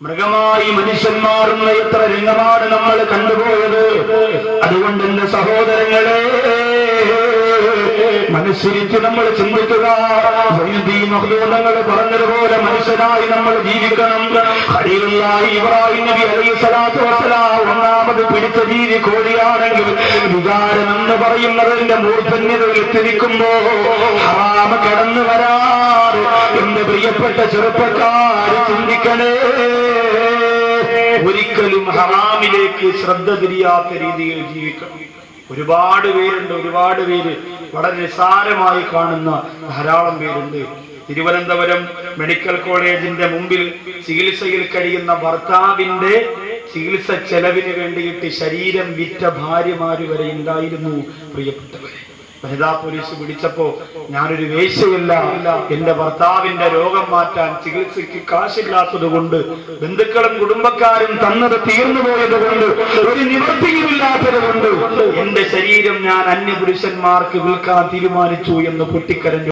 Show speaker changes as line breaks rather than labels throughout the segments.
മൃഗമായി മനുഷ്യന്മാറുന്ന എത്ര രംഗമാണ് നമ്മൾ കണ്ടുപോയത് അതുകൊണ്ട് എന്റെ സഹോദരങ്ങളെ മനസ്സിരിച്ച് നമ്മൾ ചിന്തിക്കുക മഹദൂതങ്ങൾ പറഞ്ഞതുപോലെ മനുഷ്യനായി നമ്മൾ ജീവിക്കണം ഖലീലുള്ളാഹി ഇബ്രാഹിം നബി അലൈഹി സ്വലാത്തു വസ്സലാം ഒന്നാമത് പിടിച്ച രീതി കോഴിയാണെങ്കിൽ വികാരം എന്ന് പറയുന്നതിന്റെ മൂർധന്യതയിൽ എത്തിരിക്കുമ്പോ ഹറാമ കടന്നു വരാറ് എന്റെ പ്രിയപ്പെട്ട ചെറുപ്പക്കാർ ചിന്തിക്കണേ ഒരിക്കലും ഹറാമിലേക്ക് ശ്രദ്ധ തിരിയാത്ത രീതിയിൽ ജീവിക്കണം ഒരുപാട് പേരുണ്ട് ഒരുപാട് പേര് വളരെ നിസ്സാരമായി കാണുന്ന ധാരാളം പേരുണ്ട് തിരുവനന്തപുരം മെഡിക്കൽ കോളേജിന്റെ മുമ്പിൽ ചികിത്സയിൽ കഴിയുന്ന ഭർത്താവിന്റെ ചികിത്സ ചെലവിന് വേണ്ടിയിട്ട് ശരീരം വിറ്റ ഭാര്യമാര് വരെ ഉണ്ടായിരുന്നു പ്രിയപ്പെട്ടവരെ വനിതാ പോലീസ് പിടിച്ചപ്പോ ഞാനൊരു വേശ്യയല്ല എന്റെ ഭർത്താവിന്റെ രോഗം മാറ്റാൻ ചികിത്സയ്ക്ക് കാശില്ലാത്തത് കൊണ്ട് ബന്ധുക്കളും കുടുംബക്കാരും തന്നത് തീർന്നു പോയത് കൊണ്ട് ഒരു നിവൃത്തിയുമില്ലാത്തത് കൊണ്ട് എന്റെ ശരീരം ഞാൻ അന്യപുരുഷന്മാർക്ക് വിൽക്കാൻ തീരുമാനിച്ചു എന്ന് പൊട്ടിക്കരഞ്ഞു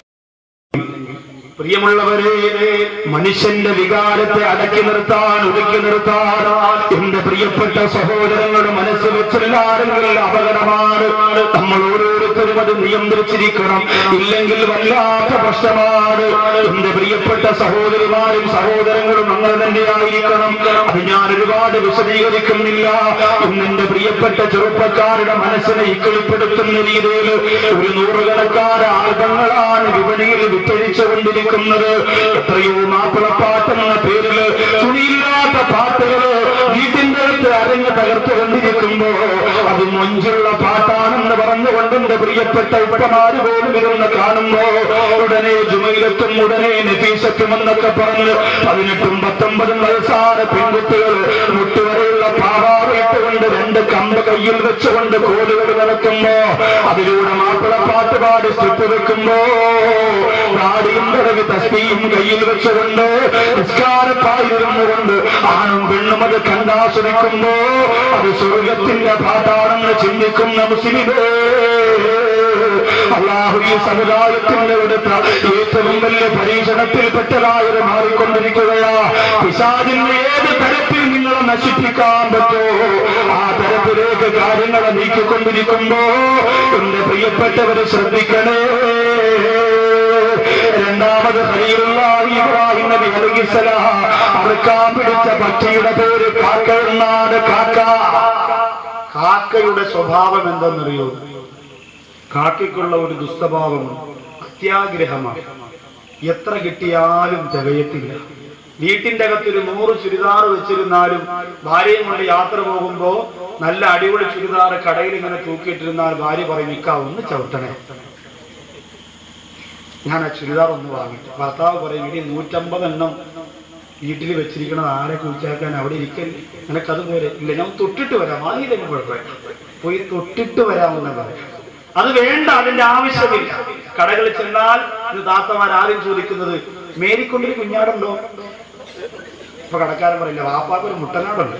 പ്രിയമുള്ളവരെ മനുഷ്യന്റെ വികാരത്തെ അടക്കി നിർത്താൻ ഒതുക്കി നിർത്താൻ എന്റെ പ്രിയപ്പെട്ട സഹോദരങ്ങൾ മനസ്സിൽ വെച്ചെല്ലാരെങ്കിൽ അപകടമാണ് നമ്മൾ ഓരോരുത്തരും അത് നിയന്ത്രിച്ചിരിക്കണം ഇല്ലെങ്കിൽ വല്ലാത്ത പ്രശ്നമാണ് എന്റെ പ്രിയപ്പെട്ട സഹോദരിമാരും സഹോദരങ്ങളും അങ്ങനെ തന്നെയായിരിക്കണം അത് ഞാൻ ഒരുപാട് വിശദീകരിക്കുന്നില്ല ഇന്ന് എന്റെ പ്രിയപ്പെട്ട ചെറുപ്പക്കാരുടെ മനസ്സിനെ ഇക്കിളിപ്പെടുത്തുന്ന രീതിയിൽ ഒരു നൂറുകണക്കാര ആൽബങ്ങളാണ് വിപണിയിൽ വിറ്റഴിച്ചുകൊണ്ടിരിക്കുന്നത് എത്രയോ മാപ്പിളപ്പാട്ടെന്ന പേരില് തുണിയില്ലാത്ത പാട്ടുകള് വീട്ടിന്റെ അടുത്ത് അരങ്ങ് തകർത്തുകൊണ്ടിരിക്കുമ്പോ അത് മൊഞ്ചുള്ള പാട്ടാണെന്ന് പറഞ്ഞുകൊണ്ട് എന്റെ പ്രിയപ്പെട്ട ഉപ്പമാര് പോലും ഇരുന്ന് കാണുമ്പോ ഉടനെ ജുമയിലെത്തും ഉടനെ നഫീസത്തും എന്നൊക്കെ പറഞ്ഞ് പതിനെട്ടും പത്തൊമ്പതും വയസ്സായ പെൺകുട്ടികൾ മുട്ടുവരെയുള്ള പാവാറിട്ടുകൊണ്ട് രണ്ട് കമ്പ് കയ്യിൽ വെച്ചുകൊണ്ട് കോലുകൾ നടക്കുമ്പോ അതിലൂടെ മാപ്പിളപ്പാട്ട് പാടി സ്ട്രിപ്പ് വെക്കുമ്പോ പാടിയും പിറകെ തസ്തിയും കയ്യിൽ വെച്ചുകൊണ്ട് നിസ്കാരപ്പായിരുന്നുകൊണ്ട് ആണും പെണ്ണും അത് കണ്ടാസ്വദിക്കുമ്പോ അത് സ്വർഗത്തിന്റെ പാട്ടാണെന്ന് ചിന്തിക്കുന്ന മുസ്ലിമേ അള്ളാഹു ഈ സമുദായത്തിന്റെ അടുത്ത ഏറ്റവും വലിയ പരീക്ഷണത്തിൽപ്പെട്ടതായത് മാറിക്കൊണ്ടിരിക്കുകയാ പിശാചിന്റെ ഏത് തരത്തിൽ നിങ്ങളെ നശിപ്പിക്കാൻ പറ്റോ ആ തരത്തിലേക്ക് കാര്യങ്ങളെ നീക്കിക്കൊണ്ടിരിക്കുമ്പോ എന്റെ പ്രിയപ്പെട്ടവരെ ശ്രദ്ധിക്കണേ രണ്ടാമത് ഖലീലുള്ളാഹി ഇബ്രാഹിം നബി അലൈഹിസ്സലാം അറുക്കാൻ പിടിച്ച പക്ഷിയുടെ പേര് കാക്ക എന്നാണ് കാക്ക കാക്കയുടെ സ്വഭാവം എന്തെന്നറിയോ കാക്കയ്ക്കുള്ള ഒരു ദുസ്വഭാവമാണ് അത്യാഗ്രഹമാണ് എത്ര കിട്ടിയാലും തികയത്തില്ല വീട്ടിന്റെ അകത്തൊരു നൂറ് ചുരിദാർ വെച്ചിരുന്നാലും ഭാര്യയും കൊണ്ട് യാത്ര പോകുമ്പോ നല്ല അടിപൊളി ചുരിദാർ കടയിൽ ഇങ്ങനെ തൂക്കിയിട്ടിരുന്നാൽ ഭാര്യ പറയും നിക്കാ ഒന്ന് ചവിട്ടണേ ഞാൻ ആ ചുരിദാർ ഒന്ന് വാങ്ങിട്ട് ഭർത്താവ് പറയും ഇനി നൂറ്റമ്പത് എണ്ണം വീട്ടിൽ വെച്ചിരിക്കണത് ആരെ കുഴിച്ചാക്കാൻ അവിടെ ഇരിക്കല്ലേ നിനക്കത് പോലെ ഇല്ല ഞാൻ തൊട്ടിട്ട് വരാം വാങ്ങിയില്ലെങ്കിൽ കുഴപ്പമില്ല പോയി തൊട്ടിട്ട് വരാമെന്ന് പറയും അത് വേണ്ട അതിന്റെ ആവശ്യമില്ല കടകളിൽ ചെന്നാൽ ഇത് താത്തമാർ ആദ്യം ചോദിക്കുന്നത് മേരിക്കൊണ്ടൊരു കുഞ്ഞാടുണ്ടോ ഇപ്പൊ കടക്കാരൻ പറയില്ല വാപ്പാക്ക് ഒരു മുട്ടനാടുണ്ട്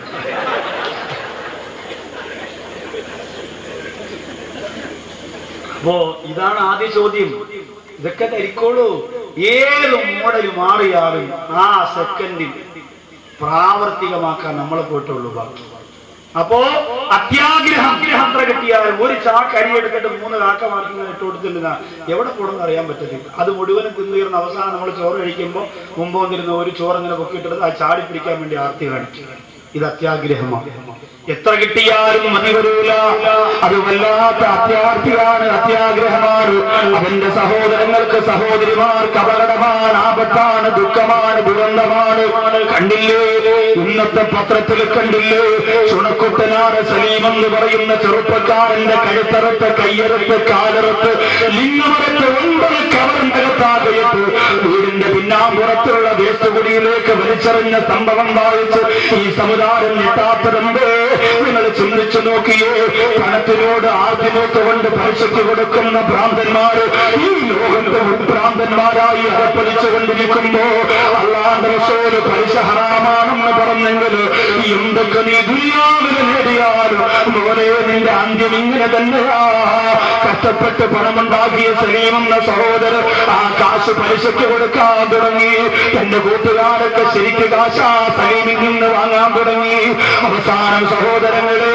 അപ്പോ ഇതാണ് ആദ്യ ചോദ്യം ഇതൊക്കെ ധരിക്കോളൂ ഏത് മോഡൽ മാറിയാലും ആ സെക്കൻഡിൽ പ്രാവർത്തികമാക്കാൻ നമ്മളെ പോയിട്ടുള്ളൂ ബാക്കി അപ്പോ അത്യാഗ്രഹം ആഗ്രഹം അത്ര കിട്ടിയാലും ഒരു ചാക്ക് അരി എടുത്തിട്ട് മൂന്ന് കാക്ക മാർക്കിങ്ങനെ ഇട്ട് കൊടുത്തില്ല എവിടെ പോണെന്ന് അറിയാൻ പറ്റത്തില്ല അത് മുഴുവനും തിന്നുകീർന്ന അവസാനം നമ്മൾ ചോറ് കഴിക്കുമ്പോൾ മുമ്പ് വന്നിരുന്ന ഒരു ചോറ് ഇങ്ങനെ പൊക്കിയിട്ടെടുത്ത് ആ ചാടി പിടിക്കാൻ വേണ്ടി ആർത്തി കാണിക്കും ഇത് അത്യാഗ്രഹമാണ് എത്ര കിട്ടിയാലും മതി വരൂല അത് വല്ലാത്ത അത്യാർത്ഥിയാണ് അത്യാഗ്രഹമാണ് അവന്റെ സഹോദരങ്ങൾക്ക് സഹോദരിമാർക്ക് അപകടമാണ് ആപത്താണ് ദുഃഖമാണ് ദുരന്തമാണ് കണ്ടില്ലേ ഇന്നത്തെ പത്രത്തിൽ കണ്ടില്ലേ ചുണക്കുട്ടനാട് സലീം എന്ന് പറയുന്ന ചെറുപ്പക്കാരന്റെ കഴുത്തറത്ത് കയ്യറത്ത് കാലറത്ത് ലിംഗമറത്ത് ഒമ്പത് കവറിനകത്താകയിട്ട് വീടിന്റെ പിന്നാമ്പുറത്തുള്ള വേസ്റ്റുകുടിയിലേക്ക് വലിച്ചെറിഞ്ഞ സംഭവം വായിച്ച് ഈ സമുദായം ഞെട്ടാത്തതുണ്ട് നിങ്ങൾ ചിന്തിച്ചു നോക്കിയേ പണത്തിനോട് ആദ്യമൊക്കെ കൊണ്ട് പലിശയ്ക്ക് കൊടുക്കുന്ന ഭ്രാന്തന്മാര് ഈ ലോകത്ത് ഉത്ഭ്രാന്തന്മാരായി അകപ്പലിച്ചു കൊണ്ടിരിക്കുമ്പോ അള്ളാന്റെ റസൂല് പലിശ ഹറാമാണെന്ന് പറഞ്ഞെങ്കിൽ ഈ എന്തൊക്കെ നീ ദുര്യാവിനെ നേടിയാലും മോനെ നിന്റെ അന്ത്യം ഇങ്ങനെ തന്നെയാ കഷ്ടപ്പെട്ട് പണമുണ്ടാക്കിയ സലീമെന്ന സഹോദരൻ ആ കാശ് പലിശയ്ക്ക് കൊടുക്കാൻ തുടങ്ങി തന്റെ കൂട്ടുകാരൊക്കെ ശരിക്ക് കാശ് ആ സലീമിൽ നിന്ന് വാങ്ങാൻ തുടങ്ങി അവസാനം സഹോദരങ്ങളെ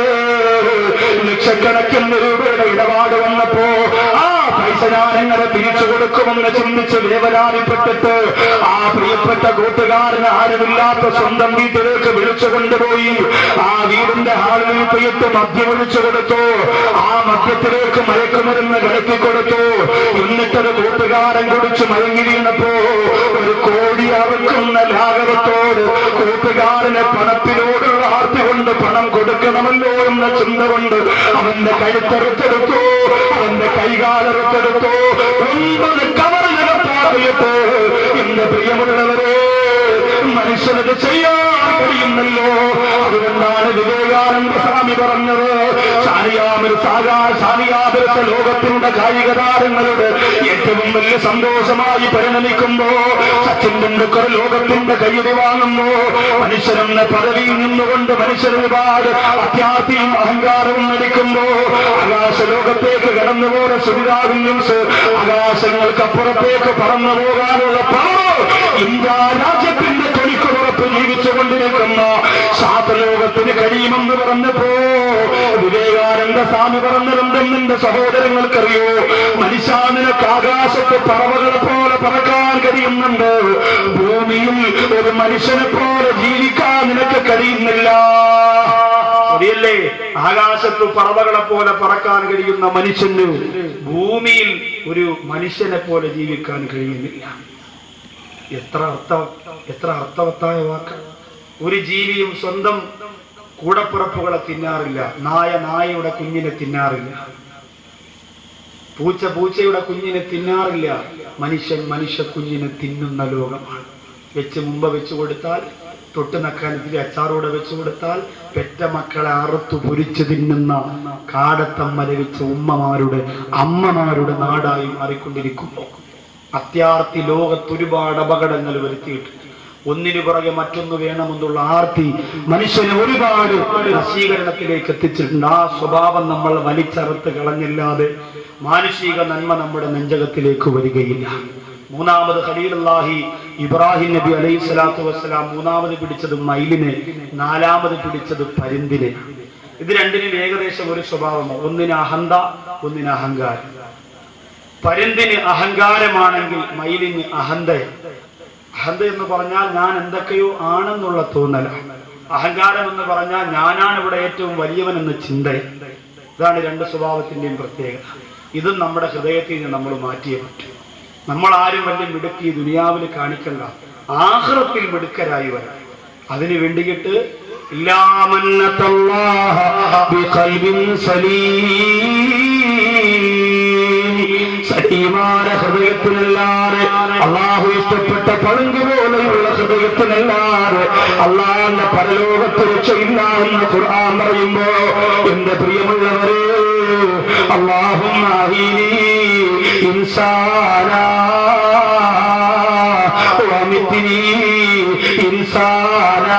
ലക്ഷക്കണക്കിന് രൂപയുടെ ഇടപാട് വന്നപ്പോ ആ പൈസ ഞാൻ എങ്ങനെ തിരിച്ചു കൊടുക്കുമെന്ന് ചിന്തിച്ച് വേവലാതിപ്പെട്ടിട്ട് ആ പ്രിയപ്പെട്ട കൂട്ടുകാരന് ആരുമില്ലാത്ത സ്വന്തം വീട്ടിലേക്ക് വിളിച്ചു കൊണ്ടുപോയി ആ വീടിന്റെ ഹാളിൽ പെയ്യിട്ട് മദ്യം ഒഴിച്ചു കൊടുത്തു ആ മദ്യത്തിലേക്ക് മയക്കുമരുന്ന് കിടത്തി കൊടുത്തു എന്നിട്ടൊരു കൂട്ടുകാരൻ കുടിച്ച് മയങ്ങി വീണപ്പോ ഒരു കോടി അറുക്കുന്ന ലാഘവത്തോട് കൂട്ടുകാരനെ പണത്തിനോടുള്ള ആർത്തി കൊണ്ട് പണം കൊടുക്കണമല്ലോ എന്ന ചിന്ത കൊണ്ട് അവന്റെ കഴുത്തെടുത്തെടുത്തു അവന്റെ കൈകാലെടുത്തെടുത്തു ഒമ്പത് കവറിനകത്താക്കിയിട്ട് എന്റെ പ്രിയമുള്ളവരെ മനുഷ്യനത് ചെയ്യാൻ കഴിയുന്നല്ലോ അതുകൊണ്ടാണ് വിവേകാനന്ദ സ്വാമി പറഞ്ഞത് ഷാനിയാമിൽ സാഗാ ഷാനിയാപുരത്തെ ലോകത്തിന്റെ കായിക താരങ്ങളുടെ ഏറ്റവും വലിയ സന്തോഷമായി പരിണമിക്കുമ്പോ സച്ചിൻ ടെണ്ടുൽക്കർ ലോകത്തിന്റെ കയ്യടി വാങ്ങുന്നു മനുഷ്യനെന്ന പദവിയിൽ നിന്നുകൊണ്ട് മനുഷ്യൻ ഒരുപാട് അത്യാധിയും അഹങ്കാരവും നടിക്കുമ്പോ ആകാശ ലോകത്തേക്ക് കടന്നുപോലെ സുനിതാ വില്യംസ് ആകാശങ്ങൾക്കപ്പുറത്തേക്ക് പറന്നു പോകാനുള്ള പവർ ഇന്ത്യ രാജ്യത്തിന്റെ തൊലിക്കുറപ്പ് ജീവിച്ചുകൊണ്ടിരിക്കുന്ന ശാസ്ത്രലോകത്തിന് കഴിയുമെന്ന് പറഞ്ഞപ്പോ വിവേകാനന്ദ സ്വാമി പറഞ്ഞതെന്തെന്ന് എന്റെ സഹോദരങ്ങൾക്കറിയോ മനുഷ്യ നിനക്ക് ആകാശത്ത് പറവകളെ പോലെ പറക്കാൻ കഴിയുന്നുണ്ട് ഭൂമിയിൽ ഒരു മനുഷ്യനെ പോലെ ജീവിക്കാൻ നിനക്ക് കഴിയുന്നില്ല ശരിയല്ലേ ആകാശത്ത് പറവകളെ പോലെ പറക്കാൻ കഴിയുന്ന മനുഷ്യന് ഭൂമിയിൽ ഒരു മനുഷ്യനെ പോലെ ജീവിക്കാൻ കഴിയുന്നില്ല എത്ര അർത്ഥ എത്ര അർത്ഥവത്തായ വാക്ക് ഒരു ജീവിയും സ്വന്തം കൂടപ്പിറപ്പുകളെ തിന്നാറില്ല നായ നായയുടെ കുഞ്ഞിനെ തിന്നാറില്ല പൂച്ച പൂച്ചയുടെ കുഞ്ഞിനെ തിന്നാറില്ല മനുഷ്യൻ മനുഷ്യ കുഞ്ഞിനെ തിന്നുന്ന ലോകമാണ് വെച്ച് മുമ്പ് വെച്ചു കൊടുത്താൽ തൊട്ട് നക്കാൻ ഇത്തിരി അച്ചാറൂടെ വെച്ചു കൊടുത്താൽ പെറ്റ മക്കളെ അറുത്തു പൊരിച്ചു തിന്നുന്ന കാടത്തമ്മ ലഭിച്ച ഉമ്മമാരുടെ അമ്മമാരുടെ നാടായി മാറിക്കൊണ്ടിരിക്കുന്നു അത്യാർത്തി ലോകത്ത് ഒരുപാട് അപകടങ്ങൾ വരുത്തിയിട്ടുണ്ട് ഒന്നിനു പുറകെ മറ്റൊന്ന് വേണമെന്നുള്ള ആർത്തി മനുഷ്യനെ ഒരുപാട് നശീകരണത്തിലേക്ക് എത്തിച്ചിട്ടുണ്ട് ആ സ്വഭാവം നമ്മൾ വലിച്ചറുത്ത് കളഞ്ഞില്ലാതെ മാനുഷിക നന്മ നമ്മുടെ നെഞ്ചകത്തിലേക്ക് വരികയില്ല മൂന്നാമത് ഖലീലുള്ളാഹി ഇബ്രാഹിം നബി അലൈഹി സ്വലാത്തു വസ്സലാം മൂന്നാമത് പിടിച്ചത് മയിലിനെ നാലാമത് പിടിച്ചത് പരുന്തിനെ ഇത് രണ്ടിനും ഏകദേശം ഒരു സ്വഭാവമാണ് ഒന്നിന് അഹന്ത ഒന്നിന് അഹങ്കാരം പരുന്തിന് അഹങ്കാരമാണെങ്കിൽ മയിലിന് അഹന്ത അഹന്ത എന്ന് പറഞ്ഞാൽ ഞാൻ എന്തൊക്കെയോ ആണെന്നുള്ള തോന്നല അഹങ്കാരം എന്ന് പറഞ്ഞാൽ ഞാനാണ് ഇവിടെ ഏറ്റവും വലിയവൻ എന്ന ചിന്ത ഇതാണ് രണ്ട് സ്വഭാവത്തിന്റെയും പ്രത്യേകത ഇതും നമ്മുടെ ഹൃദയത്തിൽ നിന്ന് നമ്മൾ മാറ്റിയേ പറ്റൂ നമ്മൾ ആരും വലിയ മിടുക്കി ദുനിയാവിൽ കാണിക്കണ്ട ആഹ്റത്തിൽ മിടുക്കരായി വരാം അതിന് വേണ്ടിയിട്ട് ഇല്ലാമന്നത്തല്ലാഹ ബിഖൽബിൻ സലീം സലീമായ ഹൃദയത്തിനല്ലാതെ അള്ളാഹു ഇഷ്ടപ്പെട്ട പളുങ്ക് പോലെയുള്ള ഹൃദയത്തിനല്ലാതെ അള്ളാഹിന്റെ പരലോകത്ത് രക്ഷയില്ല എന്ന് ഖുർആൻ പറയുമ്പോ എന്റെ പ്രിയമുള്ളവരെ അള്ളാഹും ഇൻസാനാ വമിത്തിനി ഇൻസാനാ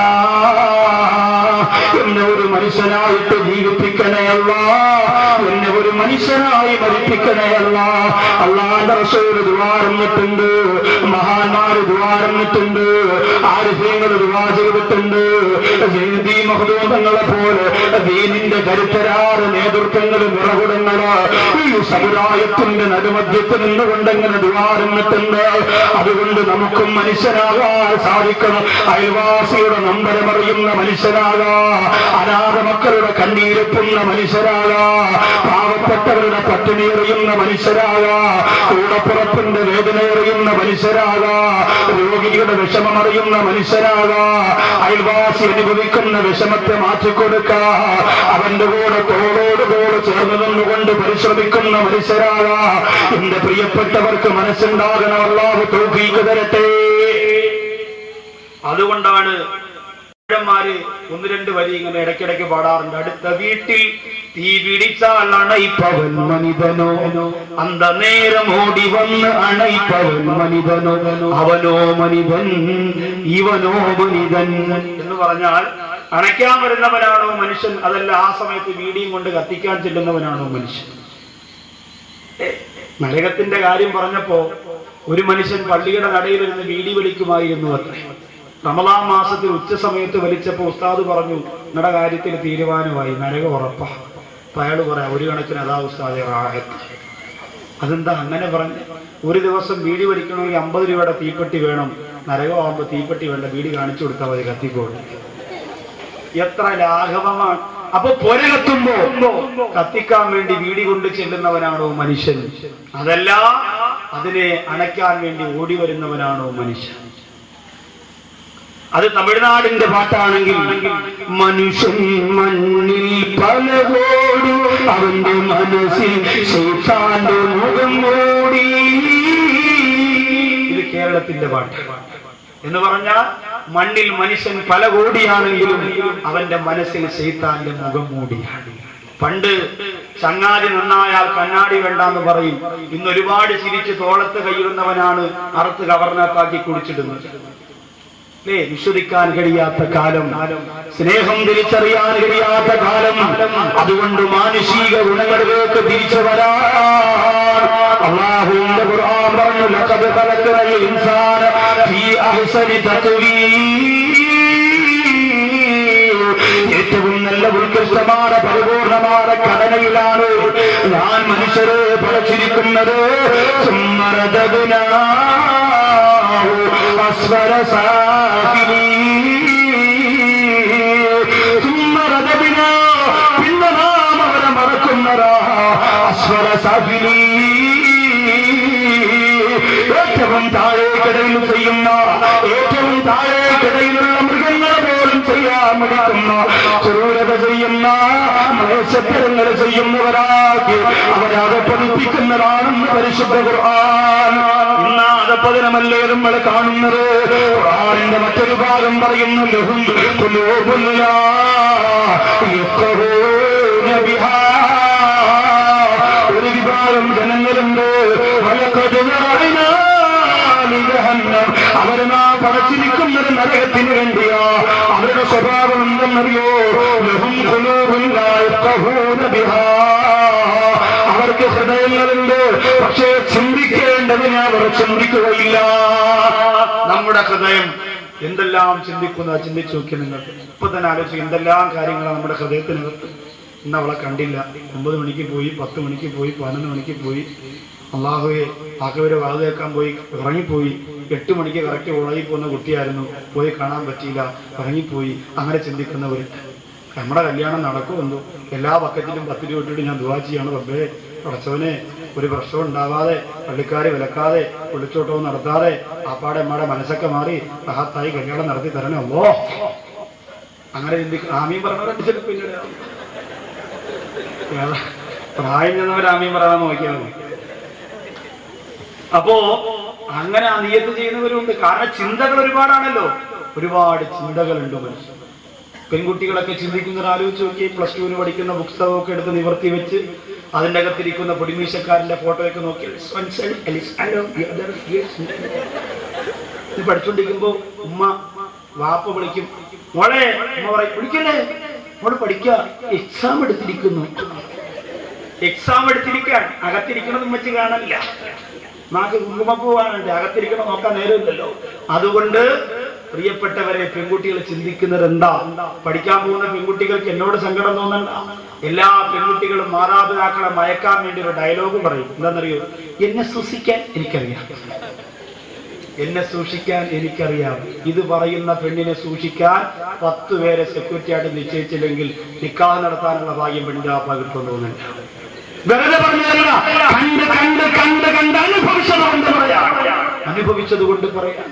എന്നെ ഒരു മനുഷ്യനായിട്ട് ജീവിപ്പിക്കണേ അല്ല എന്നെ ഒരു മനുഷ്യനായി മരിപ്പിക്കണേ അല്ല അള്ളാന്റെ റസൂല് ദ്വാരന്നിട്ടുണ്ട് മഹാന്മാര് ദ്വാരന്നിട്ടുണ്ട് ആരുഭ്യങ്ങൾ ദുവാ ചെയ്തിട്ടുണ്ട് ജയന്തി മഹദൂതങ്ങളെ പോലെ ദീനിന്റെ കരുത്തരാറ് നേതൃത്വങ്ങൾ നിറകുടങ്ങള് ഈ സമുദായത്തിന്റെ നടുമധ്യത്തിൽ നിന്നുകൊണ്ടെങ്ങനെ ദ്വാരന്നിട്ടുണ്ട് അതുകൊണ്ട് നമുക്കും മനുഷ്യനാകാൻ സാധിക്കണം അയൽവാസിയുടെ നമ്പരമറിയുന്ന മനുഷ്യനാകാ അനാഥ മക്കളുടെ കണ്ണീരൊപ്പുന്ന മനുഷ്യരാകാ പാവപ്പെട്ടവരുടെ പട്ടിണി എറിയുന്ന മനുഷ്യരാകാ കൂടപ്പുറപ്പിന്റെ വേദന എറിയുന്ന മനുഷ്യരാകാ രോഗിയുടെ വിഷമമറിയുന്ന മനുഷ്യരാകാ അയൽവാസി അനുഭവിക്കുന്ന വിഷമത്തെ മാറ്റിക്കൊടുക്ക അവന്റെ കൂടെ തോളോട് തോട് ചേർന്ന് നിന്നുകൊണ്ട് പരിശ്രമിക്കുന്ന മനുഷ്യരാകാ എന്റെ പ്രിയപ്പെട്ടവർക്ക് മനസ്സുണ്ടാകണം അല്ലാതെ തോക്കിക്ക് തരട്ടെ അതുകൊണ്ടാണ് ന്മാര് ഒന്ന് രണ്ട് വരി ഇങ്ങനെ ഇടയ്ക്കിടയ്ക്ക് പാടാറുണ്ട് അടുത്ത വീട്ടിൽ തീ പിടിച്ചാൽ അണയിപ്പവൻ മനിതനോ അന്ത നേരം ഓടി വന്ന് അണയിപ്പവൻ മനിതനോ അവനോ മനിതൻ ഇവനോ മനിതൻ എന്ന് പറഞ്ഞാൽ അണയ്ക്കാൻ വരുന്നവനാണോ മനുഷ്യൻ അതല്ല ആ സമയത്ത് വീടിയും കൊണ്ട് കത്തിക്കാൻ ചെല്ലുന്നവനാണോ മനുഷ്യൻ ഏ, നരകത്തിന്റെ കാര്യം പറഞ്ഞപ്പോ ഒരു മനുഷ്യൻ പള്ളിയുടെ നടയിൽ ഇരുന്ന് വീടി വലിക്കുമായിരുന്നു അത്രേ റമദാൻ മാസത്തിൽ ഉച്ച സമയത്ത് വലിച്ചപ്പോ ഉസ്താദ് പറഞ്ഞു നിങ്ങളുടെ കാര്യത്തിൽ തീരുമാനമായി നരകം ഉറപ്പാ അപ്പൊ അയാൾ പറയാം ഒരു കണക്കിന് അതാ ഉസ്താദെ റാഹത്ത് അതെന്താ അങ്ങനെ പറഞ്ഞു ഒരു ദിവസം വീടി വലിക്കണമെങ്കിൽ അമ്പത് രൂപയുടെ തീപ്പെട്ടി വേണം നരകമാകുമ്പോ തീപ്പെട്ടി വേണ്ട വീടി കാണിച്ചു കൊടുത്താൽ മതി കത്തിക്കോട്ടെ എത്ര ലാഘവമാണ് അപ്പൊ പൊര കത്തുമ്പോ കത്തിക്കാൻ വേണ്ടി വീടി കൊണ്ട് ചെല്ലുന്നവനാണോ മനുഷ്യൻ അതല്ല അതിനെ അണയ്ക്കാൻ വേണ്ടി ഓടി വരുന്നവനാണോ മനുഷ്യൻ അത് തമിഴ്നാടിന്റെ പാട്ടാണെങ്കിൽ
മനുഷ്യൻ മണ്ണിൽ പലകോടി അവന്റെ മനസ്സിൽ ശൈത്താന്റെ മുഖം മൂടി
ഇത് കേരളത്തിന്റെ പാട്ട് എന്ന് പറഞ്ഞാൽ മണ്ണിൽ മനുഷ്യൻ പല കോടിയാണെങ്കിലും അവന്റെ മനസ്സിൽ ശൈത്താന്റെ മുഖം മൂടിയാണ് പണ്ട് ചങ്ങാതി നന്നായാൽ കണ്ണാടി വേണ്ടാന്ന് പറയും ഇന്ന് ഒരുപാട് ചിരിച്ച് തോളത്ത് കൈയിടുന്നവനാണ് അറുത്ത് കവർണത്താക്കി കുടിച്ചിടുന്നത് അല്ലേ വിശ്വസിക്കാൻ കഴിയാത്ത കാലം സ്നേഹം തിരിച്ചറിയാൻ കഴിയാത്ത കാലം അതുകൊണ്ട് മാനുഷിക ഗുണങ്ങളിലേക്ക് തിരിച്ചു വരാൻ അള്ളാഹുവിന്റെ ഖുർആൻ പറഞ്ഞു ലഖദ് ഖലഖനൽ ഇൻസാന ഫീ അഹ്സനി തഖ്വീം ഏറ്റവും നല്ല ഉത്കൃഷ്ടமான പരിപൂർണമായ ഘടനയിലാണ് ഞാൻ മനുഷ്യരെ പടച്ചിരിക്കുന്നത് സുമ്മരതകുനാ أسفل سافلين ثم رددنا പിന്നെ നാം അവരെ മറക്കുന്നതാ അസ്വര സാഫിലീ ഏറ്റവും താഴേക്കിടയിൽ ചെയ്യുന്ന ഏറ്റവും താഴേക്കിടയിലുള്ള മൃഗങ്ങളെ പോലും ചെയ്യാൻ മടിക്കുന്ന ക്രൂരത ചെയ്യുന്ന മത്സ്യത്തരങ്ങൾ ചെയ്യുന്നവരാക്കി അവരെ അകപ്പതിപ്പിക്കുന്നതാണെന്ന് പരിശുദ്ധ ഖുർആൻ ഇന്ന് അകപ്പതിനമല്ലേ നമ്മൾ കാണുന്നത് ഖുർആനിന്റെ മറ്റൊരു ഭാഗം പറയുന്നു ലഹും ഖുലൂബുല്ല യഫ്ഖഹൂന ബിഹാ ഒരു വിഭാഗം ജനങ്ങളുണ്ട് വലഖദ് ജഅൽനാ ലിജഹന്നം. അവര് നാം പടച്ചിരിക്കുന്നത് നരകത്തിന് വേണ്ടിയാ അവരുടെ സ്വഭാവം എന്തെന്നറിയോ ലഹും ഖുലൂബുൻ ലാ യഫ്ഖഹൂന ബിഹാ. അവർക്ക് ഹൃദയങ്ങളുണ്ട് പക്ഷേ ചിന്തിക്കേണ്ടതിനെ അവർ ചിന്തിക്കുകയില്ല നമ്മുടെ ഹൃദയം എന്തെല്ലാം ചിന്തിക്കുന്ന ചിന്തിച്ചു നോക്കി നിങ്ങൾ ഇപ്പൊ തന്നെ ആലോചിച്ച് എന്തെല്ലാം കാര്യങ്ങളാണ് നമ്മുടെ ഹൃദയത്തിനകത്ത് ഇന്ന് അവളെ കണ്ടില്ല ഒമ്പത് മണിക്ക് പോയി പത്ത് മണിക്ക് പോയി പതിനൊന്ന് മണിക്ക് പോയി അള്ളാഹുവെ ആക്കവരെ വാത് കേൾക്കാൻ പോയി ഇറങ്ങിപ്പോയി എട്ട് മണിക്ക് കറക്റ്റ് ഉളകി പോകുന്ന കുട്ടിയായിരുന്നു പോയി കാണാൻ പറ്റിയില്ല ഇറങ്ങിപ്പോയി അങ്ങനെ ചിന്തിക്കുന്നവർ നമ്മുടെ കല്യാണം നടക്കുമെന്തോ എല്ലാ ബക്കറ്റിലും പത്ത് രൂപ ഇട്ടിട്ട് ഞാൻ ദുവാ ചെയ്യാണ് റബ്ബേ പടച്ചവനെ ഒരു പ്രശ്നം ഉണ്ടാവാതെ പള്ളിക്കാര് വിലക്കാതെ ഒളിച്ചോട്ടവും നടത്താതെ ആപ്പാടെ അമ്മയുടെ മനസ്സൊക്കെ മാറി മഹത്തായി കല്യാണം നടത്തി തരണേ അല്ലോ അങ്ങനെ ചിന്തിക്കും ആമീൻ പറഞ്ഞവരുണ്ട് ചിലപ്പോൾ പിന്നീട് ഏതാ? പ്രായം ചെന്നവർ ആമീൻ പറയാൻ നോക്കിയാൽ മതി അപ്പോ അങ്ങനെ ആ നിയത്ത് ചെയ്യുന്നവരുണ്ട് കാരണം ചിന്തകൾ ഒരുപാടാണല്ലോ ഒരുപാട് ചിന്തകളുണ്ട് മനുഷ്യൻ പെൺകുട്ടികളൊക്കെ ചിന്തിക്കുന്നത് ആലോചിച്ച് നോക്കി പ്ലസ് ടുവിന് പഠിക്കുന്ന പുസ്തകമൊക്കെ എടുത്ത് നിവർത്തി വെച്ച് അതിന്റെ അകത്തിരിക്കുന്ന പൊടിമീശക്കാരന്റെ ഫോട്ടോയൊക്കെ നോക്കി "One side is alone, the other is no." ഇത് പഠിച്ചുകൊണ്ടിരിക്കുമ്പോ ഉമ്മ വാപ്പ വിളിക്കും മോളെ ഉമ്മ പറയും വിളിക്കല്ലേ മോള് പഠിക്ക എക്സാം എടുത്തിരിക്കുന്നു എക്സാം എടുത്തിരിക്കാൻ അകത്തിരിക്കണത് ഉമ്മച്ച് കാണാനില്ല നാക്ക് കുങ്കുമപ്പൂ കാണണ്ടേ അകത്തിരിക്കണം നോക്കാൻ നേരമില്ലല്ലോ അതുകൊണ്ട് പ്രിയപ്പെട്ടവരെ പെൺകുട്ടികൾ ചിന്തിക്കുന്നത് എന്താ പഠിക്കാൻ പോകുന്ന പെൺകുട്ടികൾക്ക് എന്നോട് സങ്കടം തോന്നണ്ട എല്ലാ പെൺകുട്ടികളും മാതാപിതാക്കളെ മയക്കാൻ വേണ്ടി ഒരു ഡയലോഗ് പറയും എന്താണെന്നറിയോ എന്നെ സൂക്ഷിക്കാൻ എനിക്കറിയാം എന്നെ സൂക്ഷിക്കാൻ എനിക്കറിയാം ഇത് പറയുന്ന പെണ്ണിനെ സൂക്ഷിക്കാൻ പത്ത് പേരെ സെക്യൂരിറ്റി ആയിട്ട് നിശ്ചയിച്ചില്ലെങ്കിൽ നിക്കാഹ് നടത്താനുള്ള ഭാഗ്യം പെണ്ണിന്റെ ആ കിട്ടുമെന്ന് തോന്നുന്നില്ല വെറുതെ പറഞ്ഞതല്ല കണ്ട് കണ്ട് കണ്ട് കണ്ട് അനുഭവിച്ചത് കൊണ്ട് പറയാം അനുഭവിച്ചത് കൊണ്ട് പറയാം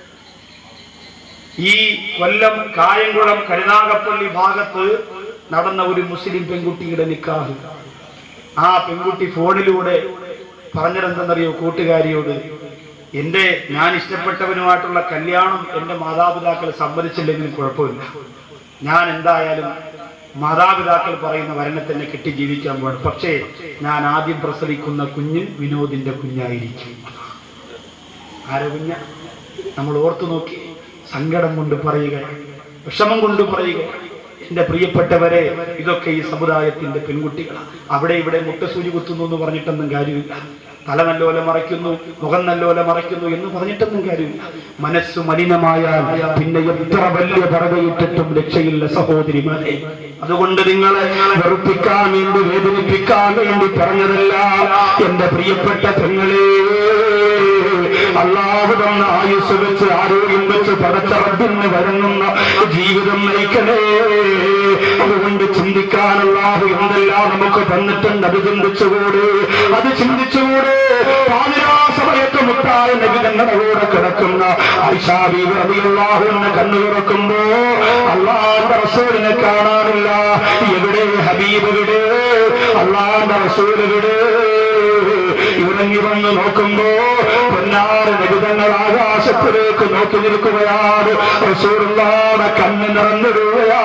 ഈ കൊല്ലം കായംകുളം കരുനാഗപ്പള്ളി ഭാഗത്ത് നടന്ന ഒരു മുസ്ലിം പെൺകുട്ടിയുടെ നിക്കാഹ് ആ പെൺകുട്ടി ഫോണിലൂടെ പറഞ്ഞതെന്തെന്നറിയോ കൂട്ടുകാരിയോട് എന്റെ ഞാൻ ഇഷ്ടപ്പെട്ടവനുമായിട്ടുള്ള കല്യാണം എന്റെ മാതാപിതാക്കൾ സമ്മതിച്ചില്ലെങ്കിലും കുഴപ്പമില്ല ഞാൻ എന്തായാലും മാതാപിതാക്കൾ പറയുന്ന വരനെ തന്നെ കെട്ടി ജീവിക്കാൻ പോകണം പക്ഷേ ഞാൻ ആദ്യം പ്രസവിക്കുന്ന കുഞ്ഞ് വിനോദിന്റെ കുഞ്ഞായിരിക്കും ആരെ കുഞ്ഞ നമ്മൾ ഓർത്തു നോക്കി സങ്കടം കൊണ്ട് പറയുക വിഷമം കൊണ്ട് പറയുക എന്റെ പ്രിയപ്പെട്ടവരെ ഇതൊക്കെ ഈ സമുദായത്തിന്റെ പെൺകുട്ടികളാണ് അവിടെ ഇവിടെ മുട്ടസൂചി കുത്തുന്നു എന്ന് പറഞ്ഞിട്ടൊന്നും കാര്യമില്ല തല നല്ലോലെ മറയ്ക്കുന്നു മുഖം നല്ലോലെ മറയ്ക്കുന്നു എന്ന് പറഞ്ഞിട്ടൊന്നും കാര്യമില്ല മനസ്സ് മലിനമായാൽ പിന്നെ എത്ര വലിയ പറകയിട്ടിട്ടും രക്ഷയില്ല സഹോദരിമാരെ അതുകൊണ്ട് നിങ്ങളെ വെറുപ്പിക്കാൻ വേണ്ടി വേദനിപ്പിക്കാൻ വേണ്ടി പറഞ്ഞതല്ല എന്റെ പ്രിയപ്പെട്ട പെങ്ങളെ അള്ളാഹു തന്ന ആയുസ് വെച്ച് ആരോഗ്യം വെച്ച് പടച്ചറബിന് വരങ്ങുന്ന ജീവിതം നയിക്കണേ അതുകൊണ്ട് ചിന്തിക്കാൻ അള്ളാഹു എന്തെല്ലാം നമുക്ക് തന്നിട്ടുണ്ട് അത് ചിന്തിച്ചുകൂടെ അത് ചിന്തിച്ചുകൂടെ പാതിരാ സമയത്ത് മുട്ടായ നബിതങ്ങളുടെ കൂടെ കിടക്കുന്ന ഐഷാബി അള്ളാഹു എന്ന കണ്ണു തുറക്കുമ്പോ അള്ളാഹുന്റെ റസൂലിനെ കാണാനില്ല എവിടെ ഹബീബ് എവിടെ അള്ളാഹുന്റെ റസൂൽ എവിടെ ഇറങ്ങി വന്ന് നോക്കുമ്പോ പൊന്നാറ് നിബിതങ്ങൾ ആകാശത്തിലേക്ക് നോക്കി നിൽക്കുകയാണ് റസൂറുള്ളാടെ കണ്ണ് നിറഞ്ഞിടുകയാ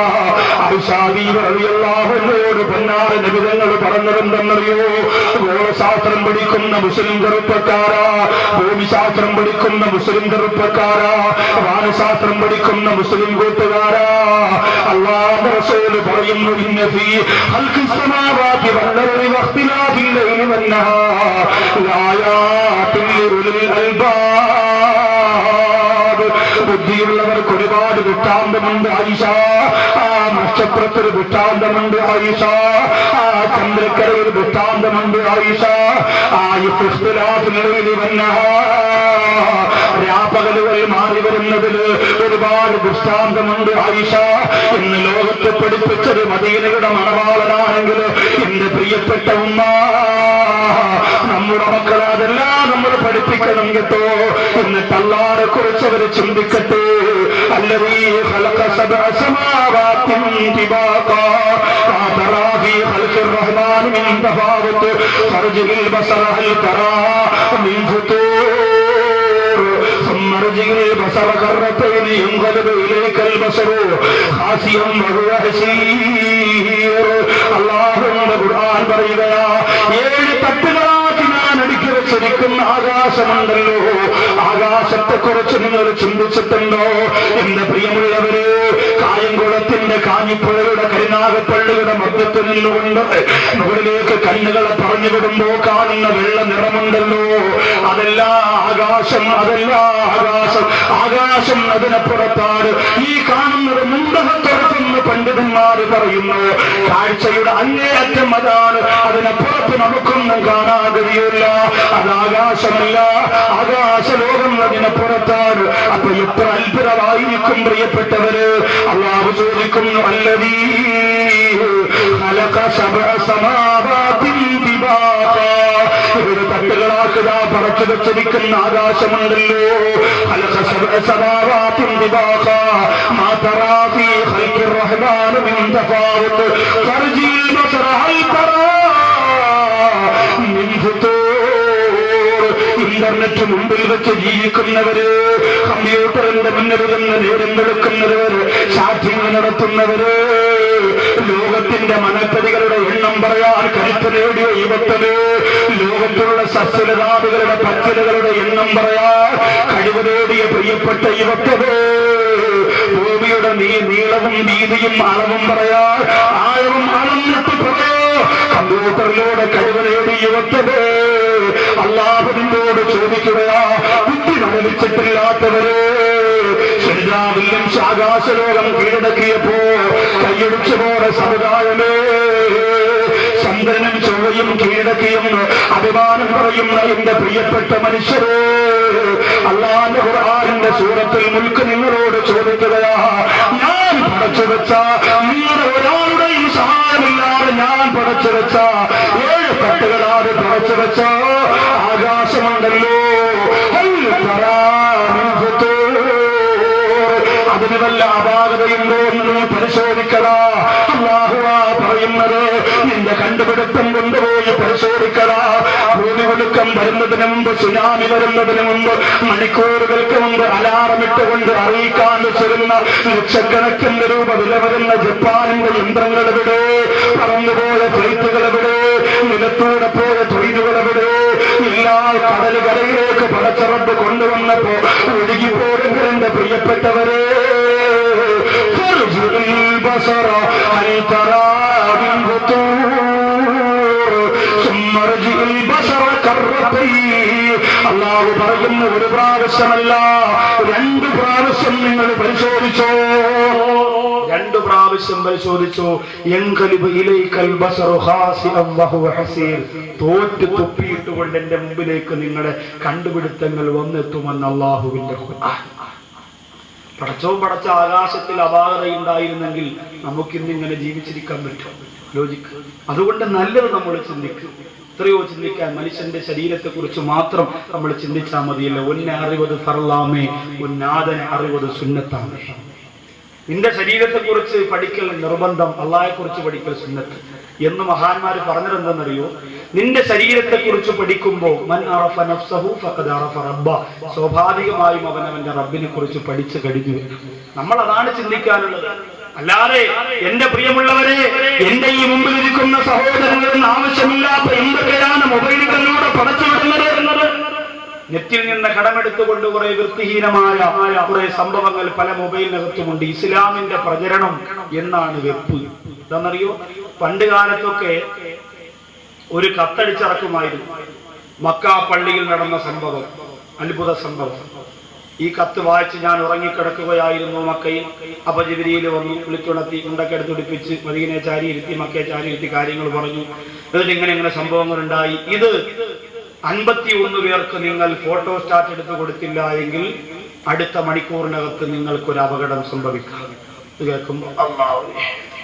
ഐഷാദീവറിയല്ലാഹുന്നോട് പൊന്നാറ് നിബിതങ്ങൾ പറഞ്ഞതെന്തെന്നറിയോ ഗോളശാസ്ത്രം പഠിക്കുന്ന മുസ്ലിം ചെറുപ്പക്കാരാ ഭൂമിശാസ്ത്രം പഠിക്കുന്ന മുസ്ലിം ചെറുപ്പക്കാരാ വാനശാസ്ത്രം പഠിക്കുന്ന മുസ്ലിം കൂട്ടുകാരാ അള്ളാഹ് റസൂല് പറയുന്നു ഇന്ന ഫീ ഹൽഖി സമാവാതി വല്ലറി വഖ്തിലാഫിൽ ലൈലി വന്നഹാർ ലആയാത്തിൻ ലിഉലിൽ അൽബാബ് ബുദ്ധിയുള്ളവർക്ക് ഒരുപാട് ദൃഷ്ടാന്തമുണ്ട് ആയിഷ ആ നക്ഷത്രത്തിൽ ദൃഷ്ടാന്തമുണ്ട് ആയിഷ ആ ചന്ദ്രക്കരയിൽ ദൃഷ്ടാന്തമുണ്ട് ആയിഷ ആ ഇഖ്തിലാഫിൽ വന്നഹാർ രാപ്പകലുകൾ മാറി വരുന്നതിൽ ഒരുപാട് ദൃഷ്ടാന്തമുണ്ട് ആയിഷ ഇന്ന് ലോകത്തെ പഠിപ്പിച്ചത് മദീനയുടെ മണവാളനാണെങ്കിൽ എന്റെ പ്രിയപ്പെട്ട ഉമ്മ നമ്മുടെ മക്കളെ അതെല്ലാം നമ്മൾ പഠിപ്പിക്കണം കേട്ടോ എന്നിട്ട് അല്ലാതെ കുറിച്ച് അവർ ചിന്തിക്കട്ടെ الذي خلق سبع سماوات طباقا ما ترى في خلق الرحمن من تفاوت فارجع البصر هل ترى من فطور ثم ارجع البصر كرتين ينقلب اليك البصر خاسيا وهو حسير അള്ളാഹുവിന്റെ ഖുർആൻ പറയുകയാ ഏഴ് തട്ടുകളാക്കി ഞാൻ അടുക്കി വെച്ചിരിക്കുന്ന ആകാശമുണ്ടല്ലോ ആകാശത്തെ കുറിച്ച് നിങ്ങൾ ചിന്തിച്ചിട്ടുണ്ടോ എന്റെ പ്രിയമുള്ളവര് കായംകുളത്തിന്റെ കാഞ്ഞിപ്പുഴയുടെ കരിനാഗപ്പള്ളിയുടെ മധ്യത്തിൽ നിന്നുകൊണ്ട് മുകളിലേക്ക് കണ്ണുകളെ പറഞ്ഞു വിടുമ്പോ കാണുന്ന വെള്ള നിറമുണ്ടല്ലോ അതല്ല ആകാശം അതല്ല ആകാശം ആകാശം അതിനപ്പുറത്താണ് ഈ കാണുന്നത് മുണ്ടകത്തുറക്കുന്ന പണ്ഡിതന്മാർ പറയുന്നു കാഴ്ചയുടെ അങ്ങേയറ്റം അതാണ് അതിനപ്പുറത്ത് നമുക്കൊന്നും കാണാൻ കഴിയില്ല അത് ആകാശമല്ല ആകാശലോകം അതിനപ്പുറത്താണ് അപ്പൊ എത്ര അത്ഭുതമായിരിക്കും പ്രിയപ്പെട്ടവര് അള്ളാഹു ചോദിക്കുന്നു അല്ലതീ خلق سبع سماوات طباقا ഇവിടെ തട്ടുകളാക്കുക പറച്ചു വെച്ചിരിക്കുന്ന ആകാശമുണ്ടല്ലോ خلق سبع سماوات طباقا ما ترى في خلق الرحمن من تفاوت فارجع البصر هل ترى من فطور ഇന്റർനെറ്റ് മുമ്പിൽ വെച്ച് ജീവിക്കുന്നവര് കമ്പ്യൂട്ടറിന്റെ മുന്നിൽ നിന്ന് നേരം വെളുക്കുന്നവര് ചാറ്റിംഗ് നടത്തുന്നവര് ലോകത്തിന്റെ മനപ്പതികളുടെ എണ്ണം പറയാൻ കരുത്ത് നേടിയ യുവത്തത് ലോകത്തിലുള്ള സസ്യലതാദികളുടെ പച്ചിലകളുടെ എണ്ണം പറയാൻ കഴിവ് നേടിയ പ്രിയപ്പെട്ട യുവത്തത് ഭൂമിയുടെ നീ നീളവും വീതിയും അളവും പറയാൻ ആഴവും അളന്നിട്ട് പറയോ കമ്പ്യൂട്ടറിലൂടെ കഴിവ് നേടിയ യുവത്തത് അള്ളാഹുവിനോട് ചോദിക്കുകയാ ബുദ്ധി മനവിച്ചിട്ടില്ലാത്തവര് ശരിയാവില്യം ആകാശലോകം കീഴടക്കിയപ്പോ കൈയടിച്ചു പോയ സമുദായമേ ചന്ദ്രനും ചൊവ്വയും കീഴടക്കിയെന്ന് അഭിമാനം പറയുന്ന എന്റെ പ്രിയപ്പെട്ട മനുഷ്യരെ അള്ളാന്റെ ഖുർആാനിന്റെ സൂറത്തിൽ മുൽക്ക് നിങ്ങളോട് ചോദിക്കുകയാ ഞാൻ പടച്ചു വെച്ച നിങ്ങളുടെ ഒരാളുടെയും സഹായമില്ലാതെ ഞാൻ പടച്ചു വെച്ച ഏഴ് തട്ടുകളാതെ പടച്ചു വെച്ച ആകാശമുണ്ടല്ലോ ഹൽ തറാ മിൻ ഫുതൂർ. അതിന് വല്ല അപാകതയുണ്ടോ എന്ന് നീ പരിശോധിക്കടാ അള്ളാഹുവാ പറയുന്നത് നിന്റെ കണ്ടുപിടുത്തം കൊണ്ടുപോയി പരിശോധിക്കടാ ഭൂമി ഒടുക്കം വരുന്നതിന് മുമ്പ് സുനാമി വരുന്നതിന് മുമ്പ് മണിക്കൂറുകൾക്ക് മുമ്പ് അലാറമിട്ടുകൊണ്ട് അറിയിക്കാൻ വെച്ചിരുന്ന ലക്ഷക്കണക്കിന് രൂപ വില വരുന്ന ജപ്പാനിന്റെ യന്ത്രങ്ങൾ എവിടെ പറന്നുപോയ ഫ്ലൈറ്റുകൾ എവിടെ നിലത്തൂടെ പോയ തൊഴിലുകൾ എവിടെ എല്ലാ കടല് കരയിലേക്ക് പടച്ചറപ്പ് കൊണ്ടുവന്നപ്പോ ഒഴുകിപ്പോരെങ്കിൽ എന്റെ പ്രിയപ്പെട്ടവരെ
البصر هل ترى من فطور ثم ارجع البصر كرتين അള്ളാഹു പറയുന്ന ഒരു പ്രാവശ്യമല്ല രണ്ട് പ്രാവശ്യം നിങ്ങൾ പരിശോധിച്ചോ
രണ്ടു പ്രാവശ്യം പരിശോധിച്ചു എങ്കലിബ് ഇലൈക്കൽ ബസറു ഖാസിഅൻ വഹുവ ഹസീർ തോറ്റ് തുപ്പിയിട്ടുകൊണ്ട് എന്റെ മുമ്പിലേക്ക് നിങ്ങളുടെ കണ്ടുപിടുത്തങ്ങൾ വന്നെത്തുമെന്ന് അള്ളാഹുവിന്റെ ഖുർആൻ പടച്ചവും പടച്ച ആകാശത്തിൽ അപാകതയുണ്ടായിരുന്നെങ്കിൽ നമുക്കിന്നിങ്ങനെ ജീവിച്ചിരിക്കാൻ പറ്റും ലോജിക്ക് അതുകൊണ്ട് നല്ലത് നമ്മൾ ചിന്തിക്കും എത്രയോ ചിന്തിക്കാൻ മനുഷ്യന്റെ ശരീരത്തെ കുറിച്ച് മാത്രം നമ്മൾ ചിന്തിച്ചാൽ മതിയല്ലോ ഒന്നെ അറിവത് ഫർലാമേ ഒന്നാദനെ അറിവത് സുന്നത്താമേ നിന്റെ ശരീരത്തെ കുറിച്ച് പഠിക്കൽ നിർബന്ധം അള്ളാഹെ കുറിച്ച് പഠിക്കൽ സുന്നത്ത് എന്ന് മഹാന്മാര് പറഞ്ഞതെന്തെന്നറിയോ നിന്റെ ശരീരത്തെ കുറിച്ച് പഠിക്കുമ്പോൾ മൻ അറഫ നഫ്സഹു ഫഖദ് അറഫ റബ്ബ സ്വാഭാവികമായും അവൻ അവന്റെ റബ്ബിനെ കുറിച്ച് പഠിച്ചു കഴിഞ്ഞു നമ്മൾ അതാണ് ചിന്തിക്കാനുള്ളത് അല്ലാതെ എന്റെ പ്രിയമുള്ളവരെ എന്റെ ഈ മുമ്പിൽ ഇരിക്കുന്ന സഹോദരങ്ങളിൽ ആവശ്യമില്ലാത്ത എന്തൊക്കെയാണ് മൊബൈലുകളിലൂടെ പടച്ചുവിടുന്നത് എന്നത് നെറ്റിൽ നിന്ന് കടമെടുത്തുകൊണ്ട് കുറെ വൃത്തിഹീനമായ കുറെ സംഭവങ്ങൾ പല മൊബൈലിനകത്തുമുണ്ട് ഇസ്ലാമിന്റെ പ്രചരണം എന്നാണ് വെപ്പ് എന്താണെന്നറിയോ പണ്ട് കാലത്തൊക്കെ ഒരു കത്തടിച്ചിറക്കുമായിരുന്നു മക്ക പള്ളിയിൽ നടന്ന സംഭവം അത്ഭുത സംഭവം ഈ കത്ത് വായിച്ച് ഞാൻ ഉറങ്ങിക്കിടക്കുകയായിരുന്നു മക്കയിൽ അപ്പൊ ജിബിരിയിൽ വന്നു വിളിച്ചുണർത്തി ഉണ്ടൊക്കെ എടുത്തുടിപ്പിച്ച് മദീനെ ചാരി ഇരുത്തി മക്കയെ ചാരി ഇരുത്തി കാര്യങ്ങൾ പറഞ്ഞു എന്നിട്ട് ഇങ്ങനെ ഇങ്ങനെ സംഭവങ്ങൾ ഉണ്ടായി ഇത് അൻപത്തി ഒന്ന് പേർക്ക് നിങ്ങൾ ഫോട്ടോ സ്റ്റാറ്റ് എടുത്ത് കൊടുത്തില്ല എങ്കിൽ അടുത്ത മണിക്കൂറിനകത്ത് നിങ്ങൾക്കൊരു അപകടം സംഭവിക്കാം ഇത് കേൾക്കുമ്പോൾ അള്ളാഹുവേ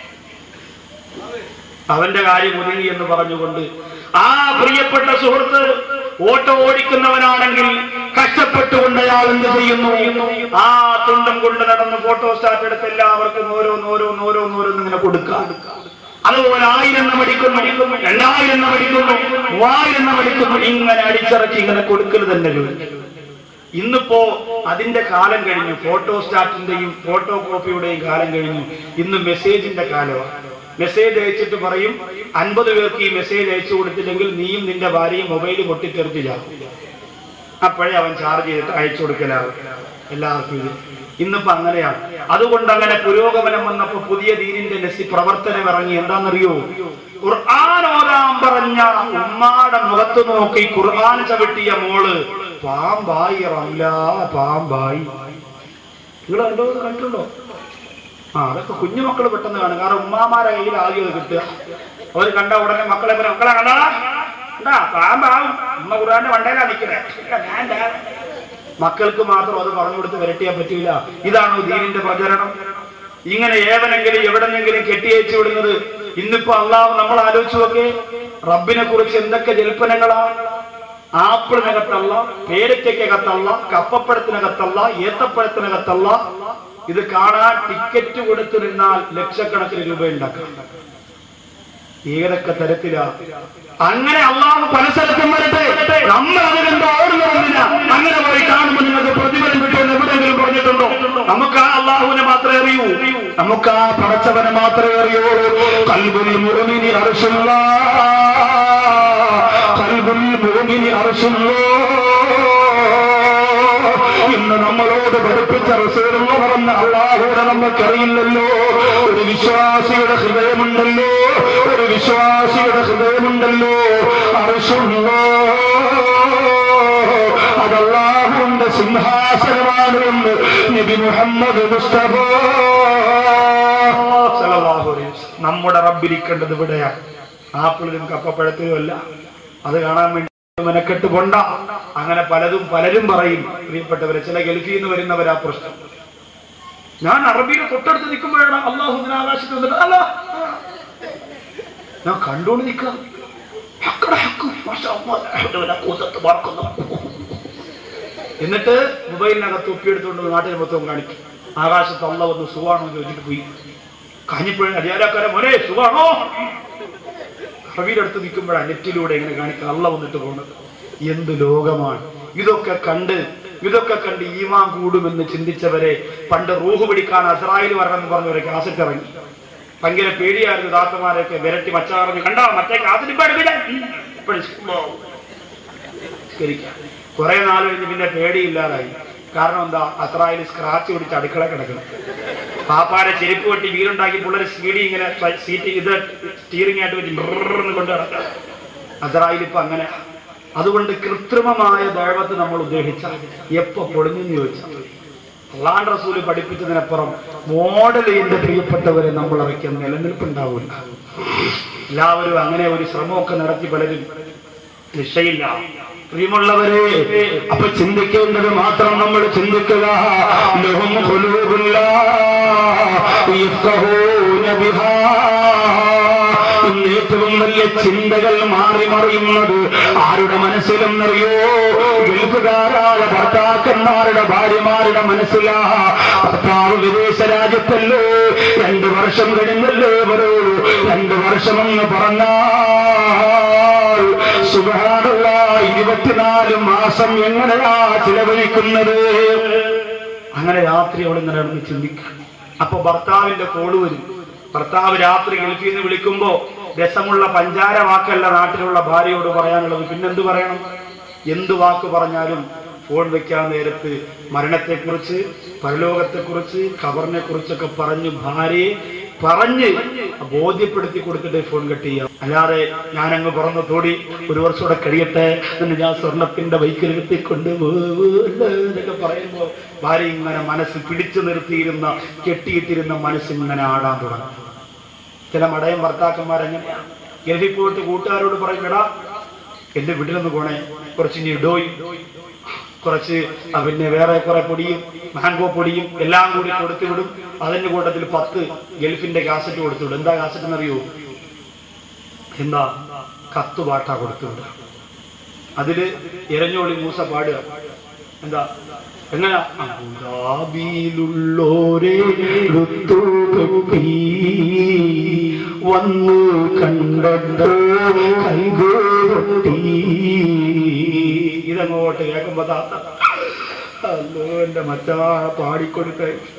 അവന്റെ കാര്യം ഒതുങ്ങി എന്ന് പറഞ്ഞുകൊണ്ട് ആ പ്രിയപ്പെട്ട സുഹൃത്ത് ഓട്ടോ ഓടിക്കുന്നവനാണെങ്കിൽ കഷ്ടപ്പെട്ടുകൊണ്ട് അയാൾ എന്ത് ചെയ്യുന്നു ആ തുണ്ടം കൊണ്ട് നടന്ന് ഫോട്ടോ സ്റ്റാറ്റ് എടുത്ത് എല്ലാവർക്കും ഓരോന്ന് ഓരോന്ന് ഓരോന്ന് ഓരോന്ന് ഇങ്ങനെ കൊടുക്കാം അതുപോലെ ആയിരം എണ്ണം അടിക്കുന്നു രണ്ടായിരം എണ്ണം അടിക്കുന്നു മൂവായിരം എണ്ണം അടിക്കുന്നു ഇങ്ങനെ അടിച്ചിറക്കി ഇങ്ങനെ കൊടുക്കൽ തന്നെ ജോലി. ഇന്നിപ്പോ അതിന്റെ കാലം കഴിഞ്ഞു ഫോട്ടോ സ്റ്റാറ്റിന്റെയും ഫോട്ടോ കോപ്പിയുടെയും കാലം കഴിഞ്ഞു ഇന്ന് മെസ്സേജിന്റെ കാലമാണ് മെസ്സേജ് അയച്ചിട്ട് പറയും അൻപത് പേർക്ക് ഈ മെസ്സേജ് അയച്ചു കൊടുത്തില്ലെങ്കിൽ നീയും നിന്റെ ഭാര്യയും മൊബൈൽ പൊട്ടിത്തെറിച്ച് ചാവും അപ്പോഴേ അവൻ ചാർജ് ചെയ്തിട്ട് അയച്ചു കൊടുക്കലാവും എല്ലാവർക്കും ഇത് ഇന്നിപ്പോ അങ്ങനെയാണ് അതുകൊണ്ട് അങ്ങനെ പുരോഗമനം വന്നപ്പോ പുതിയ ദീനിന്റെ നെസി പ്രവർത്തനം ഇറങ്ങി എന്താണെന്നറിയോ ഖുർആൻ ഓതാൻ പറഞ്ഞ ഉമ്മാടെ മുഖത്ത് നോക്കി ഖുർആൻ ചവിട്ടിയ മോള് പാമ്പായി റംല പാമ്പായി നിങ്ങൾ കണ്ടോ കണ്ടുണ്ടോ ആ അതൊക്കെ കുഞ്ഞുമക്കൾ പെട്ടെന്ന് കാണും കാരണം ഉമ്മാമാരെ കയ്യിൽ ആദ്യം അത് കിട്ടുക അവർ കണ്ട ഉടനെ മക്കളെ പറയും, മക്കളെ കണ്ടാ കണ്ടാ പാമ്പാവും ഉമ്മ ഖുർആന്റെ വണ്ടയിലാ നിൽക്കണേ ഞാൻ ദാ. മക്കൾക്ക് മാത്രം അത് പറഞ്ഞു കൊടുത്ത് വരട്ടിയാൻ പറ്റൂല ഇതാണോ ദീനിന്റെ പ്രചരണം ഇങ്ങനെ ഏവനെങ്കിലും എവിടെന്നെങ്കിലും കെട്ടിയച്ചു വിടുന്നത് ഇന്നിപ്പോ അള്ളാഹു നമ്മൾ ആലോചിച്ചു നോക്കേ റബ്ബിനെ കുറിച്ച് എന്തൊക്കെ ജൽപ്പനങ്ങളാണ് ആപ്പിളിനകത്തല്ല പേരയ്ക്കകത്തല്ല കപ്പപ്പഴത്തിനകത്തല്ല ഏത്തപ്പഴത്തിനകത്തല്ല ഇത് കാണാൻ ടിക്കറ്റ് കൊടുത്തു നിന്നാൽ ലക്ഷക്കണക്കിന് രൂപ ഉണ്ടാക്കാം ഏതൊക്കെ തരത്തിലാ അങ്ങനെ അള്ളാഹു പല സ്ഥലത്തും വരട്ടെ നമ്മൾ അതിനെന്തോ ഓടുന്നില്ല അങ്ങനെ പോയി കാണുമ്പോൾ നിങ്ങൾക്ക് പ്രതിഫലം കിട്ടുമെന്ന് എവിടെയെങ്കിലും പറഞ്ഞിട്ടുണ്ടോ നമുക്ക് ആ അള്ളാഹുവിനെ മാത്രമേ അറിയൂ നമുക്ക് ആ പടച്ചവനെ മാത്രമേ അറിയുള്ളൂ കൽബുൽ മുഅ്മിനി അർശുള്ള കൽബുൽ മുഅ്മിനി അർശുള്ള ഇന്ന് നമ്മളോട് പഠിപ്പിച്ച റസൂലുള്ള പറഞ്ഞ അള്ളാഹുവിനെ നമുക്കറിയില്ലല്ലോ ഒരു വിശ്വാസിയുടെ ഹൃദയമുണ്ടല്ലോ ഒരു വിശ്വാസിയുടെ ഹൃദയമുണ്ടല്ലോ അറിശുള്ളോ അത് അള്ളാഹുവിന്റെ സിംഹാസനമാണ് എന്ന് നബി മുഹമ്മദ് മുസ്തഫ സല്ലല്ലാഹു അലൈഹി വസല്ലം. നമ്മുടെ റബ്ബിരിക്കേണ്ടത് ഇവിടെയാണ് ആപ്പിളിലും കപ്പപ്പഴത്തിലും അല്ല അത് കാണാൻ വേണ്ടി മെനക്കെട്ട് കൊണ്ട അങ്ങനെ പലതും പലരും പറയും പ്രിയപ്പെട്ടവരെ ചില ഗൾഫിൽ നിന്ന് വരുന്നവരാ പ്രശ്നം ഞാൻ അറബിയിൽ തൊട്ടടുത്ത് നിൽക്കുമ്പോഴാണ് അള്ളാഹു ഇങ്ങനെ ആകാശത്ത് വന്നിട്ട് അല്ല ഞാൻ കണ്ടോണ്ട് നിൽക്കാം ഹക്കടെ ഹക്ക്, മാഷാ അല്ലാഹ്, അൽഹംദുലില്ലാഹ്, കൂത്തത്ത് പറക്കുന്നു. എന്നിട്ട് മൊബൈലിനകത്ത് ഒപ്പിയെടുത്തുകൊണ്ട് നാട്ടിൽ മൊത്തം കാണിക്കും ആകാശത്ത് അള്ള വന്ന് സുഖാണോ എന്ന് ചോദിച്ചിട്ട് പോയി കാഞ്ഞിപ്പോഴും അടിയാലാക്കാരെ മോനെ സുഖാണോ റബീയുടെ അടുത്ത് നിൽക്കുമ്പോഴാണ് നെറ്റിലൂടെ ഇങ്ങനെ കാണിക്കുക അള്ള വന്നിട്ട് പോകുന്നത് എന്ത് ലോകമാണ് ഇതൊക്കെ കണ്ട് ഇതൊക്കെ കണ്ട് ഈമാൻ കൂടുമെന്ന് ചിന്തിച്ചവരെ പണ്ട് റൂഹ് പിടിക്കാൻ അസ്രായിൽ വരണമെന്ന് പറഞ്ഞവരെ കാസറ്റ് ഇറങ്ങി ഭയങ്കര പേടിയായിരുന്നു ദാത്തമാരെയൊക്കെ വിരട്ടി മച്ച പറഞ്ഞ് കണ്ടോ മറ്റേ കാസറ്റ് കുറെ നാൾ കഴിഞ്ഞ് പിന്നെ പേടിയില്ലാതായി കാരണം എന്താ അത്രയിൽ സ്ക്രാച്ച് പിടിച്ച് അടുക്കള കിടക്കണം പാപ്പാരെ ചെരുപ്പ് വെട്ടി വീടുണ്ടാക്കി പിള്ളേർ സീഡി ഇങ്ങനെ സീറ്റ് ഇത് സ്റ്റീറിംഗ് ആയിട്ട് വെച്ച് ബ്രന്ന് കൊണ്ട് നടക്കാം അസറായിൽ ഇപ്പൊ അങ്ങനെ അതുകൊണ്ട് കൃത്രിമമായ ദൈവത്തെ നമ്മൾ ഉദ്ദേശിച്ചാൽ എപ്പോ പൊളിഞ്ഞെന്ന് ചോദിച്ചാൽ അള്ളാൻ റസൂല് പഠിപ്പിച്ചതിനപ്പുറം മോഡൽ എന്റെ പ്രിയപ്പെട്ടവരെ നമ്മൾ ഇറക്കിയ നിലനിൽപ്പുണ്ടാവില്ല എല്ലാവരും അങ്ങനെ ഒരു ശ്രമമൊക്കെ നടത്തി പലരും നിശ്ചയില്ല പ്രിയമുള്ളവരെ
അപ്പൊ ചിന്തിക്കേണ്ടത് മാത്രം നമ്മൾ ചിന്തിക്കുക ലഹും ഖുലൂബുല്ല യഫ്ഖഹൂന ബിഹാ. ഇന്ന് ഏറ്റവും വലിയ ചിന്തകൾ മാറി മറിയുന്നത് ആരുടെ മനസ്സിലെന്നറിയോ ഗൾഫുകാരായ ഭർത്താക്കന്മാരുടെ ഭാര്യമാരുടെ മനസ്സിലാ ഭർത്താവ് വിദേശ രാജ്യത്തല്ലേ രണ്ടു വർഷം കഴിഞ്ഞല്ലേ വരൂ രണ്ടു വർഷമെന്ന് പറഞ്ഞാൽ സുഖാനുള്ള ഇരുപത്തിനാല് മാസം എങ്ങനെയാ ചിലവഴിക്കുന്നത്
അങ്ങനെ രാത്രി അവൾ ഇങ്ങനെ നടന്ന് ചിന്തിക്കുക അപ്പൊ ഭർത്താവിന്റെ കോള് വരും ഭർത്താവ് രാത്രി ഗൾഫിൽ നിന്ന് വിളിക്കുമ്പോ രസമുള്ള പഞ്ചാര വാക്കല്ല നാട്ടിലുള്ള ഭാര്യയോട് പറയാനുള്ളത് പിന്നെന്ത് പറയണം എന്ത് വാക്ക് പറഞ്ഞാലും ഫോൺ വെക്കാൻ നേരത്ത് മരണത്തെക്കുറിച്ച് പരലോകത്തെക്കുറിച്ച് ഖബറിനെ കുറിച്ചൊക്കെ പറഞ്ഞു ഭാര്യയെ പറഞ്ഞ് ബോധ്യപ്പെടുത്തി കൊടുത്തിട്ട് ഫോൺ കട്ട് ചെയ്യാം അല്ലാതെ ഞാനങ്ങ് പറന്ന് തോടി ഒരു വർഷം കൂടെ കഴിയട്ടെ എന്ന് ഞാൻ സ്വർണത്തിന്റെ ബൈക്കിൽ എടുത്തിക്കൊണ്ട് എന്നൊക്കെ പറയുമ്പോ ഭാര്യ ഇങ്ങനെ മനസ്സ് പിടിച്ചു നിർത്തിയിരുന്ന കെട്ടിയിട്ടിരുന്ന മനസ്സ് ഇങ്ങനെ ആടാൻ തുടങ്ങും ചില മടയം ഭർത്താക്കന്മാരെങ്ങനെയാ ഗൾഫിൽ പോയിട്ട് കൂട്ടുകാരോട് പറയും എടാ എന്റെ വീട്ടിലൊന്ന് പോണേ കുറച്ച് ഇനി ഇടോയും കുറച്ച് ആ പിന്നെ വേറെ കുറെ പൊടിയും മാംഗോ പൊടിയും എല്ലാം കൂടി കൊടുത്തു വിടും അതിന്റെ കൂട്ടത്തിൽ പത്ത് ഗൾഫിന്റെ കാസറ്റ് കൊടുത്തു വിടും എന്താ കാസറ്റ് എന്നറിയോ എന്താ കത്തുപാട്ടാ കൊടുത്തു വിടുക അതില് എരഞ്ഞോളി മൂസ പാടുക എന്താ എങ്ങനെയാ അബുദാബിയിലുള്ളോരേ ഋതുപെട്ടി വന്നു കണ്ടോ കൈകോട്ടി ഇതങ്ങോട്ട് കേൾക്കുമ്പോ താത്ത അല്ലോ എന്റെ മച്ചാ പാടിക്കൊടുക്ക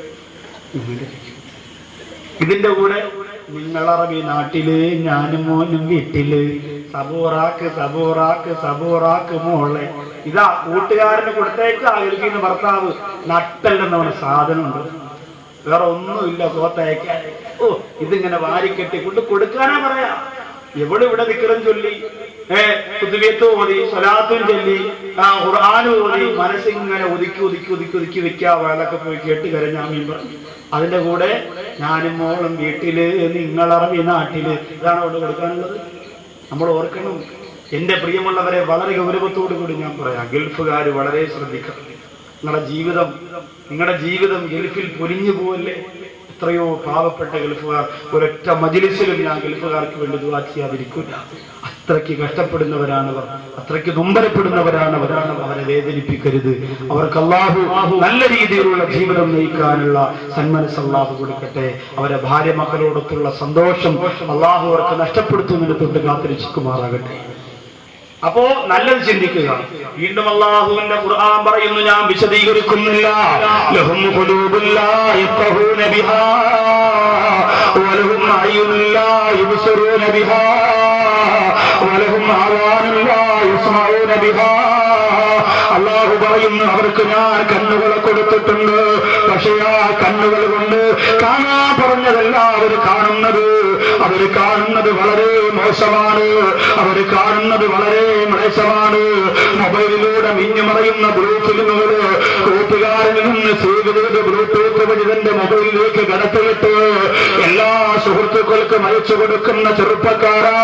ഇതിന്റെ കൂടെ നിങ്ങളറബി നാട്ടില് ഞാനും മോനും വീട്ടില് സബൂറാക്ക് സബൂറാക്ക് സബൂറാക്ക് മോളെ ഇതാ കൂട്ടുകാരന് കൊടുത്തേക്ക് അയൽക്കുന്ന ഭർത്താവ് നട്ടല്ലെന്ന് പറഞ്ഞ സാധനമുണ്ട് വേറെ ഒന്നുമില്ല കോത്തയക്കാൻ ഓ ഇതിങ്ങനെ വാരിക്കെട്ടി കൊണ്ട് കൊടുക്കാനാ പറയാ എവിടെ ഇവിടെ വിക്രം ചൊല്ലി ഏ കുത്തുവിയത്ത് ഓതി സ്വലാത്തും ചൊല്ലി ആ ഖുർആാനും ഓതി മനസ്സിങ്ങനെ ഒതുക്കി ഒതുക്കി ഒതുക്കി ഒതുക്കി വെക്കാ വേളൊക്കെ പോയി കേട്ട് കരഞ്ഞാമീൻ പറഞ്ഞു അതിന്റെ കൂടെ ഞാനും മോളും വീട്ടില് നിങ്ങളറബി നാട്ടില് ഇതാണ് അവിടെ കൊടുക്കാനുള്ളത് നമ്മൾ ഓർക്കണം എന്റെ പ്രിയമുള്ളവരെ വളരെ ഗൗരവത്തോടു കൂടി ഞാൻ പറയാം ഗൾഫുകാർ വളരെ ശ്രദ്ധിക്കണം നിങ്ങളുടെ ജീവിതം നിങ്ങളുടെ ജീവിതം ഗൾഫിൽ പൊലിഞ്ഞു പോവല്ലേ എത്രയോ പാവപ്പെട്ട ഗൾഫുകാർ ഒരൊറ്റ മജിലിസിലും ഞാൻ ഗൾഫുകാർക്ക് വേണ്ടി ദുവാ ചെയ്യാതിരിക്കില്ല അത്രയ്ക്ക് കഷ്ടപ്പെടുന്നവരാണവർ അത്രയ്ക്ക് നൊമ്പരപ്പെടുന്നവരാണവരാണ് അവരെ വേദനിപ്പിക്കരുത് അവർക്ക് അള്ളാഹു നല്ല രീതിയിലുള്ള ജീവിതം നയിക്കാനുള്ള സന്മനസ് അള്ളാഹു കൊടുക്കട്ടെ അവരെ ഭാര്യ മക്കളോടൊത്തുള്ള സന്തോഷം അള്ളാഹു അവർക്ക് നഷ്ടപ്പെടുത്തുന്നതിന് തൊട്ട് കാത്തിരിക്കുമാറാകട്ടെ അപ്പോ നല്ലത് ചിന്തിക്കുക വീണ്ടും അള്ളാഹുവിന്റെ ഖുർആൻ പറയുന്നു ഞാൻ വിശദീകരിക്കുന്നില്ല
لهم قلوب لا يفقهون بها ولهم أعين لا يبصرون بها ولهم آذان لا يسمعون بها അള്ളാഹു പറയുന്നു അവർക്ക് ഞാൻ കണ്ണുകളെ കൊടുത്തിട്ടുണ്ട് പക്ഷേ ആ കണ്ണുകൾ കൊണ്ട് കാണാൻ പറഞ്ഞതല്ല അവർ കാണുന്നത് അവർ കാണുന്നത് വളരെ മോശമാണ് അവർ കാണുന്നത് വളരെ മ്ലേശമാണ് മൊബൈലിലൂടെ മിഞ്ഞുമറയുന്ന ബ്ലൂ ഫിലിമുകള് കൂട്ടുകാരിൽ നിന്ന് സേവ് ചെയ്ത് ബ്ലൂടൂത്ത് വഴി തന്റെ മൊബൈലിലേക്ക് കടത്തിയിട്ട് എല്ലാ സുഹൃത്തുക്കൾക്കും അയച്ചു കൊടുക്കുന്ന ചെറുപ്പക്കാരാ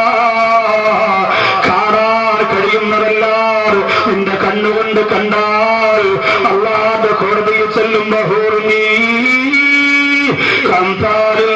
കാണാൻ കഴിയുന്നതെല്ലാം നിന്റെ കണ്ണുകൊണ്ട് കണ്ടാൽ അള്ളാന്റെ കോടതിയിൽ ചെല്ലുമ്പോ ഹൂർമീ കന്താരിൽ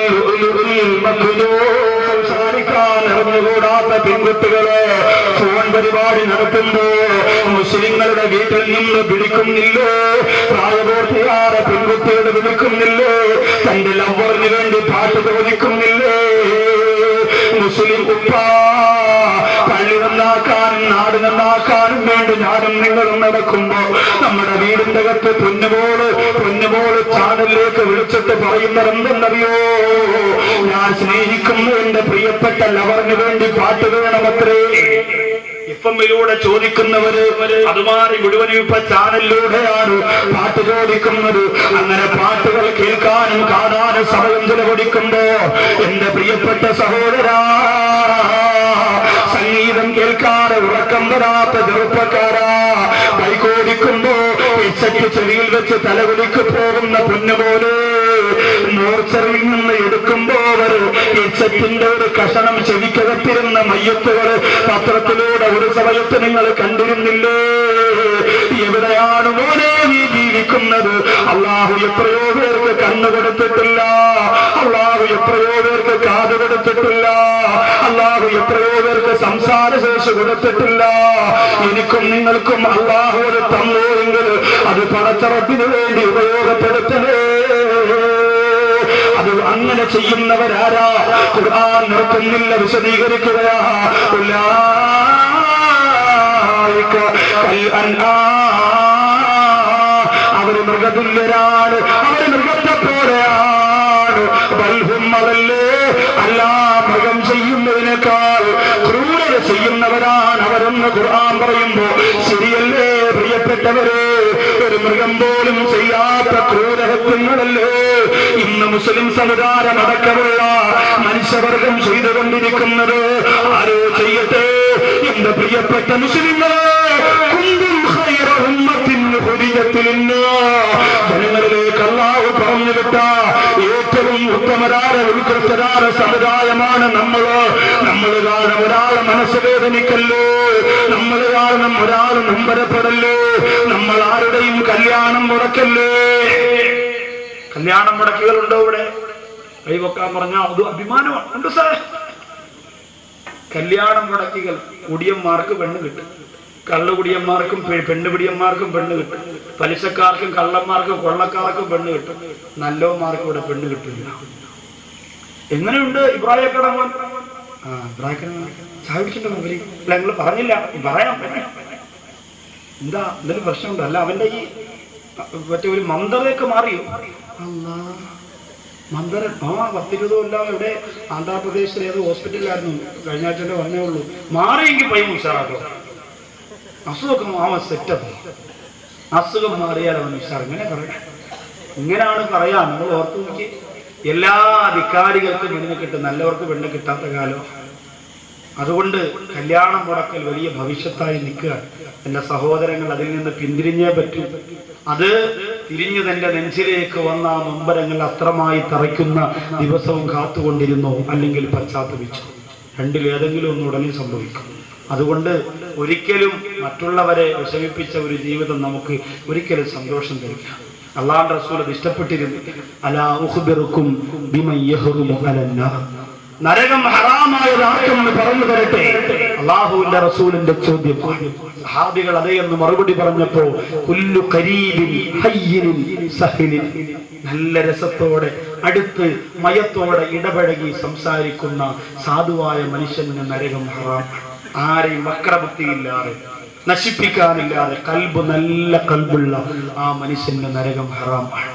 സംസാരിക്കാൻ അറിഞ്ഞുകൂടാത്ത പെൺകുട്ടികളെ ഫോൺ പരിപാടി നടത്തുമ്പോ മുസ്ലിങ്ങളുടെ വീട്ടിൽ നിന്ന് വിളിക്കുന്നില്ലേ പ്രായപൂർത്തിയായ പെൺകുട്ടിയോട് വിളിക്കുന്നില്ലേ തന്റെ ലവറിന് വേണ്ടി പാട്ട് ചോദിക്കുന്നില്ലേ മുസ്ലിം ഉപ്പ പള്ളി നന്നാക്കാനും നാട് നന്നാക്കാനും വേണ്ടി ഞാനും നിങ്ങളും നടക്കുമ്പോ നമ്മുടെ വീടിന്റെ അകത്ത് പൊന്നുപോള് പൊന്നുപോള് ചാനലിലേക്ക് വിളിച്ചിട്ട് പറയുന്നത് എന്തെന്നറിയോ ഞാൻ സ്നേഹിക്കുന്ന എന്റെ പ്രിയപ്പെട്ട ലവറിന് വേണ്ടി പാട്ട് വേണമത്രേ എഫ് എമ്മിലൂടെ ചോദിക്കുന്നവര് അതുമാറി മുഴുവനും ഇപ്പൊ ചാനലിലൂടെയാണ് പാട്ട് ചോദിക്കുന്നത് അങ്ങനെ പാട്ടുകൾ കേൾക്കാനും കാണാനും സമയം ചെലവഴിക്കുമ്പോ എന്റെ പ്രിയപ്പെട്ട സഹോദരാ സംഗീതം കേൾക്കാതെ ഉറക്കം വരാത്ത ചെറുപ്പക്കാരാ കൈകോടിക്കുമ്പോ ഇച്ചയ്ക്ക് ചെവിയിൽ വെച്ച് തലകുലിക്ക് പോകുന്ന പൊന്നുപോലെ മോർച്ചറിൽ നിന്ന് എടുക്കുമ്പോ അവര് ഇച്ചത്തിന്റെ ഒരു കഷണം ചെവിക്കകത്തിരുന്ന മയ്യത്തുകള് പത്രത്തിലൂടെ ഒരു സമയത്ത് നിങ്ങൾ കണ്ടിരുന്നില്ലേ എവിടെയാണ് മോനെ നീ ജീവിക്കുന്നത് അള്ളാഹു എത്രയോ പേർക്ക് കണ്ണു കൊടുത്തിട്ടില്ല അള്ളാഹു എത്രയോ പേർക്ക് കാത് കൊടുത്തിട്ടില്ല അള്ളാഹു എത്രയോ പേർക്ക് സംസാര ശേഷി കൊടുത്തിട്ടില്ല എനിക്കും നിങ്ങൾക്കും അള്ളാഹുവിന് തന്നു എങ്കിൽ അത് പടച്ചറപ്പിന് വേണ്ടി ഉപയോഗപ്പെടുത്തണേ അത് അങ്ങനെ ചെയ്യുന്നവരാരാ ഖുർആൻ നിർത്തുന്നില്ല വിശദീകരിക്കുകയാ ഉലായിക കൽ അൻആം. അവര് മൃഗതുല്യരാണ് അവര് മൃഗത്തെ പോലെയാണ് ബൽഹും അതല്ലേ അല്ല മൃഗം ചെയ്യുന്നതിനേക്കാൾ ക്രൂരത ചെയ്യുന്നവരാണ് അവരെന്ന് ഖുർആൻ പറയുമ്പോ ശരിയല്ലേ പ്രിയപ്പെട്ടവരെ ഒരു മൃഗം പോലും ചെയ്യാത്ത ക്രൂരഹത്യങ്ങളല്ലേ ഇന്ന് മുസ്ലിം സമുദായം അടക്കമുള്ള മനുഷ്യവർഗം ചെയ്തുകൊണ്ടിരിക്കുന്നത് ആരോ ചെയ്യട്ടെ എന്റെ പ്രിയപ്പെട്ട മുസ്ലിങ്ങളെ കുന്തും ഖൈറ ഉമ്മത്തിൻ ഹുരിയത്തിൽ ജനങ്ങളിലേക്ക് അള്ളാഹു പറഞ്ഞു വിട്ട ഏറ്റവും ഉത്തമരായ ഉത്കൃഷ്ടരായ സമുദായമാണ് നമ്മള് നമ്മൾ കാരണം ഒരാളെ മനസ്സ് വേദനിക്കല്ലോ നമ്മൾ കാരണം ഒരാൾ നമ്പരപ്പെടല്ലോ നമ്മൾ ആരുടെയും കല്യാണം മുടക്കല്ലേ
കല്യാണം മുടക്കികളുണ്ടോ ഇവിടെ കൈവക്കാൻ പറഞ്ഞ അത് അഭിമാനമാണ് ഉണ്ട് സാർ കല്യാണം മുടക്കികൾ കുടിയന്മാർക്ക് പെണ്ണ് കിട്ടും കള്ളുകുടിയന്മാർക്കും പെ- പെണ്ണുപിടിയന്മാർക്കും പെണ്ണ് കിട്ടും പലിശക്കാർക്കും കള്ളന്മാർക്കും കൊള്ളക്കാർക്കും പെണ്ണ് കിട്ടും നല്ലോന്മാർക്കും ഇവിടെ പെണ്ണ് കിട്ടില്ല എങ്ങനെയുണ്ട് ഇബ്രാഹിം കടമൻ ആ ഇബ്രാഹിം കടമൻ ചായ കുടിച്ചിട്ടുണ്ടോ അവര് അല്ല നിങ്ങൾ പറഞ്ഞില്ല പറയാം എന്താ എന്തെങ്കിലും പ്രശ്നമുണ്ടോ അല്ല അവന്റെ ഈ മറ്റേ ഒരു മന്ദതയൊക്കെ മാറിയോ അല്ലാ മന്ദരൻ ആ പത്തിരുപതോ എല്ലാം ഇവിടെ ആന്ധ്രാപ്രദേശിലെ ഏത് ഹോസ്പിറ്റലിലായിരുന്നു കഴിഞ്ഞ ആഴ്ച പറഞ്ഞേ ഉള്ളൂ മാറിയെങ്കിൽ പയ്യൻ ഉഷാറാക്കോ അസുഖമൊക്കെ മാവൻ സെറ്റപ്പ് അസുഖം മാറിയാൽ അവൻ ഉഷാർ ഇങ്ങനെ പറയാം ഇങ്ങനെയാണ് പറയാ നമ്മൾ ഓർത്തു നോക്കി എല്ലാ അധികാരികൾക്കും പെണ്ണ് കിട്ടും നല്ലവർക്ക് പെണ്ണ് കിട്ടാത്ത കാലം അതുകൊണ്ട് കല്യാണം മുടക്കൽ വലിയ ഭവിഷ്യത്തായി നിൽക്കുക എന്റെ സഹോദരങ്ങൾ അതിൽ നിന്ന് പിന്തിരിഞ്ഞേ പറ്റൂ അത് തിരിഞ്ഞു തന്റെ നെഞ്ചിലേക്ക് വന്ന ആ നൊമ്പരങ്ങൾ അത്രമായി തറയ്ക്കുന്ന ദിവസവും കാത്തുകൊണ്ടിരുന്നു അല്ലെങ്കിൽ പശ്ചാത്തപിച്ചു രണ്ടിൽ ഏതെങ്കിലും ഒന്ന് ഉടനെ സംഭവിക്കും അതുകൊണ്ട് ഒരിക്കലും മറ്റുള്ളവരെ വിഷമിപ്പിച്ച ഒരു ജീവിതം നമുക്ക് ഒരിക്കലും സന്തോഷം തരില്ല അള്ളാഹ് റസൂൽ അത് ഇഷ്ടപ്പെട്ടിരുന്നു അലാ ഉഖ്ബിറുക്കും ബിമൻ യഹ്റുമു അലന്നാർ നരകം ഹറാമായതാർക്കെന്ന് പറഞ്ഞു തരട്ടെ അള്ളാഹുവിന്റെ റസൂലിന്റെ ചോദ്യം സഹാബികൾ അതേ എന്ന് മറുപടി പറഞ്ഞപ്പോ കുല്ലു കരീബിൻ ഹയ്യിനിൻ സഹിലിൻ നല്ല രസത്തോടെ അടുത്ത് മയത്തോടെ ഇടപഴകി സംസാരിക്കുന്ന സാധുവായ മനുഷ്യന് നരകം ഹറാം ആരെയും വക്രബുദ്ധിയില്ലാതെ നശിപ്പിക്കാനില്ലാതെ കൽബ് നല്ല കൽബുള്ള ആ മനുഷ്യന്റെ നരകം ഹറാമാണ്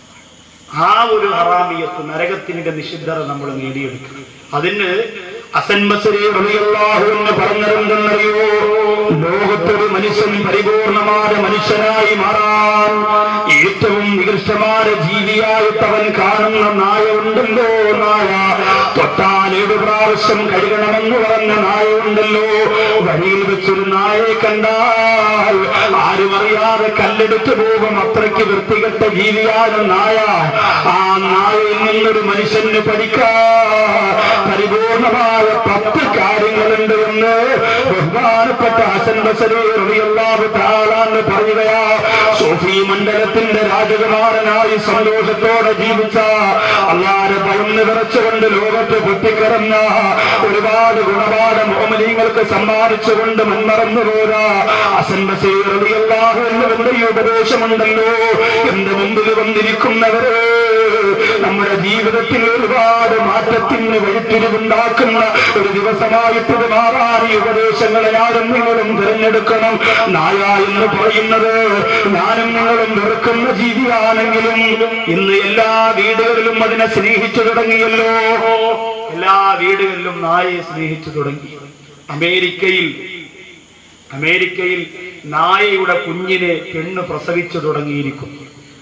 ആ ഒരു ഹറാമിയത്ത് നരകത്തിന്റെ നിഷിദ്ധത നമ്മൾ നേടിയെടുക്കും അതിന്
അസൻ ബസരി റളിയല്ലാഹു അൻഹു പറഞ്ഞതെന്തെന്നറിയോ ലോകത്തൊരു മനുഷ്യൻ പരിപൂർണമായ മനുഷ്യനായി മാറാൻ ഏറ്റവും നികൃഷ്ടമായ ജീവിയായിട്ട് അവൻ കാണുന്ന നായ ഉണ്ടല്ലോ നായ തൊട്ടാൽ ഏഴ് പ്രാവശ്യം കഴുകണമെന്ന് പറഞ്ഞ നായ ഉണ്ടല്ലോ വഴിയിൽ വെച്ചൊരു നായയെ കണ്ടാൽ ആരും അറിയാതെ കല്ലെടുത്തു പോകും അത്രയ്ക്ക് വൃത്തികെട്ട ജീവിയാണ് നായ ആ നായയിൽ നിന്നൊരു മനുഷ്യന് പഠിക്കാ പരിപൂർണമായ പത്ത് കാര്യങ്ങളുണ്ട് എന്ന് ബഹുമാനപ്പെട്ട ഹസൻ ബസരി റളിയല്ലാഹു തആല എന്ന് പറയുകയാ സോഫി മണ്ഡലത്തിന്റെ രാജകുമാരനായി സന്തോഷത്തോടെ ജീവിച്ച അല്ലാതെ ഭയന്ന് വിറച്ചുകൊണ്ട് ലോകത്ത് പൊട്ടിക്കിറന്ന ഒരുപാട് ഗുണപാഠ മോമനീങ്ങൾക്ക് സമ്മാനിച്ചുകൊണ്ട് മൺമറന്നു പോരാ ഹസൻ ബസീർ റളിയല്ലാഹു എന്നവരുടെ ഈ ഉപദേശമുണ്ടല്ലോ എന്റെ മുമ്പിൽ വന്നിരിക്കുന്നവരെ നമ്മുടെ ജീവിതത്തിൽ ഒരുപാട് മാറ്റത്തിന് വഴിത്തിരിവുണ്ടാക്കുന്ന ഒരു ദിവസമായിട്ട് ഇത് മാറാൻ ഈ ഉപദേശങ്ങളെ ഞാനും നിങ്ങളും തിരഞ്ഞെടുക്കണം നായ എന്ന് പറയുന്നത് ഞാനും നിങ്ങളും വെറുക്കുന്ന ജീവിയാണെങ്കിലും ഇന്ന് എല്ലാ വീടുകളിലും അതിനെ സ്നേഹിച്ചു തുടങ്ങിയല്ലോ
എല്ലാ വീടുകളിലും നായയെ സ്നേഹിച്ചു തുടങ്ങി അമേരിക്കയിൽ അമേരിക്കയിൽ നായയുടെ കുഞ്ഞിനെ പെണ്ണ് പ്രസവിച്ചു തുടങ്ങിയിരിക്കുന്നു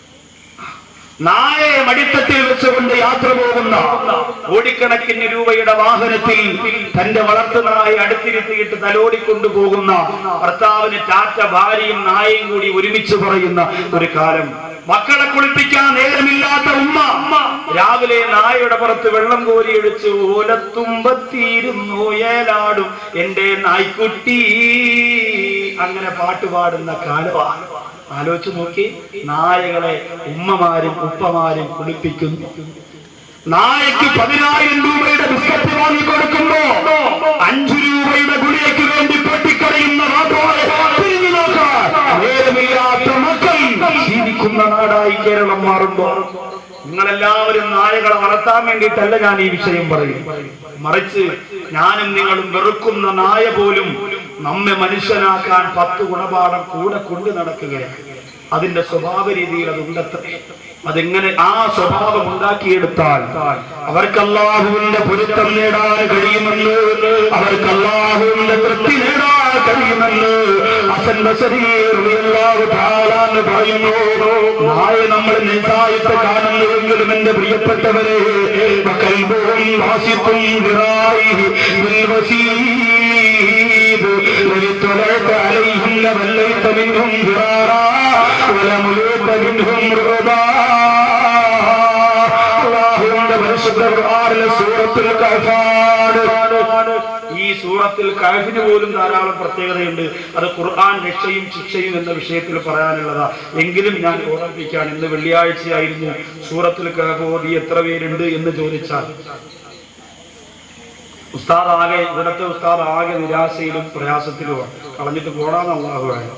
നായയെ മടിത്തട്ടിൽ വെച്ചുകൊണ്ട് യാത്ര പോകുന്ന കോടിക്കണക്കിന് രൂപയുടെ വാഹനത്തിൽ തന്റെ വളർത്തു നായ അടുത്തിരുത്തിയിട്ട് തലോടിക്കൊണ്ടു പോകുന്ന ഭർത്താവിന് ടാറ്റ ഭാര്യയും നായയും കൂടി ഒരുമിച്ച് പറയുന്ന ഒരു കാലം മക്കളെ കുളിപ്പിക്കാൻ നേരമില്ലാത്ത ഉമ്മ രാവിലെ നായയുടെ പുറത്ത് വെള്ളം കോരി ഒഴിച്ച് ഓലത്തുമ്പത്തിയിരുന്നു ഏലാടും എന്റെ നായ്ക്കുട്ടി അങ്ങനെ പാട്ടുപാടുന്ന കാലമാണ് ആലോചിച്ച് നോക്കി നായകളെ ഉമ്മമാരും ഉപ്പമാരും കുളിപ്പിക്കുന്നു നായക്ക് പതിനായിരം രൂപയുടെ ബിസ്ക്കറ്റ് വാങ്ങി കൊടുക്കുമ്പോ അഞ്ചു രൂപയുടെ ഗുളിയയ്ക്ക് വേണ്ടി പൊട്ടിക്കറിയുന്ന നാട്ടോടെ തിരിഞ്ഞു നോക്കാൻ നേരമില്ലാത്ത മക്കൾ ജീവിക്കുന്ന നാടായി കേരളം മാറുമ്പോ നിങ്ങളെല്ലാവരും നായകളെ വളർത്താൻ വേണ്ടിയിട്ടല്ല ഞാൻ ഈ വിഷയം പറയും മറിച്ച് ഞാനും നിങ്ങളും വെറുക്കുന്ന നായ പോലും നമ്മെ മനുഷ്യനാക്കാൻ പത്ത് ഗുണപാഠം കൂടെ കൊണ്ടു നടക്കുകയാണ് അതിന്റെ സ്വഭാവ രീതിയിൽ അതുണ്ടത്രേ അതെങ്ങനെ ആ സ്വഭാവം ഉണ്ടാക്കിയെടുത്താൽ അവർക്ക് അള്ളാഹുവിന്റെ പൊരുത്തം നേടാൻ കഴിയുമെന്ന് അവർക്ക് അള്ളാഹുവിന്റെ തൃപ്തി നേടാൻ കഴിയുമെന്ന് അസൻ ബസരീറിയാഹു താലാന്ന് പറയുന്നു നായ നമ്മൾ നെഞ്ചായിട്ട് കാണുന്നുവെങ്കിലും എന്റെ പ്രിയപ്പെട്ടവരെ കൽബും വാസിപ്പും വിറായി بالوسيد ولطلعت عليهم لوليت منهم فرارا ولملوت منهم رعبا അള്ളാഹുവിന്റെ പരിശുദ്ധ ഖുർആനിലെ സൂറത്തുൽ കഹ്ഫാണ് ഈ സൂറത്തിൽ കഹഫിന് പോലും ധാരാളം പ്രത്യേകതയുണ്ട് അത് ഖുർആൻ രക്ഷയും ശിക്ഷയും എന്ന വിഷയത്തിൽ പറയാനുള്ളതാ എങ്കിലും ഞാൻ ഓർമ്മിപ്പിക്കാൻ ഇന്ന് വെള്ളിയാഴ്ചയായിരുന്നു സൂറത്തുൽ കഹഫ് ഓതി എത്ര പേരുണ്ട് എന്ന് ചോദിച്ചാൽ ഉസ്താദ് ആകെ ഇവിടുത്തെ ഉസ്താദ് ആകെ നിരാശയിലും പ്രയാസത്തിലുമാണ് കളഞ്ഞിട്ട് പോടാന്ന് അള്ളാഹുവാണ്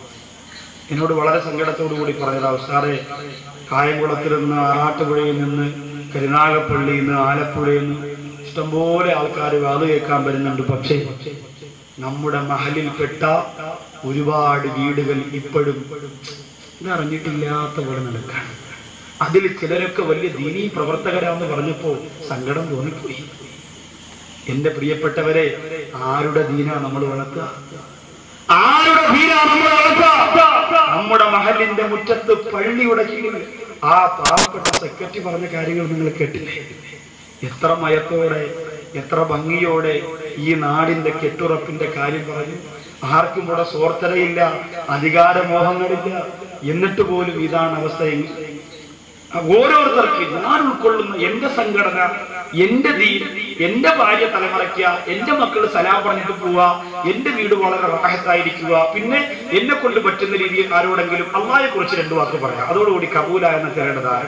എന്നോട് വളരെ സങ്കടത്തോടു കൂടി പറഞ്ഞതാ ഉസ്താദെ കായംകുളത്തിൽ നിന്ന് ആറാട്ടുപുഴയിൽ നിന്ന് കരുനാഗപ്പള്ളിയിൽ നിന്ന് ആലപ്പുഴയിൽ നിന്ന് ഇഷ്ടംപോലെ ആൾക്കാർ വാത് കേൾക്കാൻ വരുന്നുണ്ട് പക്ഷേ നമ്മുടെ മഹലിൽപ്പെട്ട ഒരുപാട് വീടുകൾ ഇപ്പോഴും ഇതറിഞ്ഞിട്ടില്ലാത്ത പോലെ നടക്കാണ് അതിൽ ചിലരൊക്കെ വലിയ ദീനീ പ്രവർത്തകരാന്ന് പറഞ്ഞപ്പോ സങ്കടം തോന്നിപ്പോയി എന്റെ പ്രിയപ്പെട്ടവരെ ആരുടെ ദീന നമ്മൾ വളർത്തുക ആരുടെ ദീന നമ്മൾ വളർത്തുക നമ്മുടെ മഹലിന്റെ മുറ്റത്ത് പള്ളിയുടെ കീഴിൽ ആ പാവപ്പെട്ട സെക്രട്ടറി പറഞ്ഞ കാര്യങ്ങൾ നിങ്ങൾ കേട്ടില്ലേ എത്ര മയത്തോടെ എത്ര ഭംഗിയോടെ ഈ നാടിന്റെ കെട്ടുറപ്പിന്റെ കാര്യം പറഞ്ഞു ആർക്കും ഇവിടെ സ്വാർത്ഥതയില്ല അധികാരമോഹങ്ങളില്ല എന്നിട്ട് പോലും ഇതാണ് അവസ്ഥ എങ്കിൽ ഓരോരുത്തർക്ക് ഞാൻ ഉൾക്കൊള്ളുന്ന എന്റെ സംഘടന എന്റെ ദീൻ എന്റെ ഭാര്യ തലമറയ്ക്കുക എന്റെ മക്കൾ സലാം പറഞ്ഞിട്ട് പോവുക എന്റെ വീട് വളരെ റാഹത്തായിരിക്കുക പിന്നെ എന്നെ കൊണ്ട് പറ്റുന്ന രീതിയിൽ ആരോടെങ്കിലും അള്ളാഹിനെ കുറിച്ച് രണ്ടു വാക്ക് പറയാം അതോടുകൂടി കബൂല എന്ന തേടേണ്ടതാണ്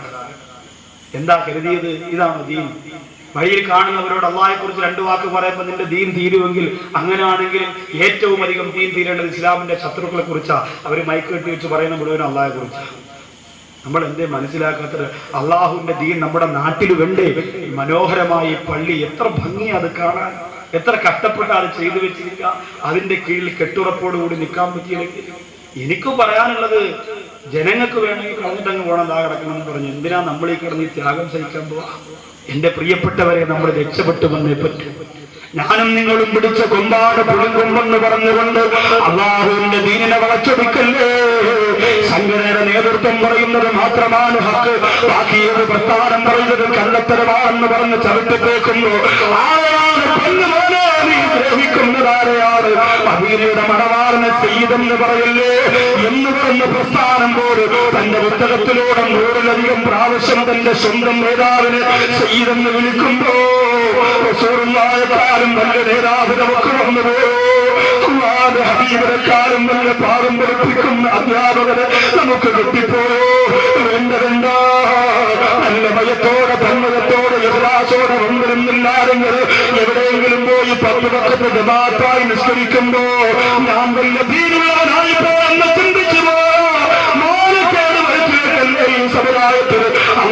എന്താ കരുതിയത് ഇതാണ് ദീൻ വഴിയിൽ കാണുന്നവരോട് അള്ളാഹിനെ കുറിച്ച് രണ്ടു വാക്ക് പറയുമ്പോൾ നിന്റെ ദീൻ തീരുമെങ്കിൽ അങ്ങനെയാണെങ്കിൽ ഏറ്റവും അധികം ദീൻ തീരേണ്ടത് ഇസ്ലാമിന്റെ ശത്രുക്കളെ കുറിച്ചാ അവർ മൈക്ക് കെട്ടി വെച്ച് പറയുന്ന മുഴുവൻ അള്ളാഹിനെ കുറിച്ചാണ് നമ്മൾ എന്തേ മനസ്സിലാക്കാത്തത് അള്ളാഹുവിന്റെ ദീൻ നമ്മുടെ നാട്ടിൽ വേണ്ടേ മനോഹരമായി ഈ പള്ളി എത്ര ഭംഗിയാ അത് കാണാൻ എത്ര കഷ്ടപ്പെട്ട് അത് ചെയ്തു വെച്ചിരിക്കുക അതിന്റെ കീഴിൽ കെട്ടുറപ്പോടുകൂടി നിൽക്കാൻ പറ്റിയില്ലെങ്കിൽ എനിക്ക് പറയാനുള്ളത് ജനങ്ങൾക്ക് വേണമെങ്കിൽ കളഞ്ഞിട്ടങ്ങ് പോകണം ദാ കിടക്കണം എന്ന് പറഞ്ഞു എന്തിനാ നമ്മൾ ഈ കിടന്ന് ഈ ത്യാഗം സഹിക്കാൻ പോവാ എന്റെ പ്രിയപ്പെട്ടവരെ നമ്മൾ രക്ഷപ്പെട്ടു വന്നേ പറ്റൂ ഞാനും നിങ്ങളും പിടിച്ച കൊമ്പാട് പുളിങ്കൊമ്പെന്ന് പറഞ്ഞുകൊണ്ട് അള്ളാഹുവിന്റെ ദീനിനെ വളച്ചൊടുക്കല്ലേ സംഘടനയുടെ നേതൃത്വം പറയുന്നത് മാത്രമാണ് ഹക്ക് ബാക്കിയത് പ്രസ്ഥാനം പറയുന്നത് കള്ളത്തരമാണെന്ന് പറഞ്ഞ് ചവിട്ടിത്തേക്കുന്നു ആരെയാണ് പെണ്ണുപോലെ നീ ദ്രോഹിക്കുന്നതാരെയാണ് അബീനയുടെ മണവാറിനെ ചെയ്തെന്ന് പറയല്ലേ എന്ന് പറഞ്ഞ പ്രസ്ഥാനം പോലും തന്റെ പുസ്തകത്തിലൂടെ നൂറിലധികം പ്രാവശ്യം തന്റെ സ്വന്തം നേതാവിനെ ചെയ്തെന്ന് വിളിക്കുമ്പോ റസൂലുള്ളാഹിയെക്കാളും നല്ല നേതാവ് നമുക്ക് വന്നുപോയോ അള്ളാഹുവിന്റെ ഹബീബിനെക്കാളും നല്ല പാദം പഠിപ്പിക്കുന്ന അധ്യാപകരെ നമുക്ക് കിട്ടിപ്പോയോ വേണ്ടതെന്താ നല്ല ഭയത്തോടെ ധർമ്മതത്തോടെ യഥാശോടെ വന്നിരുന്നില്ലാരെങ്കിൽ എവിടെയെങ്കിലും പോയി പത്ത് പക്കത്ത് ജമാത്തായി നിസ്കരിക്കുമ്പോ ഞാൻ വല്ല ഭീരുള്ളവനായി പോയെന്ന് ചിന്തിച്ചു പോ മാനക്കേട് വരുത്തിയിട്ടല്ലേ ഈ സമുദായത്തിൽ അള്ളാഹു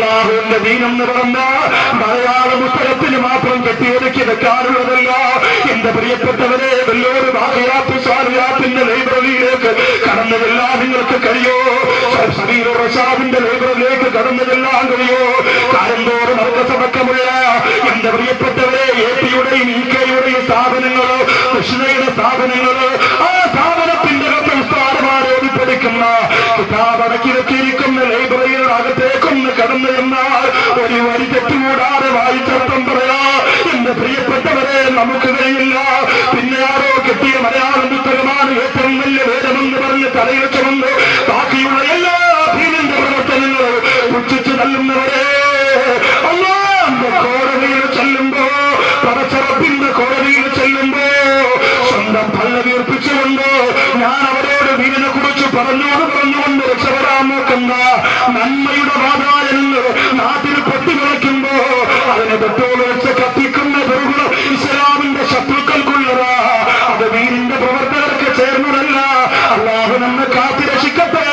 അള്ളാഹുവിന്റെ ദീനെന്ന് പറഞ്ഞ മലയാള പുസ്തകത്തിന് മാത്രം കെട്ടിയൊതുക്കി വെക്കാറുള്ളതല്ല എന്റെ പ്രിയപ്പെട്ടവരെ വെല്ലോട് ബാഹയാത്ത് സ്വാലിയാത്തിന്റെ ലൈബ്രറിയിലേക്ക് കടന്നു ചെല്ലാൻ നിങ്ങൾക്ക് കഴിയോ സബീർ റഷാദിന്റെ ലൈബ്രറിയിലേക്ക് കടന്നു ചെല്ലാൻ കഴിയോ കാരന്തോറും അർക്കസടക്കമുള്ള എന്റെ പ്രിയപ്പെട്ടവരെ എ പിയുടെയും ഇ കെയുടെയും സ്ഥാപനങ്ങള് കൃഷ്ണയുടെ സ്ഥാപനങ്ങള് ആ സ്ഥാപനത്തിന്റെ അകത്ത് ഉസ്താദമാരെ പഠിക്കുന്ന കിതാബ് അടക്കി വെച്ചിരിക്കുന്ന ലൈബ്രറിയുടെ അകത്തേക്കൊന്ന് കടന്നു എന്നാൽ ഒരു വരി തെറ്റുകൂടാതെ വായിച്ചർത്ഥം പറയാ എന്റെ പ്രിയപ്പെട്ടവരെ നമുക്ക് കഴിയില്ല പിന്നെ ആരോ കിട്ടിയ മലയാളം പുസ്തകമാണ് ഏറ്റവും വലിയ വേദമെന്ന് പറഞ്ഞ് തലയിൽ ചുമന്ന് ബാക്കിയുള്ള എല്ലാ ഭീമന്റെ പ്രവർത്തനങ്ങളും പുച്ഛിച്ചു തള്ളുന്നവരെ അല്ലാന്റെ കോടതിയിൽ ചെല്ലുമ്പോ പടച്ചറപ്പിന്റെ കോടതിയിൽ ചെല്ലുമ്പോ സ്വന്തം പള്ള വീർപ്പിച്ചുകൊണ്ട് ഞാൻ അവരോട് വീടിനെ കുറിച്ച് പറഞ്ഞോട് പറഞ്ഞുകൊണ്ട് രക്ഷപ്പെടാൻ നോക്കുന്ന നന്മയുടെ വാതായനങ്ങൾ നാട്ടിൽ പൊട്ടിവിളയ്ക്കുമ്പോ അതിനെ പെട്രോൾ വെച്ച് കത്തിക്കുന്ന ദുർഗുണ ഇസ്ലാമിന്റെ ശത്രുക്കൾക്കുള്ളതാ അത് വീടിന്റെ പ്രവർത്തകർക്ക് ചേർന്നതല്ല അള്ളാഹു നമ്മെ കാത്തി രക്ഷിക്കട്ടെ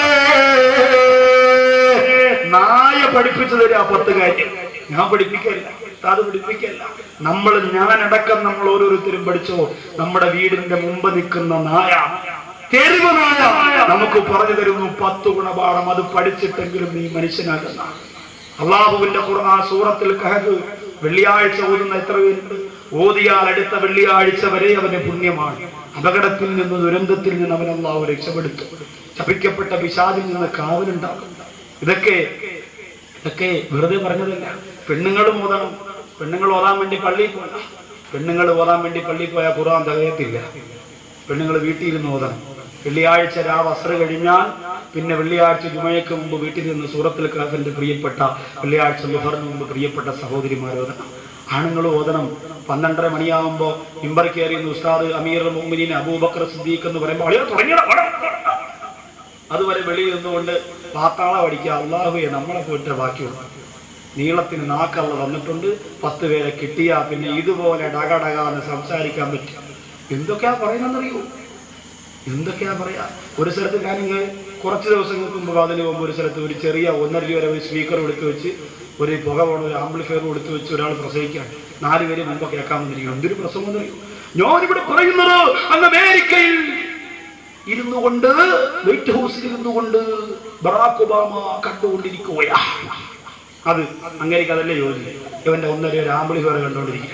നായ പഠിപ്പിച്ചു തരും ആ പത്ത് കാര്യം ഞാൻ പഠിപ്പിക്കല്ല അത് പഠിപ്പിക്കല്ല നമ്മൾ ഞാനടക്കം നമ്മൾ ഓരോരുത്തരും പഠിച്ചോ നമ്മുടെ വീടിന്റെ മുമ്പ് നിൽക്കുന്ന നായ തെരുവ് നായ നമുക്ക് പറഞ്ഞു തരുന്നു പത്ത് ഗുണപാഠം അത് പഠിച്ചിട്ടെങ്കിലും നീ മനുഷ്യനാകുന്ന അള്ളാഹുവിന്റെ ഖുർആൻ സൂറത്തിൽ കഹബ് വെള്ളിയാഴ്ച ഓതുന്ന എത്ര പേരുണ്ട് ഓതിയാൽ അടുത്ത വെള്ളിയാഴ്ച വരെ അവന് പുണ്യമാണ് അപകടത്തിൽ നിന്ന് ദുരന്തത്തിൽ നിന്ന് അവൻ അള്ളാഹു രക്ഷപ്പെടുത്തും ശപിക്കപ്പെട്ട പിശാദിൽ നിന്ന് കാവലുണ്ടാകും ഇതൊക്കെ ഇതൊക്കെ വെറുതെ പറഞ്ഞതല്ല പെണ്ണുങ്ങളും ഓതണം പെണ്ണുങ്ങൾ ഓതാൻ വേണ്ടി പള്ളിയിൽ പോകണം പെണ്ണുങ്ങൾ ഓതാൻ വേണ്ടി പള്ളിയിൽ പോയാൽ ഖുർആൻ തികയത്തില്ല പെണ്ണുങ്ങൾ വീട്ടിലിരുന്ന് ഓതണം വെള്ളിയാഴ്ച രാവ് അസ്ര കഴിഞ്ഞാൽ പിന്നെ വെള്ളിയാഴ്ച ജുമയ്ക്ക് മുമ്പ് വീട്ടിൽ നിന്ന് സൂറത്തിൽ കാഫിന്റെ പ്രിയപ്പെട്ട വെള്ളിയാഴ്ച ലുഹറിന് മുമ്പ് പ്രിയപ്പെട്ട സഹോദരിമാർ ഓതണം ആണുങ്ങൾ ഓതണം പന്ത്രണ്ടര മണിയാവുമ്പോ മിമ്പർ കയറി ഉസ്താദ് അമീർ മുമ്മിനിൻ അബൂബക്കർ സിദ്ദീഖ് എന്ന് പറയുമ്പോൾ അളിയോ തുടങ്ങിയടാ, വാടാ, വാടാ. അതുവരെ വെളിയിൽ നിന്നുകൊണ്ട് പാത്താളം അടിക്കുക അള്ളാഹുയെ നമ്മളെ പോയിട്ട് ബാക്കിയുള്ളൂ നീളത്തിന് നാക്കള്ള വന്നിട്ടുണ്ട് പത്ത് പേരെ കിട്ടിയാ പിന്നെ ഇതുപോലെ ഡക ഡക എന്ന് സംസാരിക്കാൻ പറ്റും എന്തൊക്കെയാ പറയുന്നറിയോ എന്തൊക്കെയാ പറയാ ഒരു സ്ഥലത്ത് ഞാനിങ്ങ് കുറച്ച് ദിവസങ്ങൾക്ക് മുമ്പ് അതിന് മുമ്പ് ഒരു സ്ഥലത്ത് ഒരു ചെറിയ ഒന്നര രൂപ വരെ ഒരു സ്പീക്കർ എടുത്തു വെച്ച് ഒരു പുക പോണ ഒരു ആംപ്ലിഫയർ എടുത്തു വെച്ച് ഒരാൾ പ്രസംഗിക്കുകയാണ് നാല് പേര് മുമ്പ് കേൾക്കാൻ വന്നിരിക്കണം എന്തൊരു പ്രസംഗം എന്നറിയോ ഞാനിവിടെ പറയുന്നത് അങ്ങ് അമേരിക്കയിൽ ഇരുന്നു കൊണ്ട് വൈറ്റ് ഹൗസിൽ ഇരുന്നു കൊണ്ട് ബറാക് ഒബാമ കണ്ടുകൊണ്ടിരിക്കുകയാ അത് അങ്ങേക്ക് അതല്ലേ ജോലി ഇവന്റെ ഒന്നര ഒരു ആംബുലിഫയർ കണ്ടുകൊണ്ടിരിക്കുക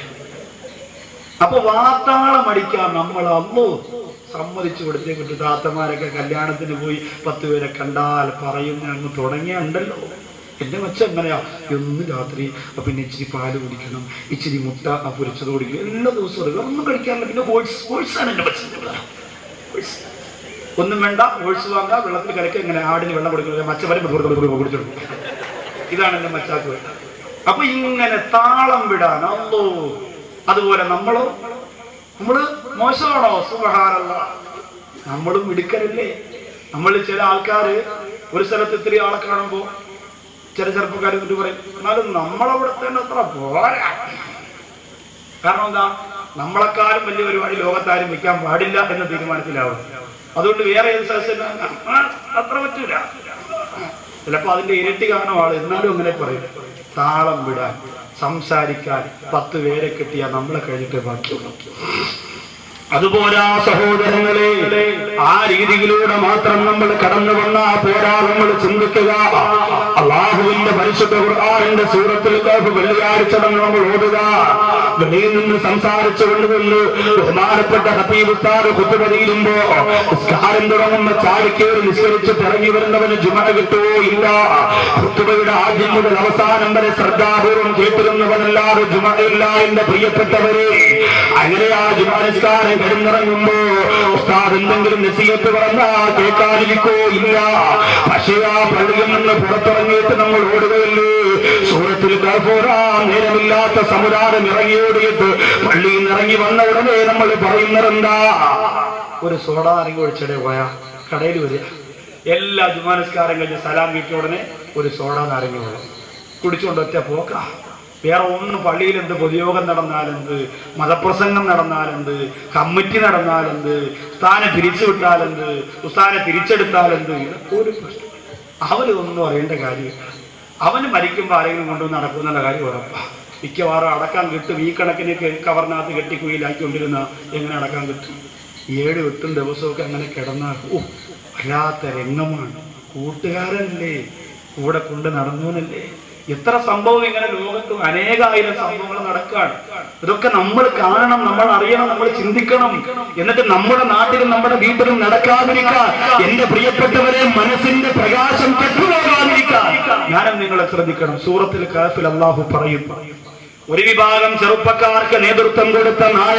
അപ്പൊ വാർത്താളം അടിക്കാൻ നമ്മൾ അമ്മോ സമ്മതിച്ചു കൊടുത്തേ കിട്ടും താത്തമാരൊക്കെ കല്യാണത്തിന് പോയി പത്ത് പേരെ കണ്ടാൽ പറയുന്ന അങ്ങ് തുടങ്ങിയുണ്ടല്ലോ എന്റെ മച്ച എങ്ങനെയാ എന്ന് രാത്രി പിന്നെ ഇച്ചിരി പാല് കുടിക്കണം ഇച്ചിരി മുട്ട ആ പൊരിച്ചത് കുടിക്കണം എല്ലാ ദിവസവും അത് ഒന്നും കഴിക്കാറില്ല പിന്നെ ഹോഴ്സ് ഹോഴ്സാണ് എന്റെ മച്ച ഹോഴ്സ് ഒന്നും വേണ്ട ഒഴിച്ചു വാങ്ങാം വെള്ളത്തിൽ കലക്കി ഇങ്ങനെ ആടിന് വെള്ളം കൊടുക്കുന്നത് മച്ചവരെ കുടിച്ചെടുക്കും ഇതാണ് എന്റെ മച്ചാക്ക് വേണ്ടത്. അപ്പൊ ഇങ്ങനെ താളം വിടാൻ അല്ലോ അതുപോലെ നമ്മളോ നമ്മള് മോശമാണോ സുഖഹാരല്ല നമ്മളും മിടുക്കരല്ലേ നമ്മൾ ചില ആൾക്കാര് ഒരു സ്ഥലത്ത് ഇത്തിരി ആളെ കാണുമ്പോ ചില ചെറുപ്പക്കാർ എന്നിട്ട് പറയും എന്നാലും നമ്മളവിടെ തന്നെ അത്ര പോരാ കാരണം എന്താ നമ്മളെക്കാളും വലിയ പരിപാടി ലോകത്താരും വെക്കാൻ പാടില്ല എന്ന തീരുമാനത്തിലാവും അതുകൊണ്ട് വേറെ ഏത് സദസ്യം അത്ര പറ്റൂല ചിലപ്പോ അതിന്റെ ഇരട്ടി കാണും ആള് എന്നാലും അങ്ങനെ പറയും താളം വിടാൻ സംസാരിക്കാൻ പത്ത് പേരെ കിട്ടിയാൽ നമ്മളെ കഴിഞ്ഞിട്ട് ബാക്കിയുള്ളൂ
അതുപോരാ സഹോദരങ്ങളെ ആ രീതിയിലൂടെ മാത്രം നമ്മൾ കടന്നു വന്ന പോരാ നമ്മൾ ചിന്തിക്കുക അള്ളാഹുവിന്റെ പരിശുദ്ധ ഖുർആാനിന്റെ സൂറത്തിൽ കാഫ് വെള്ളിയാഴ്ച നമ്മൾ ഓടുക വെളിയിൽ നിന്ന് സംസാരിച്ചു കൊണ്ടുവന്ന് ബഹുമാനപ്പെട്ട ഹബീബ് ഉസ്താദ് കുത്തുപതിയിലുമ്പോ നിസ്കാരം തുടങ്ങുന്ന ചാടിക്കേറി നിസ്കരിച്ച് ഇറങ്ങി വരുന്നവന് ജുമ കിട്ടുമോ ഇല്ല കുത്തുബയുടെ ആദ്യം മുതൽ അവസാനം വരെ ശ്രദ്ധാപൂർവം കേട്ടിരുന്നവനല്ലാതെ ജുമ ഇല്ല എന്റെ പ്രിയപ്പെട്ടവരെ അങ്ങനെ ആ ജുമാ നിസ്കാരം കിടന്നിറങ്ങുമ്പോ ഉസ്താദ് എന്തെങ്കിലും നസീഹത്ത് പറഞ്ഞാ കേൾക്കാതിരിക്കോ ഇല്ല പക്ഷേ ആ പള്ളിയിൽ നിന്ന് പുറത്തിറങ്ങിയിട്ട് നമ്മൾ ഓടുകയല്ലേ സൂറത്തിൽ കർപ്പൂരാ നേരമില്ലാത്ത സമുദായം ഇറങ്ങിയോടിയിട്ട് പള്ളിയിൽ നിന്ന് ഇറങ്ങി വന്ന ഉടനെ നമ്മൾ പറയുന്നതെന്താ
ഒരു സോഡ ഇറങ്ങി ഒഴിച്ചിടെ പോയാ കടയിൽ വരിക എല്ലാ ജുമാനസ്കാരം കഴിഞ്ഞ് സലാം വീട്ടിയ ഉടനെ ഒരു സോഡ നാരങ്ങ വെള്ളം കുടിച്ചുകൊണ്ട് ഒറ്റ പോക്ക വേറെ ഒന്നും പള്ളിയിൽ എന്ത് പൊതുയോഗം നടന്നാലെന്ത് മതപ്രസംഗം നടന്നാലെന്ത് കമ്മിറ്റി നടന്നാലെന്ത് ഉസ്താനെ പിരിച്ചുവിട്ടാലെന്ത് ഉസ്താനെ തിരിച്ചെടുത്താലെന്ത് ഇതൊക്കെ ഒരു പ്രശ്നം അവരൊന്നും അറിയേണ്ട കാര്യമില്ല അവന് മരിക്കുമ്പോൾ ആരെങ്കിലും കൊണ്ടുവന്ന് നടക്കുന്നുള്ള കാര്യം ഉറപ്പാ മിക്കവാറും അടക്കാൻ കിട്ടും ഈ കണക്കിന് കെ- കവറിനകത്ത് കെട്ടി കുയിലാക്കിക്കൊണ്ടിരുന്ന എങ്ങനെ അടക്കാൻ കിട്ടും ഏഴ് എട്ടും ദിവസമൊക്കെ അങ്ങനെ കിടന്നാൽ ഓ വല്ലാത്ത രംഗമാണ് കൂട്ടുകാരനല്ലേ കൂടെ കൊണ്ട് നടന്നവനല്ലേ എത്ര സംഭവം ഇങ്ങനെ ലോകത്ത് അനേകായിരം സംഭവങ്ങൾ നടക്കുകയാണ് ഇതൊക്കെ നമ്മൾ കാണണം നമ്മൾ അറിയണം നമ്മൾ ചിന്തിക്കണം എന്നിട്ട് നമ്മുടെ നാട്ടിലും നമ്മുടെ വീട്ടിലും നടക്കാതിരിക്കാൻ എന്റെ പ്രിയപ്പെട്ടവരെ മനസ്സിന്റെ പ്രകാശം കെട്ടുപോകാതിരിക്കാൻ ഞാനും നിങ്ങളെ ശ്രദ്ധിക്കണം സൂറത്തിൽ കാഫിൽ അള്ളാഹു പറയും ഒരു വിഭാഗം ചെറുപ്പക്കാർക്ക് നേതൃത്വം കൊടുത്ത നായ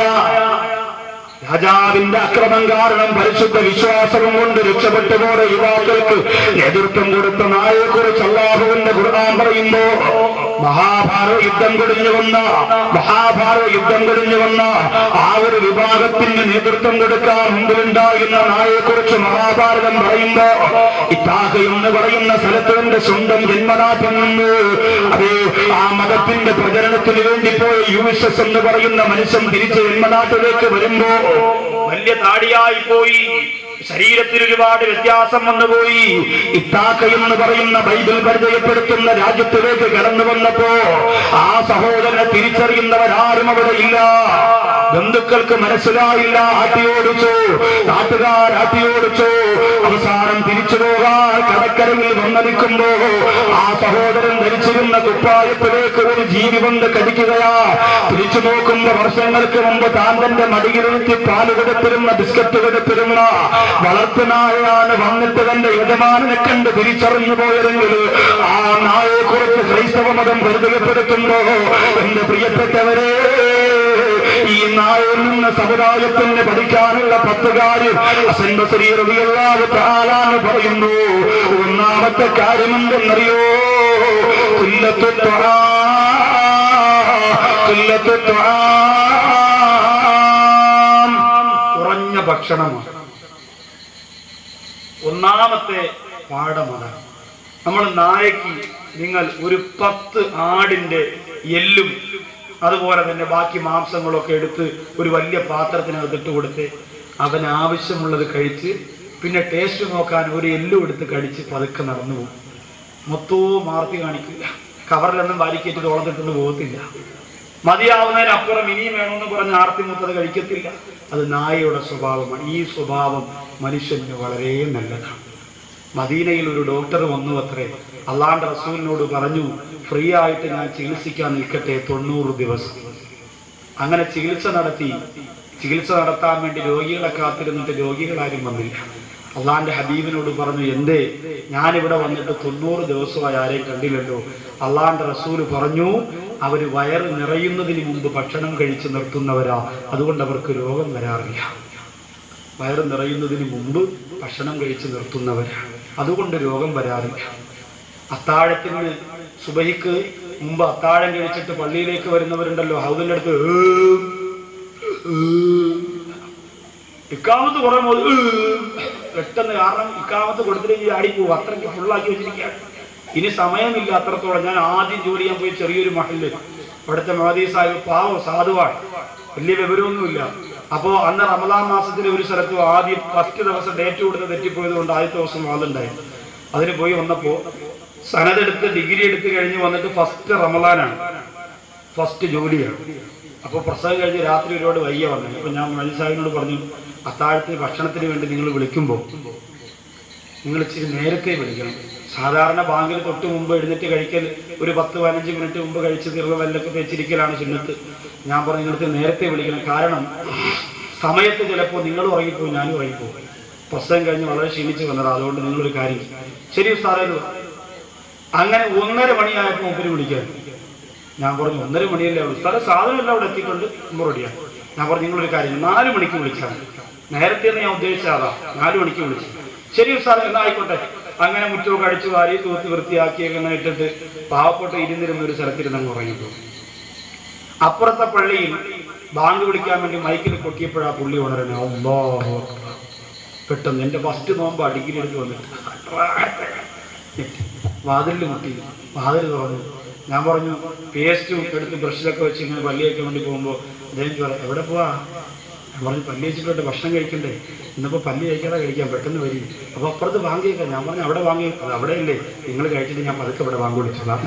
രാജാവിന്റെ അക്രമം കാരണം പരിശുദ്ധ വിശ്വാസവും കൊണ്ട് രക്ഷപ്പെട്ടു പോയ യുവാക്കൾക്ക് നേതൃത്വം കൊടുത്ത നായയെ കുറിച്ച് അള്ളാഹുവിന്റെ ഖുർആൻ പറയുമ്പോ മഹാഭാരത യുദ്ധം കഴിഞ്ഞു വന്ന മഹാഭാരത യുദ്ധം കഴിഞ്ഞു വന്ന ആ ഒരു വിഭാഗത്തിന് നേതൃത്വം കൊടുക്കാൻ മുമ്പിലുണ്ടായിരുന്ന നായയെ കുറിച്ച് മഹാഭാരതം പറയുമ്പോ ഇത്താഹ എന്ന് പറയുന്ന സ്ഥലത്ത് എന്റെ സ്വന്തം ജന്മനാട്ടിൽ നിന്ന് അത് ആ മതത്തിന്റെ പ്രചരണത്തിന് വേണ്ടി പോയ യുവിസസ് എന്ന് പറയുന്ന മനുഷ്യൻ തിരിച്ച് ജന്മനാട്ടിലേക്ക് വരുമ്പോ വലിയ താടിയായി പോയി ശരീരത്തിൽ ഒരുപാട് വ്യത്യാസം വന്നുപോയി ഇത്താക്ക എന്ന് പറയുന്ന ബൈബിൾ പരിചയപ്പെടുത്തുന്ന രാജ്യത്തിലേക്ക് കടന്നു വന്നപ്പോ ആ സഹോദരനെ തിരിച്ചറിയുന്നവരാരും അവിടെ ഇല്ല ബന്ധുക്കൾക്ക് മനസ്സിലായില്ല ആട്ടിയോടിച്ചു നാട്ടുകാർ ആട്ടിയോടിച്ചു അവസാനം തിരിച്ചു പോകാൻ കടക്കരയിൽ വന്നടിക്കുമ്പോ ആ സഹോദരൻ ധരിച്ചിരുന്ന കുപ്പായത്തിലേക്ക് ഒരു ജീവി വന്ന് കടിക്കുകയാ തിരിച്ചു നോക്കുമ്പോ വർഷങ്ങൾക്ക് മുമ്പ് താൻ തന്റെ മടിയിലിരുത്തി പാല് കൊടുത്തിരുന്ന ബിസ്ക്കറ്റ് കൊടുത്തിരുന്ന വളർത്തുനായാണ് വന്നിട്ട് തന്റെ യജമാനെ കണ്ട് തിരിച്ചറിഞ്ഞു പോയതെങ്കിൽ ആ നായെ കുറിച്ച് ക്രൈസ്തവ മതം പരിചയപ്പെടുത്തുമ്പോ എന്റെ പ്രിയപ്പെട്ടവരെ ഈ നായിൽ നിന്ന് സമുദായത്തിന് പഠിക്കാനുള്ള പത്ത് കാര്യം അസൻബസരി റബിയല്ലാഹു തആലാന്ന് പറയുന്നു ഒന്നാമത്തെ കാര്യം എന്തെന്നറിയോ കുല്ലത്തു ത്വആ, കുല്ലത്തു ത്വആ. കുറഞ്ഞ ഭക്ഷണമാണ് ഒന്നാമത്തെ പാഠമാണ് നമ്മൾ നായക്ക് നിങ്ങൾ ഒരു പത്ത് ആടിന്റെ എല്ലും അതുപോലെ തന്നെ ബാക്കി മാംസങ്ങളൊക്കെ എടുത്ത് ഒരു വലിയ പാത്രത്തിനകത്ത് ഇട്ട് കൊടുത്ത് അവൻ ആവശ്യമുള്ളത് കഴിച്ച് പിന്നെ ടേസ്റ്റ് നോക്കാൻ ഒരു എല്ലും എടുത്ത് കടിച്ച് പതുക്കെ നടന്നു പോകും മൊത്തവും മാർത്തി കാണിക്കില്ല കവറിലൊന്നും വാരിക്കേറ്റ് തോളത്തിട്ടൊന്ന് പോകത്തില്ല മതിയാവുന്നതിനപ്പുറം ഇനിയും വേണമെന്ന് പറഞ്ഞ് ആർത്തിമുത്തത് കഴിക്കത്തില്ല അത് നായയുടെ സ്വഭാവമാണ് ഈ സ്വഭാവം മനുഷ്യന് വളരെ നല്ലതാണ് മദീനയിൽ ഒരു ഡോക്ടർ വന്നു അത്രേ അള്ളാന്റെ റസൂലിനോട് പറഞ്ഞു ഫ്രീ ആയിട്ട് ഞാൻ ചികിത്സിക്കാൻ നിൽക്കട്ടെ തൊണ്ണൂറ് ദിവസം അങ്ങനെ ചികിത്സ നടത്തി ചികിത്സ നടത്താൻ വേണ്ടി രോഗികളെ കാത്തിരുന്നിട്ട് രോഗികളാരും വന്നില്ല അള്ളാന്റെ ഹബീബിനോട് പറഞ്ഞു എന്തേ ഞാനിവിടെ വന്നിട്ട് തൊണ്ണൂറ് ദിവസമായി ആരെയും കണ്ടില്ലല്ലോ അള്ളാന്റെ റസൂല് പറഞ്ഞു അവര് വയറ് നിറയുന്നതിന് മുമ്പ് ഭക്ഷണം കഴിച്ച് നിർത്തുന്നവരാ അതുകൊണ്ട് അവർക്ക് രോഗം വരാറില്ല വയറ് നിറയുന്നതിന് മുമ്പ് ഭക്ഷണം കഴിച്ച് നിർത്തുന്നവരാണ് അതുകൊണ്ട് രോഗം വരാറില്ല അത്താഴത്തിന് സുബഹിക്ക് മുമ്പ് അത്താഴം കഴിച്ചിട്ട് പള്ളിയിലേക്ക് വരുന്നവരുണ്ടല്ലോ ഹൗദിന്റെ അടുത്ത് ഏം, ഏം. ഇക്കാമത്ത് കുറെ മുതൽ പെട്ടെന്ന് കാരണം ഇക്കാമത്ത് കൊടുത്തിട്ട് ആടിപ്പോവും അത്രയ്ക്ക് ഫുള്ളാക്കി വെച്ചിരിക്കുകയാണ് ഇനി സമയമില്ല അത്രത്തോളം ഞാൻ ആദ്യം ജോലി ചെയ്യാൻ പോയി ചെറിയൊരു മഹല് അവിടുത്തെ മോദി സാഹിബ് പാവം സാധുവാണ് വലിയ വിവരമൊന്നുമില്ല അപ്പോ അന്ന് റമദാൻ മാസത്തിലെ ഒരു സ്ഥലത്ത് ആദ്യം ഫസ്റ്റ് ദിവസം ഡേറ്റ് കൊടുത്ത് തെറ്റിപ്പോയത് കൊണ്ട് ആദ്യത്തെ ദിവസം വാദുണ്ടായിരുന്നു അതിന് പോയി വന്നപ്പോ സനതെടുത്ത് ഡിഗ്രി എടുത്ത് കഴിഞ്ഞ് വന്നിട്ട് ഫസ്റ്റ് റമദാനാണ് ഫസ്റ്റ് ജോലിയാണ് അപ്പോൾ പ്രസവം കഴിഞ്ഞ് രാത്രി ഒരുപാട് വയ്യ വന്നു അപ്പൊ ഞാൻ മണി സാഹിബിനോട് പറഞ്ഞു അത്താഴത്തിന് ഭക്ഷണത്തിന് വേണ്ടി നിങ്ങൾ വിളിക്കുമ്പോൾ നിങ്ങൾ ഇച്ചിരി നേരത്തെ വിളിക്കണം സാധാരണ ബാങ്കിൽ തൊട്ട് മുമ്പ് എഴുന്നേറ്റ് കഴിക്കൽ ഒരു പത്ത് പതിനഞ്ച് മിനിറ്റ് മുമ്പ് കഴിച്ച് തീർന്ന വല്ലൊക്കെ വെച്ചിരിക്കലാണ് ചിന്നത്ത് ഞാൻ പറഞ്ഞു നിങ്ങളടുത്ത് നേരത്തെ വിളിക്കണം കാരണം സമയത്ത് ചിലപ്പോൾ നിങ്ങൾ ഉറങ്ങിപ്പോവും ഞാനും ഉറങ്ങിപ്പോവും പ്രസവം കഴിഞ്ഞ് വളരെ ക്ഷീണിച്ച് വന്നത് അതുകൊണ്ട് നിങ്ങളൊരു കാര്യം ചെയ്യ്. ശരി സാറേ എന്ന് പറഞ്ഞു. അങ്ങനെ ഒന്നര മണിയായപ്പോൾ മുമ്പിൽ വിളിക്കാൻ ഞാൻ പറഞ്ഞു ഒന്നര മണിയല്ലേ ഉള്ളൂ സ്ഥലം സാധനമെല്ലാം അവിടെ എത്തിക്കൊണ്ട് മുമ്പ് റെഡിയാണ് ഞാൻ പറഞ്ഞു നിങ്ങളൊരു കാര്യം ചെയ്യ്. നാല് മണിക്ക് വിളിച്ചാൽ മതി. നേരത്തെ ഞാൻ ഉദ്ദേശിച്ചതാ നാല് മണിക്ക് വിളിച്ചു ശരി സാറേ എന്നാ ആയിക്കോട്ടെ അങ്ങനെ മുറ്റമൊക്കെ അടിച്ചു വാരി തൂത്ത് വൃത്തിയാക്കി അങ്ങനെ ഇട്ടിട്ട് പാവപ്പെട്ട ഇരുന്നിരുന്ന ഒരു സ്ഥലത്തിരുന്ന് അങ്ങ് ഉറങ്ങിപ്പോയി അപ്പുറത്തെ പള്ളിയിൽ ബാങ്ക് വിളിക്കാൻ വേണ്ടി മൈക്കിൽ കൊട്ടിയപ്പോഴാ പുള്ളി ഉണരണേ അല്ലാഹു അക്ബർ. പെട്ടെന്ന് എന്റെ ഫസ്റ്റ് നോമ്പ് അടിക്കൽ എടുത്ത് വന്നിട്ട് വാതിലിൽ മുട്ടി വാതിൽ തുറന്നു ഞാൻ പറഞ്ഞു പേസ്റ്റും എടുത്ത് ബ്രഷിലൊക്കെ വെച്ച് ഇങ്ങനെ പള്ളിയൊക്കെ വേണ്ടി പോകുമ്പോൾ അദ്ദേഹം പറയും എവിടെ പോവാ ഞാൻ പറഞ്ഞു പല്ലി വെച്ചിട്ടുണ്ട് ഭക്ഷണം കഴിക്കണ്ടേ ഇന്നിപ്പോ പല്ലി കഴിക്കാതെ കഴിക്കാം പെട്ടെന്ന് വരും അപ്പൊ അപ്പുറത്ത് വാങ്ങിയേക്കാം ഞാൻ പറഞ്ഞു അവിടെ വാങ്ങി അത് അവിടെയല്ലേ നിങ്ങൾ കഴിച്ചിട്ട് ഞാൻ പതുക്കെ ഇവിടെ വാങ്ങി കൊടുത്തോളാം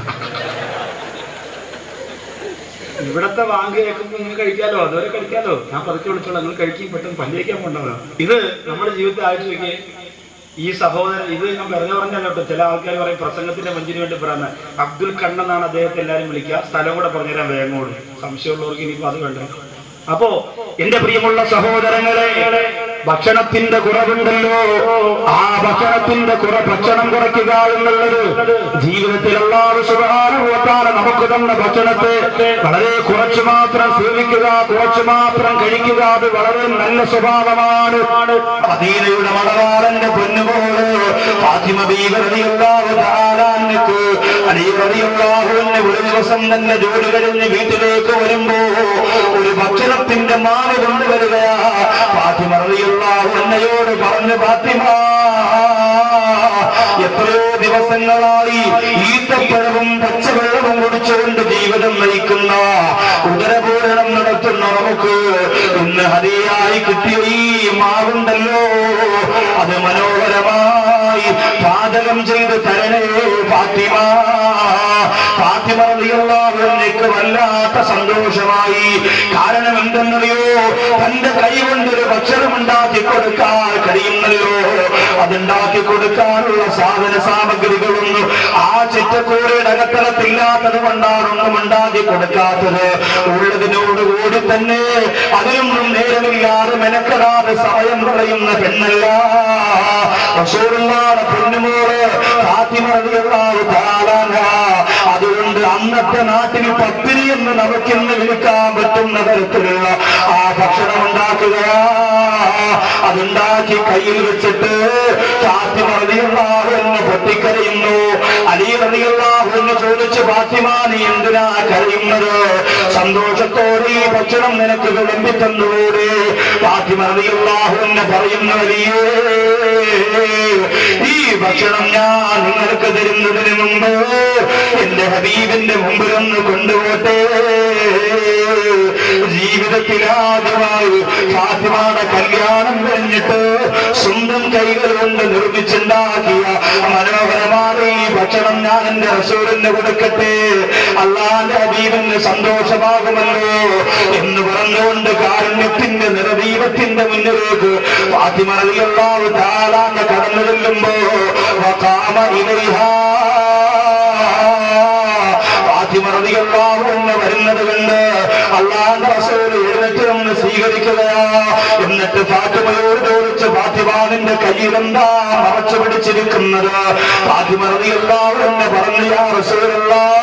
ഇവിടത്തെ വാങ്ങി കേൾക്കുമ്പോൾ നിങ്ങൾ കഴിക്കാലോ അതുവരെ കഴിക്കാലോ ഞാൻ പതുക്കെ വിളിച്ചോളാം നിങ്ങൾ കഴിക്കും പെട്ടെന്ന് പല്ലി കഴിക്കാൻ പോണ്ടതാണ് ഇത് നമ്മുടെ ജീവിതത്തിൽ ആഴ്ച നോക്കിയേ ഈ സഹോദരൻ ഇത് ഞാൻ പറഞ്ഞു പറഞ്ഞല്ലോ കേട്ടോ ചില ആൾക്കാർ പറയും പ്രസംഗത്തിന്റെ മഞ്ചിന് വേണ്ടി പറയുന്നത് അബ്ദുൽ കണ്ണെന്നാണ് അദ്ദേഹത്തെ എല്ലാവരും വിളിക്കുക സ്ഥലം കൂടെ പറഞ്ഞുതരാൻ വേഗമോട് സംശയമുള്ളവർക്ക് ഇനിയിപ്പോ അത് വേണ്ട അപ്പോ എന്റെ പ്രിയമുള്ള സഹോദരങ്ങളെ ഭക്ഷണത്തിന്റെ കുറവുണ്ടല്ലോ ആ ഭക്ഷണത്തിന്റെ കുറ ഭക്ഷണം കുറയ്ക്കുക എന്നുള്ളത് ജീവിതത്തിൽ അള്ളാഹു സുഖാനുഭവത്താണ് നമുക്ക് തന്ന ഭക്ഷണത്തെ വളരെ കുറച്ചു മാത്രം സേവിക്കുക കുറച്ചു മാത്രം കഴിക്കുക അത് വളരെ നല്ല സ്വഭാവമാണ് മദീനയുടെ മണവാളന്റെ പൊന്നുപോലെ ഫാത്തിമ ബീവറിയല്ലാഹു താലാൻക്ക് അലിയറിയല്ലാഹുവിന് ഒരു ദിവസം തന്നെ ജോലി കഴിഞ്ഞ് വീട്ടിലേക്ക് വരുമ്പോ ഒരു ഭക്ഷണത്തിന്റെ മാല കൊണ്ടുവരികയാ ഫാത്തിമ റളിയല്ലാഹു അന്നയോട് പറഞ്ഞു ഫാത്തിമ എത്രയോ ദിവസങ്ങളായി ഈത്തപ്പഴവും പച്ചവെള്ളവും കുടിച്ചുകൊണ്ട് ജീവിതം നയിക്കുന്ന ഉദരപൂരണം നടത്തുന്ന നമുക്ക് ഇന്ന് ഹരിയായി കിട്ടിയ ഈ മാവുണ്ടല്ലോ അത് മനോഹരമായി പാചകം ചെയ്ത് തരണേ ഫാത്തിമ ഫാത്തിമ റളിയല്ലാഹു അൻഹയ്ക്ക് വല്ലാത്ത സന്തോഷമായി കാരണം എന്തെന്നറിയോ തന്റെ കൈ കൊണ്ടൊരു ഭക്ഷണം ഉണ്ടാക്കി കൊടുക്കാൻ കഴിയുന്നല്ലോ അതുണ്ടാക്കി കൊടുക്കാനുള്ള സാധന സാമഗ്രികളൊന്നും ആ ചിറ്റക്കൂടയുടെ അകത്തളത്തില്ലാത്തത് കൊണ്ടാണ് ഒന്നും ഉണ്ടാക്കി കൊടുക്കാത്തത് ഉള്ളതിനോട് കൂടി തന്നെ അതിനൊന്നും നേരമില്ലാതെ മെനക്കെടാതെ സമയം കളയുന്ന പെണ്ണല്ല റസൂലുള്ളാഹിയുടെ പൊന്നുമോള് ഫാത്തിമ റളിയല്ലാഹു തആല അൻഹ. അതുകൊണ്ട് അന്നത്തെ നാട്ടിൽ പത്തിരി എന്ന് നമുക്കിന്ന് വിളിക്കാൻ പറ്റുന്ന തരത്തിലുള്ള ആ ഭക്ഷണം ഉണ്ടാക്കുക അതുണ്ടാക്കി കയ്യിൽ വെച്ചിട്ട് ഫാത്തിമ റളിയല്ലാഹു എന്ന് പൊട്ടിക്കരയുന്നു അലി റളിയല്ലാഹു എന്ന് ചോദിച്ച് ഫാത്തിമ നീ എന്തിനാ കരയുന്നത് സന്തോഷത്തോടെ ഈ ഭക്ഷണം നിനക്ക് വിളമ്പി തന്നുകൂടെ ഫാത്തിമ റളിയല്ലാഹു എന്ന് പറയുന്നു അലിയേ ഈ ഭക്ഷണം ഞാൻ നിങ്ങൾക്ക് തരുന്നതിന് മുമ്പ് എന്റെ ഹബീബിന്റെ മുമ്പിൽ ഒന്ന് കൊണ്ടുപോട്ടെ ജീവിതത്തിൽ ആദ്യമായി ഫാത്തിമയുടെ കല്യാണം കഴിഞ്ഞിട്ട് സ്വന്തം കൈകൾ കൊണ്ട് നിർമ്മിച്ചുണ്ടാക്കിയ മനോഹരമായ ഈ ഭക്ഷണം ഞാൻ എന്റെ റസൂലിന് കൊടുക്കട്ടെ അള്ളാന്റെ ഹബീബിന് സന്തോഷമാകുമല്ലോ എന്ന് പറഞ്ഞുകൊണ്ട് കാരുണ്യത്തിന്റെ നിറദീപത്തിന്റെ മുന്നിലേക്ക് ഫാത്തിമ റളിയല്ലാഹു തആലാന്റെ കടന്നു ചെല്ലുമ്പോ വഖാമ ഇലൈഹാ ഫാത്തിമ റളിയല്ലാഹു അൻഹ വരുന്നത് കണ്ട് അള്ളാഹുവിന്റെ റസൂൽ എഴുന്നേറ്റ് ഒന്ന് സ്വീകരിക്കുകയാ എന്നിട്ട് ഫാത്തിമയോട് ചോദിച്ച് ഫാത്തിമാവിന്റെ കയ്യിലെന്താ മറച്ചു പിടിച്ചിരിക്കുന്നത് ഫാത്തിമ റളിയല്ലാഹു അൻഹ പറഞ്ഞു യാ റസൂലല്ലാഹ്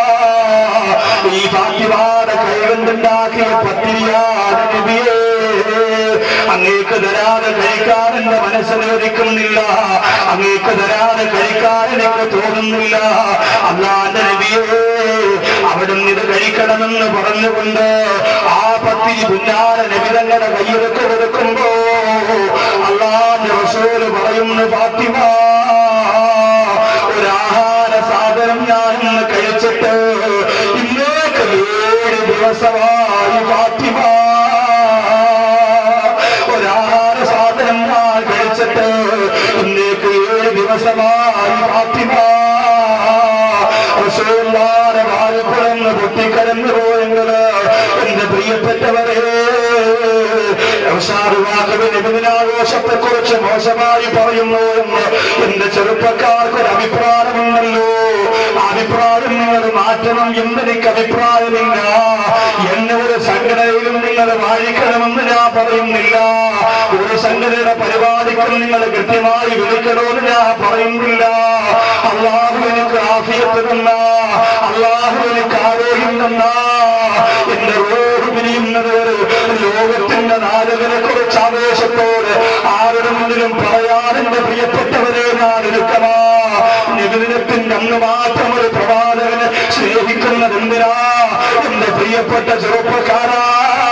ഈ ഫാത്തിമയുടെ കൈകൊണ്ടുണ്ടാക്കിയ പത്തിരിയാണ് നബിയേ അങ്ങേക്ക് തരാതെ കഴിക്കാൻ എന്റെ മനസ്സനുവദിക്കുന്നില്ല അങ്ങേക്ക് തരാതെ കഴിക്കാൻ എനിക്ക് തോന്നുന്നില്ല അല്ലാന്റെ നബിയേ അവിടുന്ന് ഇത് കഴിക്കണമെന്ന് പറഞ്ഞുകൊണ്ട് ആ പത്തിരി പുന്നാര നബി തങ്ങളുടെ കയ്യിലൊക്കെ കൊടുക്കുമ്പോ അള്ളാന്റെ റസൂല് പറയുന്നു ഫാത്തിമ ഒരാഹാര സാധനം ഞാൻ ഇന്ന് കഴിച്ചിട്ട് ഇന്നേക്ക് ഏഴ് ദിവസമായി ഫാത്തിമ ഒരാഹാര സാധനം ഞാൻ കഴിച്ചിട്ട് ഇന്നേക്ക് ഏഴ് ദിവസമായി ഫാത്തിമ റസൂലുള്ളാഹിയുടെ വാഴക്കുളന്ന് പൊട്ടിക്കരഞ്ഞു പോയെങ്കില് എന്റെ പ്രിയപ്പെട്ടവരെ നബിദിനാഘോഷത്തെ കുറിച്ച് മോശമായി പറയുന്നു എന്ന് എന്റെ ചെറുപ്പക്കാർക്ക് ഒരു അഭിപ്രായമുണ്ടല്ലോ ആ അഭിപ്രായം നിങ്ങൾ മാറ്റണം എന്നെനിക്ക് അഭിപ്രായമില്ല എന്നെ ഒരു സംഘടനയിലും നിങ്ങൾ വാഴിക്കണമെന്ന് ഞാൻ പറയുന്നില്ല ഒരു സംഘടനയുടെ പരിപാടിക്കും നിങ്ങൾ കൃത്യമായി വിളിക്കണമെന്ന് ഞാൻ പറയുന്നില്ല അള്ളാഹു എനിക്ക് ആഫിയത്ത് തന്ന അള്ളാഹു എനിക്ക് ആരോഗ്യം തന്ന എന്റെ റോഡ് പിരിയുന്നത് വരെ ലോകത്തിന്റെ നാലുകളെ കുറിച്ച് ആവേശത്തോട് ആരുടെ മുന്നിലും പറയാൻ എന്റെ പ്രിയപ്പെട്ടവരെ ഞാൻ എടുക്കമാ നിബിദിനത്തിന്റെ അന്ന് മാത്രം ഒരു പ്രവാചകനെ സ്നേഹിക്കുന്നത് എന്തിനാ എന്റെ പ്രിയപ്പെട്ട ചെറുപ്പക്കാരാ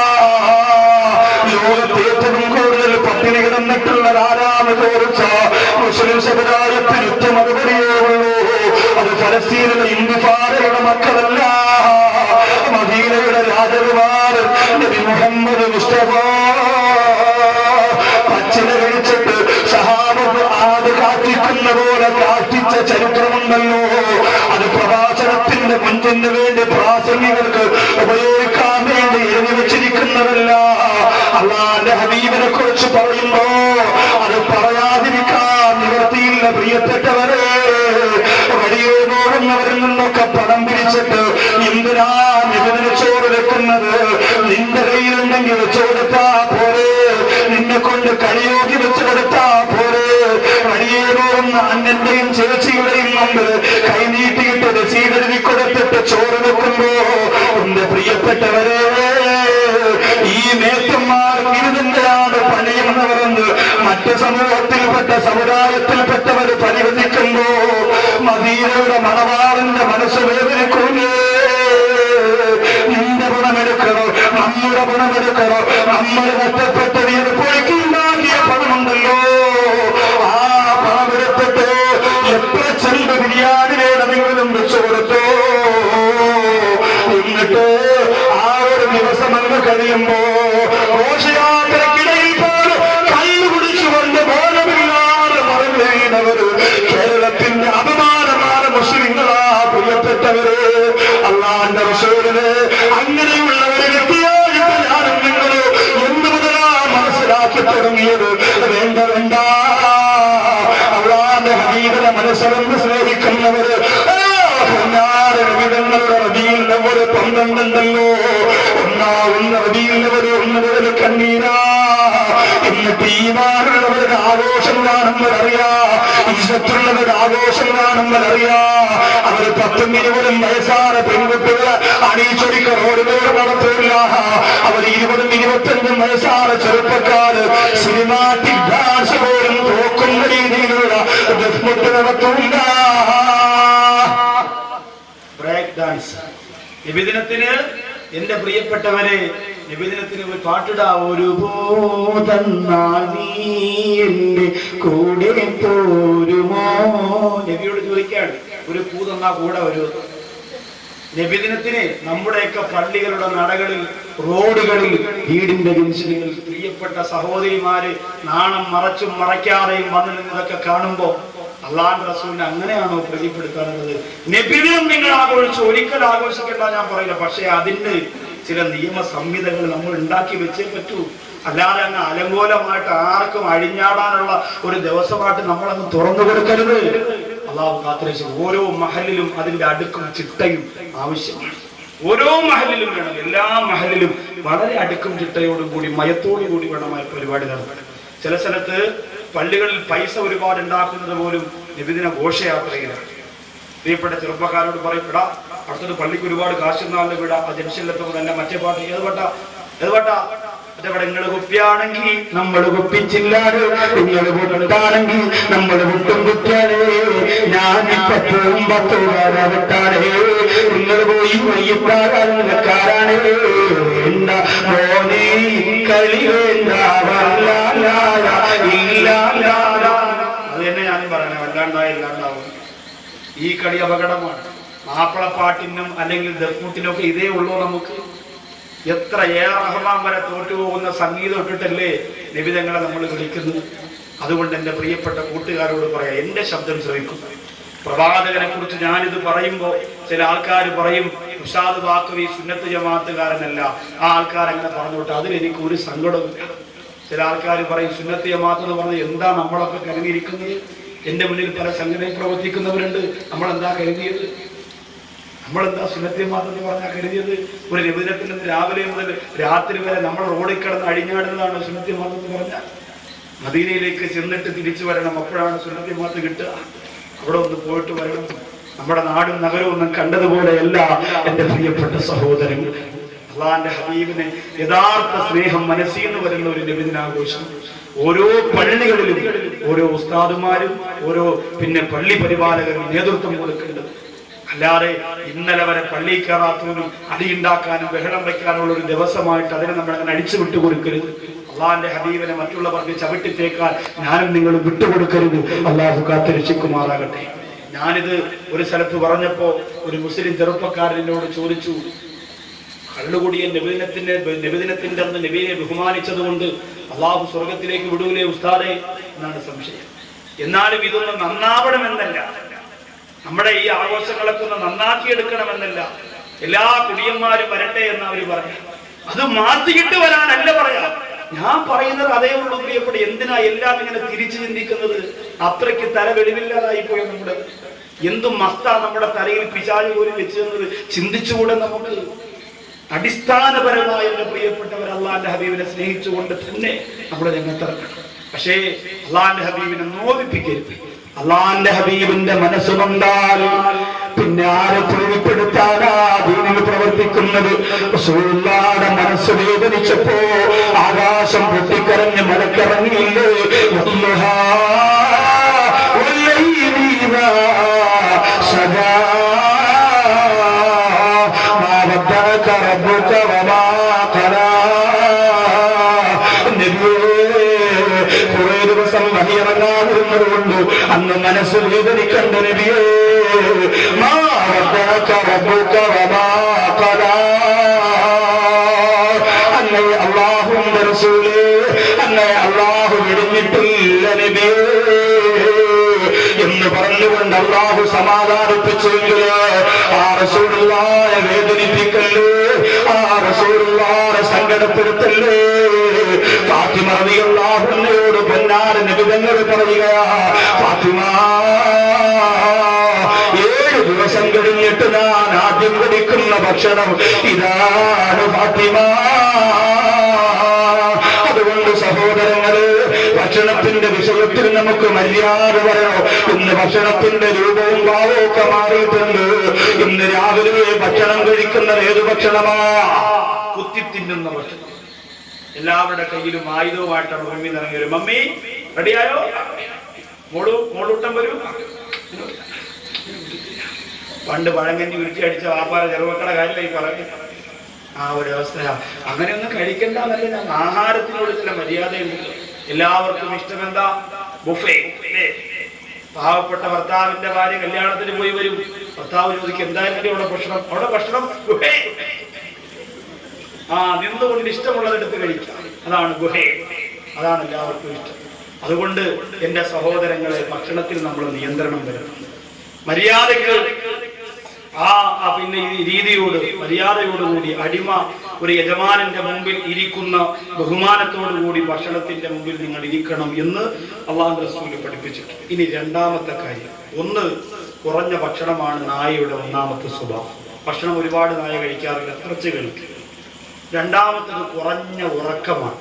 ലോകത്ത് ഏറ്റവും കൂടുതൽ പട്ടിണി കിടന്നിട്ടുള്ള ആരാണ് ചോദിച്ച മുസ്ലിം സമുദായത്തിന് ഒറ്റ മറുപടിയേ ഉള്ളൂ അത് ഫലസ്തീനിലെ ഇന്ത്യഫാരയുടെ മക്കളല്ല മദീനയുടെ രാജകുമാർ
നബി മുഹമ്മദ് മുസ്തഫ പച്ചില കഴിച്ചിട്ട് സഹാബത്ത് ആട് കാട്ടിക്കുന്ന പോലെ കാട്ടിച്ച ചരിത്രമുണ്ടല്ലോ അത് പ്രവാചകത്തിന്റെ മുഞ്ചിന് വേണ്ടി പ്രാസംഗികൾക്ക് ഉപയോഗിക്കാൻ വേണ്ടി എഴുതി വെച്ചിരിക്കുന്നതല്ല അള്ളാന്റെ ഹബീബിനെ കുറിച്ച് പറയുമ്പോ അത് പറയാതിരിക്കാൻ നിവർത്തിയില്ല പ്രിയപ്പെട്ടവരെ വഴിയോ പോകുന്നവരിൽ നിന്നൊക്കെ പണം പിരിച്ചിട്ട് എന്തിനാ നിബിധന ചോറ് വെക്കുന്നത് നിന്റെ കയ്യിലുണ്ടെങ്കിൽ വെച്ചു കൊടുത്താ പോരെ നിന്നെ കൊണ്ട് കളിയോക്കി വെച്ചു കൊടുത്താ പോരെ വഴിയേ പോകുന്ന അന്നന്റെയും ചേച്ചിയുടെയും മുമ്പിൽ കൈനീട്ടിയിട്ട് രസീതെഴുതി കൊടുത്തിട്ട് ചോറ് വെക്കുമ്പോ എന്റെ പ്രിയപ്പെട്ടവരെ ഈ മേത്തന്മാർ ഇരുതിന്റെയാണ് പണിയെന്ന് പറഞ്ഞ് മറ്റ് സമൂഹത്തിൽപ്പെട്ട സമുദായത്തിൽപ്പെട്ടവർ പരിവദിക്കുമ്പോ മദീനയുടെ മണവാളന്റെ മനസ്സ് വേദനിക്കൂലേ നിന്റെ പണമെടുക്കണോ നമ്മുടെ പണമെടുക്കണോ നമ്മൾ നഷ്ടപ്പെട്ടത് ഇത് പൊളിക്കുണ്ടാക്കിയ പണമുണ്ടല്ലോ ആ പണമെടുത്തിട്ട് എത്ര ചെമ്പ് ബിരിയാണി വേണമെങ്കിലും വെച്ചു കൊടുത്തോ എന്നിട്ട് ആ ഒരു ദിവസം അങ്ങ് കഴിയുമ്പോ ഘോഷയാത്രക്കിടയിൽ പോലും കല്ല് കുടിച്ചുകൊണ്ട് ബോധമില്ലാതെ മറന്നു വീണവർ കേരളത്തിന്റെ അപമാനമാണ് മുസ്ലിങ്ങളാ പ്രിയപ്പെട്ടവര് അള്ളാന്റെ റസൂലിന് അങ്ങനെയുള്ളവരെ വ്യക്തിയായിട്ട് ഞാനും നിങ്ങള് എന്ത് മുതലാ മനസ്സിലാക്കി തുടങ്ങിയത് വേണ്ട വേണ്ട അള്ളാന്റെ ഹബീബിനെ മനസ്സറിഞ്ഞ് സ്നേഹിക്കുന്നവര് വിധങ്ങളുടെ റബിയിൽ ഒരു പന്ത്രണ്ടുണ്ടല്ലോ ഒന്നാവുന്ന റബിയിൽ ഒരു ഒന്ന് മുതൽ കണ്ണീരാ എന്നിട്ട് ഈമാനുള്ളവരുടെ ആഘോഷം കാണുമ്പോഴറിയാ ഇഷ്ടത്തുള്ളവരുടെ ആഘോഷം കാണുമ്പോഴറിയാ അവർ പത്തും ഇരുപതും വയസ്സായ പെൺകുട്ടികളെ അണിയിച്ചൊടിക്ക റോഡിലൂടെ നടത്തില്ല അവർ ഇരുപതും ഇരുപത്തഞ്ചും വയസ്സായ ചെറുപ്പക്കാര് സിനിമാറ്റിക് ഡാൻസ് പോലും തോക്കുന്ന രീതിയിലുള്ള ഡെഫ്മുട്ട് നടത്തില്ല
ബ്രേക്ക് ഡാൻസ് നിബിദിനത്തിന് എന്റെ പ്രിയപ്പെട്ടവരെ നിബിദിനത്തിന് ഒരു പാട്ടിടാ ഒരു പോതന്നാൽ നീ എന്റെ കൂടെ പോരുമോ നബിയോട് ചോദിക്കാണ് ഒരു പൂ തന്നാ കൂടെ ഒരു നബിദിനത്തിന് നമ്മുടെയൊക്കെ പള്ളികളുടെ നടകളിൽ റോഡുകളിൽ വീടിന്റെ ജംഗ്ഷനുകളിൽ പ്രിയപ്പെട്ട സഹോദരിമാര് നാണം മറച്ചും മറയ്ക്കാതെയും വന്നു നിന്നതൊക്കെ കാണുമ്പോ അള്ളാഹ് റസൂലിനെ അങ്ങനെയാണോ പ്രതിപ്പെടുത്താറുള്ളത് നബിദിനം നിങ്ങൾ ആഘോഷിച്ചു ഒരിക്കൽ ആഘോഷിക്കേണ്ട ഞാൻ പറയില്ല പക്ഷേ അതിന് ചില നിയമ സംഹിതകൾ നമ്മൾ ഉണ്ടാക്കി വെച്ചേ പറ്റൂ അല്ലാതെ അങ്ങ് അലങ്കോലമായിട്ട് ആർക്കും അഴിഞ്ഞാടാനുള്ള ഒരു ദിവസമായിട്ട് നമ്മളങ്ങ് തുറന്നു കൊടുക്കരുത് അള്ളാഹു കാത്തിരക്ഷിക്കും ഓരോ മഹലിലും അതിന്റെ അടുക്കും ചിട്ടയും ആവശ്യമാണ് ഓരോ മഹലിലും വേണം എല്ലാ മഹലിലും വളരെ അടുക്കും ചിട്ടയോടും കൂടി മയത്തോടു കൂടി വേണം ആ പരിപാടി നടത്താൻ ചില സ്ഥലത്ത് പള്ളികളിൽ പൈസ ഒരുപാട് ഉണ്ടാക്കുന്നത് പോലും നിബിദിന ഘോഷയാത്രയിലാണ് പ്രിയപ്പെട്ട ചെറുപ്പക്കാരോട് പറയും വിടാ അടുത്തത് പള്ളിക്ക് ഒരുപാട് കാശുന്നാളിന് വിടാ ആ ജംഗ്ഷനിലെത്തുമ്പോൾ തന്നെ മറ്റേ പാട്ട് ഏത് പാട്ടാ ഏത് പാട്ടാ മറ്റേ പാട്ട് നിങ്ങൾ കുപ്പിയാണെങ്കിൽ നമ്മൾ കുപ്പിച്ചില്ലാതെ നിങ്ങൾ കൊണ്ടാണെങ്കിൽ നമ്മൾ കുട്ടും കുത്തിയാലേ ഞാൻ പത്തും പത്തുകാരാ വിട്ടാലേ നിങ്ങൾ പോയി വൈകിട്ടാകാരക്കാരാണ് വേണ്ട മോനെ കളി വേണ്ട വല്ലാലാല ഇല്ലാലാല അത് തന്നെ ഞാനും പറയണേ വല്ലാണ്ടായ ഇല്ലാണ്ടാവും ഈ കളി അപകടമാണ് മാപ്പിളപ്പാട്ടിനും അല്ലെങ്കിൽ ദഫ്മുട്ടിനും ഒക്കെ ഇതേ ഉള്ളൂ നമുക്ക് എത്ര ഏ റഹ്മാൻ വരെ തോറ്റുപോകുന്ന സംഗീതം ഇട്ടിട്ടല്ലേ നിബിധങ്ങളെ നമ്മൾ വിളിക്കുന്നത് അതുകൊണ്ട് എൻ്റെ പ്രിയപ്പെട്ട കൂട്ടുകാരോട് പറയാം എൻ്റെ ശബ്ദം ശ്രവിക്കും പ്രവാചകനെ കുറിച്ച് ഞാനിത് പറയുമ്പോൾ ചില ആൾക്കാർ പറയും ഉഷാദ് ബാക്കവി സുന്നത്ത് ജമാഅത്തുകാരനല്ല ആ ആൾക്കാർ അങ്ങനെ പറഞ്ഞോട്ടെ അതിലെനിക്ക് ഒരു സങ്കടവുമില്ല ചില ആൾക്കാർ പറയും സുന്നത്ത് ജമാഅത്ത് എന്ന് പറഞ്ഞാൽ എന്താ നമ്മളൊക്കെ കരുതിയിരിക്കുന്നത് എന്റെ മുന്നിൽ പല സംഘടനയിൽ പ്രവർത്തിക്കുന്നവരുണ്ട് നമ്മൾ എന്താ കരുതിയത് നമ്മളെന്താ സുന്നത്തെ മാത്രം പറഞ്ഞാൽ കരുതിയത് ഒരു രവിദിനത്തിൽ നിന്ന് രാവിലെ മുതൽ രാത്രി വരെ നമ്മൾ റോഡിൽ കിടന്ന് അഴിഞ്ഞാടുന്നതാണ് സുന്നത്തെ മാത്രം എന്ന് പറഞ്ഞാൽ മദീനയിലേക്ക് ചെന്നിട്ട് തിരിച്ചു വരണം അപ്പോഴാണ് സുന്നത്തെ മാത്രം കിട്ടുക അവിടെ ഒന്ന് പോയിട്ട് വരണം നമ്മുടെ നാടും നഗരവും ഒന്നും കണ്ടതുപോലെയല്ല എന്റെ പ്രിയപ്പെട്ട സഹോദരങ്ങൾ അള്ളാന്റെ ഹബീബിനെ യഥാർത്ഥ സ്നേഹം മനസ്സിൽ നിന്ന് വരുന്ന ഒരു നബിദിനാഘോഷം ഓരോ പള്ളികളിലും ഓരോ ഉസ്താദുമാരും ഓരോ പിന്നെ പള്ളി പരിപാലകരും നേതൃത്വം കൊടുക്കേണ്ടത് അല്ലാതെ ഇന്നലെ വരെ പള്ളിയിൽ കയറാത്തവരും അടിയുണ്ടാക്കാനും ബഹളം വയ്ക്കാനുള്ള ഒരു ദിവസമായിട്ട് അതിനെ നമ്മൾ അങ്ങനെ അടിച്ചു വിട്ടു കൊടുക്കരുത് അള്ളാന്റെ ഹബീബിനെ മറ്റുള്ളവർക്ക് ചവിട്ടിത്തേക്കാൻ ഞാനും നിങ്ങൾ വിട്ടുകൊടുക്കരുത് അള്ളാഹു കാത്തിരക്ഷിക്കുമാറാകട്ടെ ഞാനിത് ഒരു സ്ഥലത്ത് പറഞ്ഞപ്പോ ഒരു മുസ്ലിം ചെറുപ്പക്കാരൻ എന്നോട് ചോദിച്ചു കള്ളുകൂടിയ നബിദിനത്തിന്റെ നബിദിനത്തിന്റെ അന്ന് നബിയെ ബഹുമാനിച്ചത് കൊണ്ട് അള്ളാഹു സ്വർഗത്തിലേക്ക് വിടൂലേ ഉസ്താദെ എന്നാണ് സംശയം എന്നാലും ഇതൊന്നും നന്നാവണമെന്നല്ല നമ്മുടെ ഈ ആഘോഷങ്ങളൊക്കെ ഒന്ന് നന്നാക്കിയെടുക്കണമെന്നല്ല എല്ലാ കുടിയന്മാരും വരട്ടെ എന്ന് അവർ പറയാം അത് മാറ്റിയിട്ട് വരാനല്ല പറയാം ഞാൻ പറയുന്നത് അതേ ഉള്ളൂ പ്രിയപ്പെട്ട എന്തിനാ എല്ലാം ഇങ്ങനെ തിരിച്ചു ചിന്തിക്കുന്നത് അത്രയ്ക്ക് തല വെളിവില്ലാതായി പോയ നമ്മുടെ എന്തും മസ്താ നമ്മുടെ തലയിൽ പിശാചി പോലും വെച്ച് തന്നത് ചിന്തിച്ചുകൂടെ നമുക്ക് അടിസ്ഥാനപരമായ എന്റെ പ്രിയപ്പെട്ടവർ അള്ളാന്റെ ഹബീബിനെ സ്നേഹിച്ചുകൊണ്ട് തന്നെ നമ്മൾ രംഗത്തിറങ്ങണം പക്ഷേ അള്ളാന്റെ ഹബീബിനെ നോവിപ്പിക്കരുത്
അള്ളാന്റെ ഹബീബിന്റെ മനസ്സ് കൊണ്ടാൽ പിന്നെ ആരെ പ്രീതിപ്പെടുത്താനാ ദീനിൽ പ്രവർത്തിക്കുന്നത് റസൂലുള്ളാഹിയുടെ മനസ്സ് വേദനിച്ചപ്പോ ആകാശം പൊട്ടിക്കരഞ്ഞ് മലക്കിറങ്ങിയില്ലേ വല്ലുഹാ വല്ലൈലി ഇദാ സജാ മാ വദ്ദഅക റബ്ബുക വമാ ഖലാ നബിയേ കുറേ ദിവസം വഹിയിറങ്ങാതിരുന്നത് കൊണ്ട് അന്ന് മനസ്സ് വേദനിക്കണ്ട നബിയേ മാ വദ്ദഅക റബ്ബുക വമാ ഖലാ അന്നേ അല്ലാഹുവിന്റെ റസൂലേ അന്നേ അല്ലാഹു വിടുന്നിട്ടില്ല നബിയേ എന്ന് പറഞ്ഞുകൊണ്ട് അള്ളാഹു സമാധാനിപ്പിച്ചെങ്കില് ആ റസൂലുള്ളായെ വേദനിപ്പിക്കല്ലേ ആ റസൂലുള്ളാനെ സങ്കടപ്പെടുത്തല്ലേ ഫാത്തിമ റളിയല്ലാഹുവിനോട് പൊന്നാട് നിബിധങ്ങൾ പറയുക ഫാത്തിമ ഏഴ് ദിവസം കഴിഞ്ഞിട്ട് ഞാൻ ആദ്യം കുടിക്കുന്ന ഭക്ഷണം ഇതാണ് ഫാത്തിമ അതുകൊണ്ട് സഹോദരങ്ങള് ഭക്ഷണത്തിന്റെ വിഷയത്തിൽ നമുക്ക് മര്യാദ പറയണം ഇന്ന് ഭക്ഷണത്തിന്റെ രൂപവും ഭാവവും ഒക്കെ മാറിയിട്ടുണ്ട് ഇന്ന് രാവിലെ ഭക്ഷണം കഴിക്കുന്നത് ഏത് ഭക്ഷണമാ
കുത്തി തിന്നുന്ന ഭക്ഷണം എല്ലാവരുടെ കയ്യിലും ആയുധവുമായിട്ടാണ് മമ്മി നിറങ്ങിയത് മമ്മി റെഡിയായോ മോളു മോളൂട്ടം വരൂ പണ്ട് പഴങ്കഞ്ഞി ഉരുട്ടി അടിച്ച വാപ്പാറ ചെറുമക്കളുടെ കാര്യമായി പറഞ്ഞു ആ ഒരു അവസ്ഥയാ അങ്ങനെയൊന്നും കഴിക്കണ്ടെന്നല്ല ഞാൻ ആഹാരത്തിനോട് ചില മര്യാദയുണ്ട് എല്ലാവർക്കും ഇഷ്ടമെന്താ ബുഫേ അല്ലേ? പാവപ്പെട്ട ഭർത്താവിന്റെ ഭാര്യ കല്യാണത്തിന് പോയി വരും ഭർത്താവ് ചോദിക്കും എന്തായാലും അവിടെ ഭക്ഷണം അവിടെ ഭക്ഷണം ബുഫേ ആ നിന്നുകൊണ്ട് ഇഷ്ടമുള്ളതെടുത്ത് കഴിക്കാം അതാണ് ഗുഹേ അതാണ് എല്ലാവർക്കും ഇഷ്ടം അതുകൊണ്ട് എന്റെ സഹോദരങ്ങളെ ഭക്ഷണത്തിൽ നമ്മൾ നിയന്ത്രണം വരണം മര്യാദയ്ക്ക് ആ ആ പിന്നെ ഈ രീതിയോട് മര്യാദയോടുകൂടി അടിമ ഒരു യജമാനന്റെ മുമ്പിൽ ഇരിക്കുന്ന ബഹുമാനത്തോടുകൂടി ഭക്ഷണത്തിന്റെ മുമ്പിൽ നിങ്ങൾ ഇരിക്കണം എന്ന് അള്ളാഹു റസൂല് പഠിപ്പിച്ചിട്ടുണ്ട് ഇനി രണ്ടാമത്തെ കാര്യം ഒന്ന് കുറഞ്ഞ ഭക്ഷണമാണ് നായയുടെ ഒന്നാമത്തെ സ്വഭാവം ഭക്ഷണം ഒരുപാട് നായ കഴിക്കാറില്ല കുറച്ച് കഴിക്കും രണ്ടാമത്തത് കുറഞ്ഞ ഉറക്കമാണ്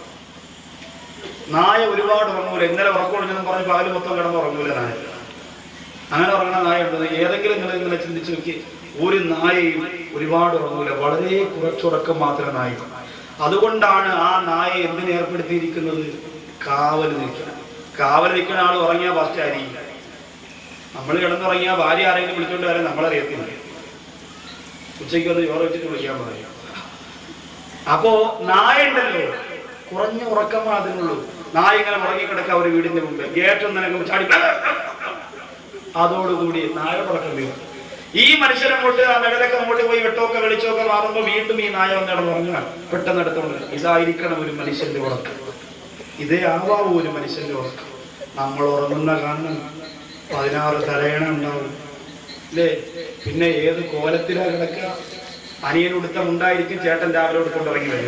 നായ ഒരുപാട് ഉറങ്ങൂല ഇന്നലെ ഉറക്കമൊഴിഞ്ഞെന്ന് പറഞ്ഞ് പകല് മൊത്തം കിടന്ന് ഉറങ്ങൂല നായ അങ്ങനെ ഉറങ്ങണ നായ ഉണ്ടെന്ന് ഏതെങ്കിലും നിങ്ങൾ ഇങ്ങനെ ചിന്തിച്ചു നോക്കി ഒരു നായയും ഒരുപാട് ഉറങ്ങൂല വളരെ കുറച്ചുറക്കം മാത്രമേ നായക്കും അതുകൊണ്ടാണ് ആ നായ എന്തിനെ ഏർപ്പെടുത്തിയിരിക്കുന്നത് കാവൽ നിൽക്കണം കാവൽ നിൽക്കുന്ന ആൾ ഉറങ്ങിയാൽ ഫസ്റ്റ് ആയിരിക്കും നമ്മൾ കിടന്നുറങ്ങിയാൽ ഭാര്യ ആരെങ്കിലും വിളിച്ചോണ്ട് വരാൻ നമ്മളറിയത്തില്ല ഉച്ചയ്ക്ക് വന്ന് ചോറ് വെച്ചിട്ട് വിളിക്കാൻ പറയും അപ്പോ നായ ഉണ്ടല്ലോ കുറഞ്ഞ ഉറക്കമേ അതിനുള്ളൂ നായ ഇങ്ങനെ ഉറങ്ങിക്കിടക്കുക ഒരു വീടിന്റെ മുമ്പ് ഗേറ്റ് ഒന്ന് ചാടി അതോടുകൂടി നായ ഉറക്കം വീഴും ഈ മനുഷ്യനങ്ങോട്ട് ആ മെഡലൊക്കെ അങ്ങോട്ട് പോയി വെട്ടമൊക്കെ വെളിച്ചമൊക്കെ മാറുമ്പോൾ വീണ്ടും ഈ നായ വന്ന് കിടന്നുറങ്ങുക പെട്ടെന്ന് എടുത്തോണ്ട് ഇതായിരിക്കണം ഒരു മനുഷ്യന്റെ ഉറക്കം ഇതേ ആവാവൂ ഒരു മനുഷ്യന്റെ ഉറക്കം നമ്മൾ ഉറങ്ങുന്ന കാരണം പതിനാറ് തലയണ ഉണ്ടാവും അല്ലേ പിന്നെ ഏത് കോലത്തിലാ കിടക്കുക അനിയനുടുത്ത ഉണ്ടായിരിക്കും ചേട്ടൻ രാവിലെ കൊണ്ട് ഇറങ്ങി വരിക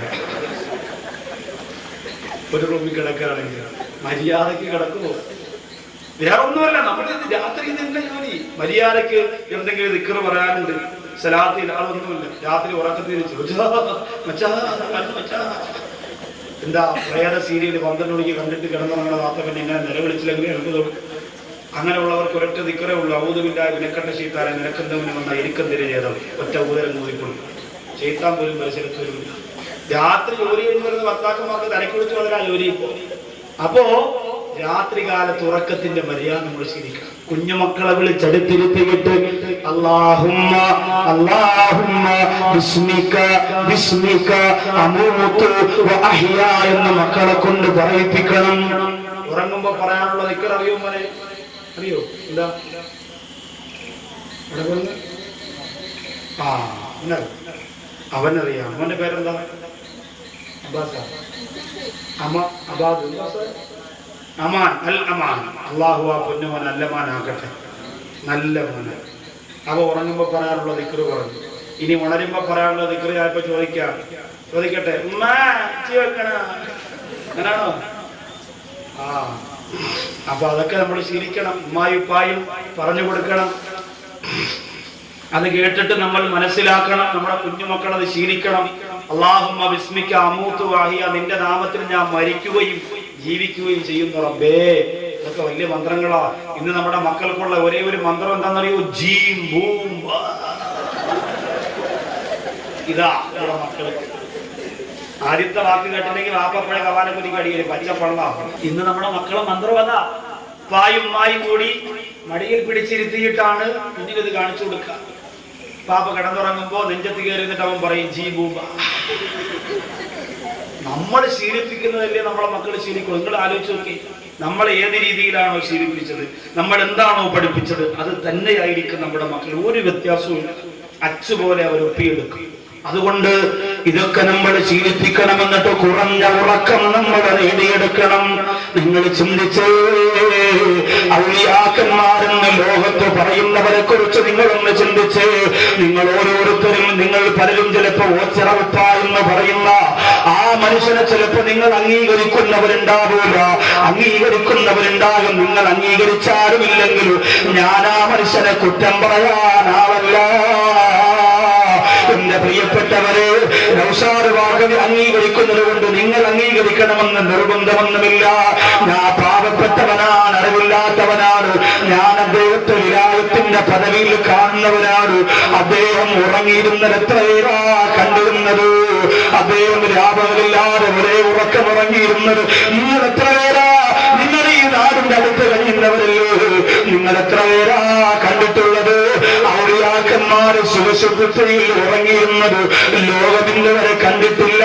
ഒരു റൂമിൽ കിടക്കുകയാണെങ്കിൽ മര്യാദക്ക് കിടക്കുമോ വേറെ ഒന്നുമല്ല നമ്മൾ ഇത് രാത്രി ഇതിന്റെ ജോലി മര്യാദക്ക് എന്തെങ്കിലും ദിക്കറ് പറയാനുണ്ട് സലാത്തിൽ അതൊന്നുമില്ല രാത്രി ഉറക്കത്തിൽ ചോദിച്ചാ മച്ചാ മച്ചാ എന്താ പ്രേത സീരിയൽ പന്ത്രണ്ട് മണിക്ക് കണ്ടിട്ട് കിടന്നുറങ്ങണ വാർത്ത പിന്നെ ഇങ്ങനെ നിലവിളിച്ചില്ലെങ്കിൽ എനിക്ക് തോന്നും അങ്ങനെയുള്ളവർക്ക് ഒരൊറ്റ ദിക്കറേ ഉള്ളൂ ഔതുമില്ല വിനക്കണ്ട ശീത്താരെ നിനക്കെന്തവന് വന്ന എനിക്കെന്തിരെ ചെയ്തം ഒറ്റ ഊതരം കൂതിക്കൊള്ളു ചെയ്ത്താൻ പോലും പരിസരത്ത് വരില്ല രാത്രി ജോലി കഴിഞ്ഞ് വരുന്ന ഭർത്താക്കന്മാർക്ക് തലക്കുളിച്ച് വളരെ ജോലി ഇപ്പോ അപ്പോ രാത്രി കാലത്ത് ഉറക്കത്തിന്റെ മര്യാദ നമ്മൾ ശീലിക്കണം കുഞ്ഞുമക്കളെ വിളിച്ചടുത്തിരുത്തിയിട്ട് അള്ളാഹുമ്മ അള്ളാഹുമ്മ ബിസ്മിക ബിസ്മിക അമൂത്തു വ അഹ്യ എന്ന് മക്കളെ കൊണ്ട് പറയിപ്പിക്കണം ഉറങ്ങുമ്പോ പറയാനുള്ള നിക്കർ അറിയോ മോനെ അറിയോ എന്താ ഇവിടെ കൊണ്ടുവന്ന്? ആ എന്നാ അവനറിയാം അവന്റെ പേരെന്താ അബ്ബാസാ അമ അബാദ് എന്താ സാർ? അമാൻ അൽ അമാൻ അള്ളാഹു ആ പൊന്നുമോൻ അല്ലമാനാക്കട്ടെ നല്ല മോനെ അവ ഉറങ്ങുമ്പോ പറയാനുള്ള ദിക്റ് പറഞ്ഞു ഇനി ഉണരുമ്പോ പറയാനുള്ള ദിക്റ് ഞാനിപ്പോ ചോദിക്കാം ചോദിക്കട്ടെ ഉമ്മ ഇച്ചി വെക്കണ അങ്ങനാണോ ആ അപ്പൊ അതൊക്കെ നമ്മൾ ശീലിക്കണം ഉമ്മായും ഉപ്പായും പറഞ്ഞു കൊടുക്കണം അത് കേട്ടിട്ട് നമ്മൾ മനസ്സിലാക്കണം നമ്മുടെ കുഞ്ഞുമക്കൾ അത് ശീലിക്കണം അള്ളാഹുമ്മ വിസ്മിക്ക അമൂത്ത് വാഹിയ നിന്റെ നാമത്തിൽ ഞാൻ മരിക്കുകയും ജീവിക്കുകയും ചെയ്യുന്നു റബ്ബേ ഇതൊക്കെ വലിയ മന്ത്രങ്ങളാ ഇന്ന് നമ്മുടെ മക്കൾക്കുള്ള ഒരേ ഒരു മന്ത്രം എന്താണെന്നറിയോ ജീം ഭൂം വാ. ഇതാ നമ്മുടെ മക്കൾ ആദ്യത്തെ വാക്ക് കേട്ടില്ലെങ്കിൽ വാപ്പപ്പഴ കവാനെ കുതിക്ക് അടിയിൽ പച്ചപ്പള്ള ഇന്ന് നമ്മുടെ മക്കളെ മന്ത്രം അതാ പായും മായും കൂടി മടിയിൽ പിടിച്ചിരുത്തിയിട്ടാണ് കുഞ്ഞിനിത് കാണിച്ചു കൊടുക്കുക പാപ്പ കിടന്നുറങ്ങുമ്പോ നെഞ്ചത്ത് കയറി നിന്നിട്ട് അവൻ പറയും ജീ ഭൂമ നമ്മൾ ശീലിപ്പിക്കുന്നതല്ലേ നമ്മളെ മക്കൾ ശീലിക്കും നിങ്ങൾ ആലോചിച്ച് നോക്കി നമ്മൾ ഏത് രീതിയിലാണോ ശീലിപ്പിച്ചത് നമ്മൾ എന്താണോ പഠിപ്പിച്ചത് അത് തന്നെയായിരിക്കും നമ്മുടെ മക്കൾ ഒരു വ്യത്യാസവും ഇല്ല അച്ചുപോലെ അവർ ഒപ്പിയെടുക്കും അതുകൊണ്ട് ഇതൊക്കെ നമ്മൾ ശീലിപ്പിക്കണം എന്നിട്ട് കുറഞ്ഞ ഉറക്കം നമ്മൾ നേടിയെടുക്കണം നിങ്ങൾ ചിന്തിച്ച് ഔലിയാക്കന്മാരെന്ന് ലോകത്ത് പറയുന്നവരെ കുറിച്ച് നിങ്ങളൊന്ന് ചിന്തിച്ച് നിങ്ങൾ ഓരോരുത്തരും നിങ്ങൾ പലരും ചിലപ്പോ ഓച്ചിറവപ്പ എന്ന് പറയുന്ന ആ മനുഷ്യനെ ചിലപ്പോ നിങ്ങൾ അംഗീകരിക്കുന്നവരുണ്ടാവില്ല അംഗീകരിക്കുന്നവരുണ്ടാകും നിങ്ങൾ അംഗീകരിച്ചാലുമില്ലെങ്കിലും ഞാൻ ആ മനുഷ്യനെ കുറ്റം പറയാനാവല്ല എന്റെ പ്രിയപ്പെട്ടവരെ നൗഷാദ് വാഗവി അംഗീകരിക്കുന്നത് കൊണ്ട് നിങ്ങൾ അംഗീകരിക്കണമെന്ന് നിർബന്ധമൊന്നുമില്ല ഞാൻ പാവപ്പെട്ടവനാണ് അറിവില്ലാത്തവനാണ് ഞാൻ അദ്ദേഹത്തെ വിരാഗത്തിന്റെ പദവിയിൽ കാണുന്നവനാണ് അദ്ദേഹം ഉറങ്ങിയിരുന്നത് എത്രയേരാ കണ്ടിരുന്നത് അദ്ദേഹം രാപകലില്ലാതെ ഒരേ ഉറക്കമുറങ്ങിയിരുന്നത് നിങ്ങൾ എത്ര പേരാ നിങ്ങൾ ഈ നാടിന്റെ അടുത്ത് കഴിയുന്നവരല്ലോ നിങ്ങൾ എത്ര പേരാ കണ്ടിട്ടുള്ളത് ഔലിയാക്കന്മാര് സുഖശുദ്ധയിൽ ഉറങ്ങിയിരുന്നത് ലോകത്തിന്റെ വരെ കണ്ടിട്ടില്ല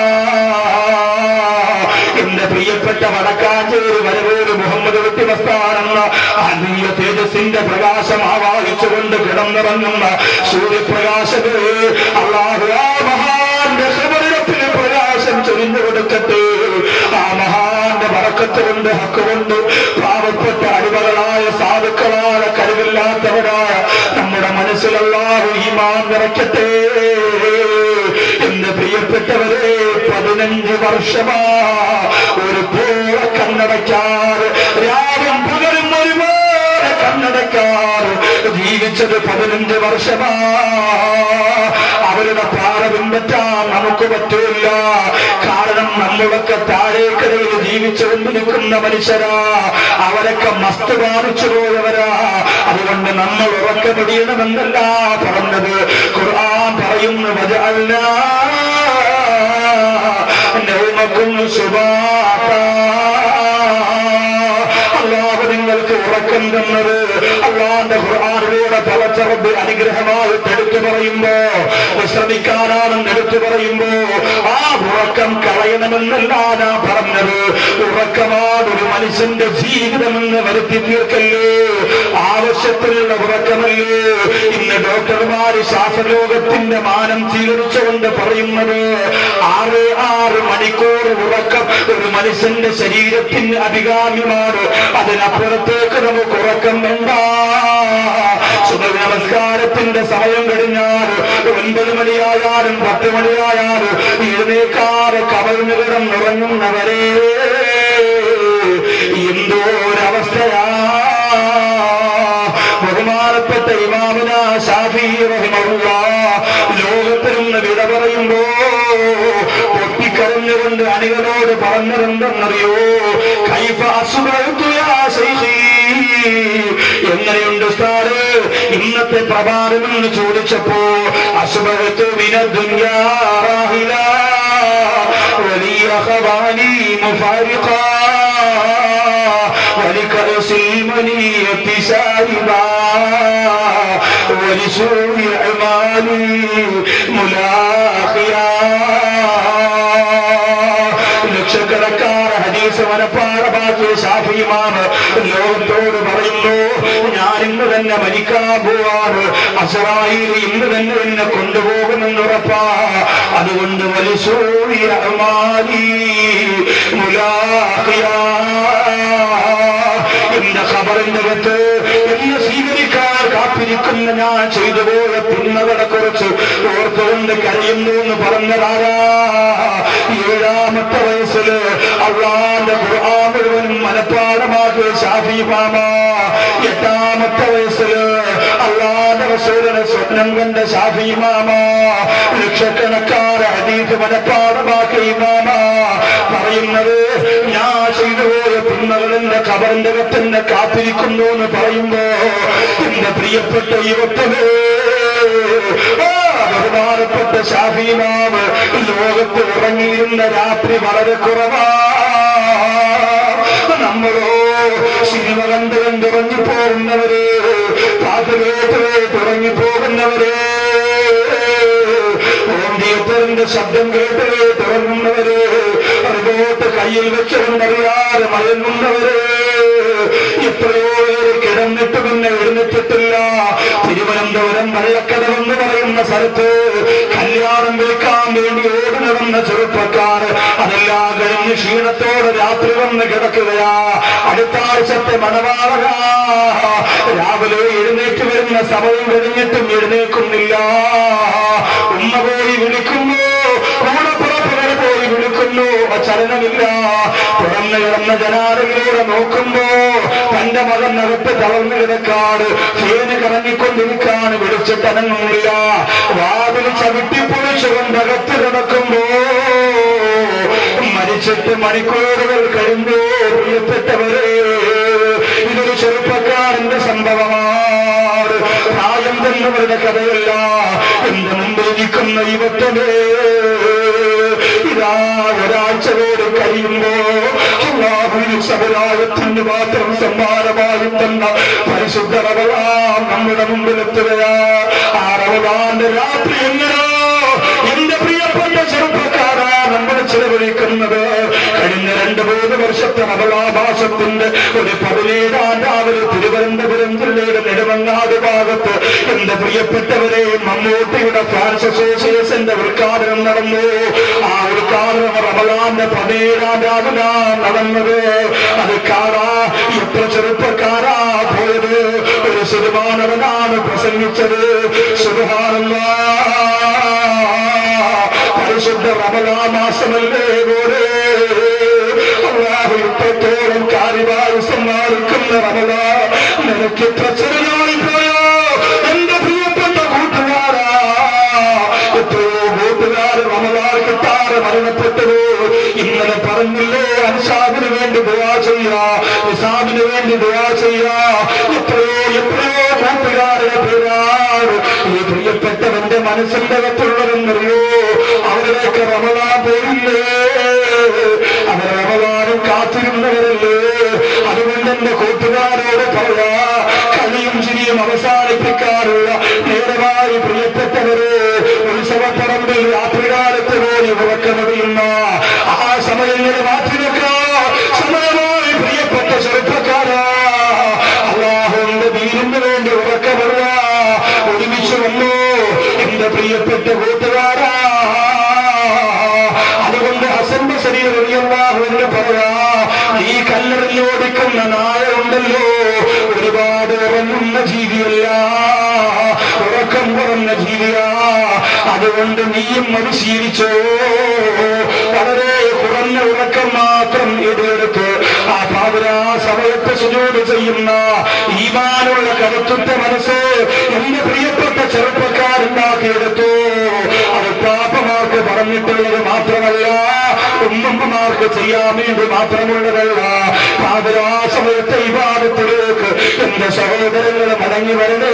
എന്റെ പ്രിയപ്പെട്ട വടക്കാഞ്ചേരി വരവേറ് മുഹമ്മദ് വ്യക്തിമസ്ഥാനെന്ന ആത്മീയ തേജസ്സിന്റെ പ്രകാശം ആവാഹിച്ചുകൊണ്ട് കിടന്നിറങ്ങുന്ന സൂര്യപ്രകാശത്തെ അള്ളാഹു ആ മഹാന്റെ ഹൃദയത്തിന് പ്രകാശം ചൊരിഞ്ഞു കൊടുക്കട്ടെ ആ മഹാന്റെ വറക്കത്ത് കൊണ്ട് ഹക്കുകൊണ്ട് പാവപ്പെട്ട അടിമകളായ സാധുക്കളായ കഴിവില്ലാത്തവരായ നമ്മുടെ മനസ്സിലല്ലാഹു ഈമാൻ നിറയ്ക്കട്ടെ എന്റെ പ്രിയപ്പെട്ടവരെ പതിനഞ്ച് വർഷമാ ഒരു പൂള കണ്ണടയ്ക്കാറ് രാവും പകലും ഒരുപോലെ കണ്ണടയ്ക്കാറ് ജീവിച്ചത് പതിനഞ്ച് വർഷമാ അവരുടെ പാറ പിൻപറ്റാൻ നമുക്ക് പറ്റൂല കാരണം നമ്മളൊക്കെ താഴേക്കരയിൽ ജീവിച്ചുകൊണ്ട് നിൽക്കുന്ന മനുഷ്യരാ അവരൊക്കെ മസ്ത് ബാധിച്ചു പോയവരാ അതുകൊണ്ട് നമ്മൾ ഉറക്കമടിയണമെന്നല്ല പറഞ്ഞത് ഖുർആൻ പറയുന്നു വജഅൽന നൗമക്കും സുബാത അള്ളാഹു നിങ്ങൾക്ക് ഉറക്കം തന്നത് അള്ളാന്റെ ഖുർആാനിലൂടെ തലച്ചറബ് അനുഗ്രഹമായിട്ട് എടുത്തു പറയുമ്പോ വിശ്രമിക്കാനാണെന്ന് എടുത്തു പറയുമ്പോ ആ ഉറക്കം കളയണമെന്നല്ല ഞാൻ പറഞ്ഞത് ഉറക്കമാണ് ഒരു മനുഷ്യന്റെ ജീവിതമെന്ന് വരുത്തി തീർക്കല്ലേ ആവശ്യത്തിലുള്ള ഉറക്കമല്ലേ ഇന്ന് ഡോക്ടർമാര് ശാസ്ത്രലോകത്തിന്റെ മാനം സ്വീകരിച്ചുകൊണ്ട് പറയുന്നത് ആറ് ആറ് മണിക്കൂർ ഉറക്കം ഒരു മനുഷ്യന്റെ ശരീരത്തിന് അഭികാമ്യമാണ് അതിനപ്പുറത്തേക്ക് നമുക്ക് ഉറക്കം വേണ്ട സുബഹ് നമസ്കാരത്തിന്റെ സമയം കഴിഞ്ഞാൽ ഒൻപത് മണിയായാലും പത്ത് മണിയായാലും എഴുന്നേക്കാറ് കവലിന് കിടന്നുറങ്ങുന്നവരെ എന്തോ ഒരവസ്ഥയാ ബഹുമാനപ്പെട്ട ഇമാമിന ഷാഫി റഹിമഹുള്ള ലോകത്തിൽ നിന്ന് വിട പറയുമ്പോ പൊട്ടിക്കരഞ്ഞുകൊണ്ട് അണികളോട് പറഞ്ഞതെന്തെന്നറിയോ കൈഫ അസുഖത്തു യാ ശൈഖീ. എങ്ങനെയുണ്ട് സ്ഥാറ് ഇന്നത്തെ പ്രഭാതം എന്ന് ചോദിച്ചപ്പോ അസുഖത്തു വിന ദുന്യാറാഹില വലിയ ഹവാനി മുഫാരിഖാ ولكرس المنية سائبا ولسوء أعمالي ملاخيا ലക്ഷക്കണക്കാറ് ഹദീസ് മനപ്പാടമാക്കിയ ഷാഫിമാമ് ലോകത്തോട് പറയുന്നു ഞാൻ ഇന്ന്
തന്നെ മരിക്കാൻ പോവാണ് അസറായിൽ ഇന്ന് തന്നെ എന്നെ കൊണ്ടുപോകുമെന്ന് ഉറപ്പാ അതുകൊണ്ട് വലിസൂരി അമാലി മുലാഖിയാ എന്റെ ഖബറിന്റെ അകത്ത് എന്നെ സ്വീകരിക്കാൻ കാത്തിരിക്കുന്ന ഞാൻ ചെയ്തു പോയ തിന്മകളെ കുറിച്ച് ഓർത്തുകൊണ്ട് കരയുന്നു എന്ന് പറഞ്ഞതാരാ ഏഴാമത്തെ വയസ്സില് അള്ളാന്റെ ഖുർആൻ മുഴുവനും മനഃപ്പാടമാക്കിയ ഷാഫി മാമ എട്ടാമത്തെ വയസ്സില് അള്ളാന്റെ റസൂലിനെ സ്വപ്നം കണ്ട ഷാഫി മാമ ലക്ഷക്കണക്കാരെ ഹദീസ് മനഃപ്പാടമാക്കിയ ഇമാമ പറയുന്നത് ഞാൻ ചെയ്തു പോയ തിന്മകൾ എന്റെ ഖബറിന്റെ അകത്തെന്നെ കാത്തിരിക്കുന്നു എന്ന് പറയുമ്പോ എന്റെ പ്രിയപ്പെട്ട യുവത്വമേ ആ, ബഹുമാനപ്പെട്ട ഷാഫിമാവ് ലോകത്ത് ഉറങ്ങിയിരുന്ന രാത്രി വളരെ കുറവാ നമ്മളോ സിനിമ കണ്ട് കണ്ട് ഉറങ്ങി പോകുന്നവര് പാട്ട് കേട്ട് കേട്ട് ഉറങ്ങി പോകുന്നവര് ഹോം തിയേറ്ററിന്റെ ശബ്ദം കേട്ട് കേട്ട് ഉറങ്ങുന്നവര് റിമോട്ട് കയ്യിൽ വെച്ചുകൊണ്ടറിയാതെ മയങ്ങുന്നവര് എത്രയോ പേര് കിടന്നിട്ട് പിന്നെ എഴുന്നേറ്റിട്ടില്ല തിരുവനന്തപുരം വള്ളക്കടവെന്ന് പറയുന്ന സ്ഥലത്ത് കല്യാണം വിൽക്കാൻ വേണ്ടി ഓടി നടന്ന ചെറുപ്പക്കാർ അതെല്ലാം കഴിഞ്ഞ് ക്ഷീണത്തോടെ രാത്രി വന്ന് കിടക്കുകയാ അടുത്ത ആഴ്ചത്തെ മണവാളക രാവിലെ എഴുന്നേറ്റ് വരുന്ന സമയം കഴിഞ്ഞിട്ടും എഴുന്നേൽക്കുന്നില്ല ഉമ്മ പോയി വിളിക്കുന്നു ഓണപ്പുറപ്പുകൾ പോയി വിളിക്കുന്നു ചലനമില്ല തുറന്നു കിടന്ന ജനാലയിലൂടെ നോക്കുമ്പോ തന്റെ മകനകത്ത് തളർന്നു കിടക്കാട് ഫേന് കറങ്ങിക്കൊണ്ടിരിക്കാണ് വിളിച്ചിട്ടനങ്ങുന്നില്ല വാതിൽ ചവിട്ടിപ്പൊളിച്ചുകൊണ്ട് അകത്ത് കിടക്കുമ്പോ മരിച്ചിട്ട് മണിക്കൂറുകൾ കഴിഞ്ഞു പ്രിയപ്പെട്ടവരെ ഇതൊരു ചെറുപ്പക്കാരന്റെ സംഭവമാണ് പ്രായം തന്നവരുടെ കഥയല്ല എന്റെ മുമ്പിൽ നിൽക്കുന്ന യുവത്വമേ ഇതാ ഒരാഴ്ച കൂടെ കഴിയുമ്പോ അള്ളാഹുവിന് സമുദായത്തിന് മാത്രം സമ്മാനമായി തന്ന പരിശുദ്ധ റമദാൻ നമ്മുടെ മുമ്പിലെത്തുകയാ ആ റമദാന്റെ രാത്രി എങ്ങനെയോ എന്റെ പ്രിയപ്പെട്ട ചെറുപ്പക്കാരാ നമ്മൾ ചെലവഴിക്കുന്നത് കഴിഞ്ഞ രണ്ട് മൂന്ന് വർഷത്തെ റമദാഭാസത്തിന്റെ ഒരു പതിനേഴാം രാവിലെ തിരുവനന്തപുരം ജില്ലയുടെ നെടുമങ്ങാട് ഭാഗത്ത് എന്റെ പ്രിയപ്പെട്ടവരെ മമ്മൂട്ടിയുടെ ഫാൻസ് അസോസിയേഷന്റെ ഉദ്ഘാടനം നടന്നു ആ ഉദ്ഘാടനം റമദാന്റെ പതിനേഴാം രാവിലെ നടന്നത് അത് കാണാ എത്ര ചെറുപ്പക്കാരാ പോയത് ഒരു ശതമാനവനാണ് പ്രസംഗിച്ചത് സുബഹാനല്ലാ പരിശുദ്ധ റമദാ മാസമല്ലേ പോലെ അള്ളാഹു ഇത്രത്തോളം കാര്യമായി സമ്മാനിക്കുന്ന റമദാ നിനക്ക് ഇത്ര ചെറുതായി പോയോ എന്റെ പ്രിയപ്പെട്ട കൂട്ടുകാരാ എത്രയോ കൂട്ടുകാർ റമദാൻ കിട്ടാറ് മരണപ്പെട്ടത് ഇന്നലെ പറഞ്ഞില്ലേ അൻസാബിന് വേണ്ടി ദുവാ ചെയ്യാ നിസാബിന് വേണ്ടി ദുവാ ചെയ്യാ എത്രയോ എത്രയോ കൂട്ടുകാരുടെ പേരാണ് ഈ പ്രിയപ്പെട്ടവന്റെ മനസ്സിന്റെ അകത്തുള്ളതെന്നറിയോ അവരിലേക്ക് റമദാൻ പോയില്ലേ അവർ റമദാനും കാത്തിരുന്നവരല്ലേ അതുകൊണ്ട് എന്റെ കൂട്ടുകാരോട് പറയാ കളിയും ചിരിയും അവസാനിപ്പിക്കാറുള്ള നേരമായി പ്രിയപ്പെട്ടവരെ ഉത്സവപ്പറമ്പിൽ രാത്രികാലത്ത് പോയി ഉറക്കമറിയുന്ന ആ സമയങ്ങളെ മാറ്റി വെക്കാ സമയമായി പ്രിയപ്പെട്ട ചെറുപ്പക്കാരാ അള്ളാഹുവിന്റെ വീടിന് വേണ്ടി ഉറക്കമറിയ ഒരുമിച്ച് വന്നു എന്റെ പ്രിയപ്പെട്ട കൂട്ടുകാരാ അതുകൊണ്ട് ഹസന്റെ ശരീരം എന്ന് പറയാ ഈ കല്ലെറിഞ്ഞോടിക്കുന്ന നായ ഉണ്ടല്ലോ ഒരുപാട് ഉറങ്ങുന്ന ജീവിയല്ല ഉറക്കം കുറഞ്ഞ ജീവിയാ അതുകൊണ്ട് നീയും അത് ശീലിച്ചോ വളരെ കുറഞ്ഞ ഉറക്കം മാത്രം ഇതെടുത്ത് ആ പാതിരാ സമയത്ത് സുജോട് ചെയ്യുന്ന ഈമാനുള്ള കരുത്തുറ്റ മനസ്സ് എന്റെ പ്രിയപ്പെട്ട ചെറുപ്പക്കാരുണ്ടാക്കിയെടുത്തു അത് പാപ്പമാർക്ക് പറഞ്ഞിട്ടുള്ളത് മാത്രമല്ല ഉമ്മമ്മമാർക്ക് ചെയ്യാൻ വേണ്ടി മാത്രമുള്ളതല്ല പാതിരാ സമയത്തെ വിവാദത്തിലേക്ക് എന്റെ സഹോദരങ്ങൾ മടങ്ങി വരണേ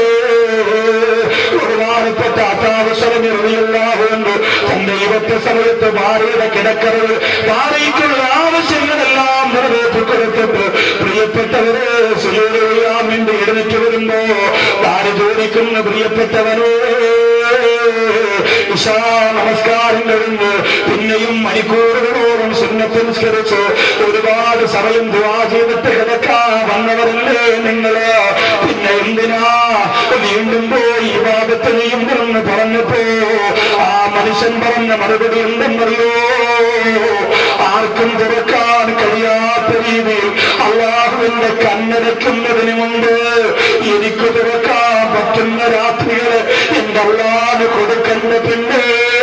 ബഹുമാനപ്പെട്ട അത്താവശ്യമില്ലാവുണ്ട് തന്റെ യുവത്വ സമയത്ത് ഭാര്യയുടെ കിടക്കറകൾ ഭാര്യയ്ക്കുള്ള ആവശ്യങ്ങളെല്ലാം നിറവേറ്റി കൊടുത്തിട്ട് പ്രിയപ്പെട്ടവരെ സുജോട് ചെയ്യാൻ വേണ്ടി എഴുന്നേറ്റ് വരുമ്പോ ഭാര്യ ചോദിക്കുന്ന പ്രിയപ്പെട്ടവരെ ഇഷാ നമസ്കാരം കഴിഞ്ഞ് പിന്നെയും മണിക്കൂറുകളോളം സുന്നത്ത് സുന്നത്ത് നിസ്കരിച്ച് ഒരുപാട് സമയം ദുവാ ചെയ്തിട്ട് കിടക്കാൻ വന്നവരല്ലേ നിങ്ങള് പിന്നെ എന്തിനാ വീണ്ടും പോയി വിവാദത്തെ ചെയ്യുമെന്ന് പറഞ്ഞപ്പോ ആ മനുഷ്യൻ പറഞ്ഞ മറുപടി എന്തെന്നറിയോ ആർക്കും തുറക്കാൻ കഴിയാത്ത രീതിയിൽ അള്ളാഹുവിന്റെ കണ്ണടയ്ക്കുന്നതിന് മുമ്പ് എനിക്ക് തുറക്കാൻ പറ്റുന്ന രാത്രികള് എന്റെ അള്ളാഹ് കൊടുക്കണ്ട പിന്നെ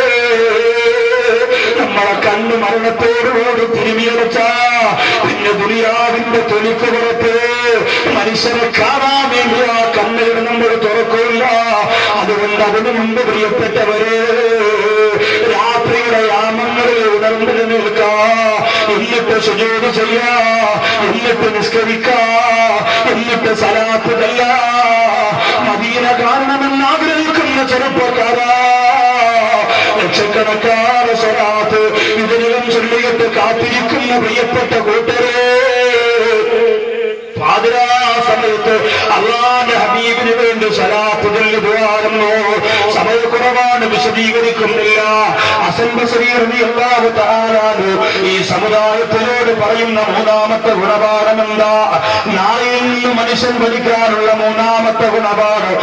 നമ്മളെ കണ്ണ് മരണത്തോടുകൂടി തിരുമിയടച്ച പിന്നെ ദുരിയാവിന്റെ തൊലിക്ക് പുറത്ത് മനുഷ്യനെ കാണാൻ വേണ്ടി ആ കണ്ണുകൾ നമ്മൾ തുറക്കില്ല അതുകൊണ്ട് അതിനു മുമ്പ് പ്രിയപ്പെട്ടവര് രാത്രിയുടെ യാമങ്ങളിൽ ഉണർന്നു നിൽക്കാ എന്നിട്ട് സുജോട് ചെയ്യാ എന്നിട്ട് നിസ്കരിക്കാ എന്നിട്ട് സലാത്ത് ചെയ്യാ മദീന കാണണമെന്ന് ആഗ്രഹിക്കുന്ന ചെറുപ്പക്കാരാ ലക്ഷക്കണക്കാറ് സ്വലാത്ത് ഇതിനകം ചൊല്ലിയിട്ട് കാത്തിരിക്കുന്ന പ്രിയപ്പെട്ട കൂട്ടരെ പാതിരാ സമയത്ത് അള്ളാന്റെ ഹബീബിന് വേണ്ടി സലാത്ത് ചൊല്ലി പോകാറുന്നു സമയക്കുറവാണ് വിശദീകരിക്കുന്നില്ല അസംബസരീർന്നിയല്ലാതെ താരാണ് ഈ സമുദായത്തിനോട് പറയുന്ന മൂന്നാമത്തെ ഗുണപാഠം എന്താ നാളെയിൽ നിന്ന് മനുഷ്യൻ പഠിക്കാനുള്ള മൂന്നാമത്തെ ഗുണപാഠം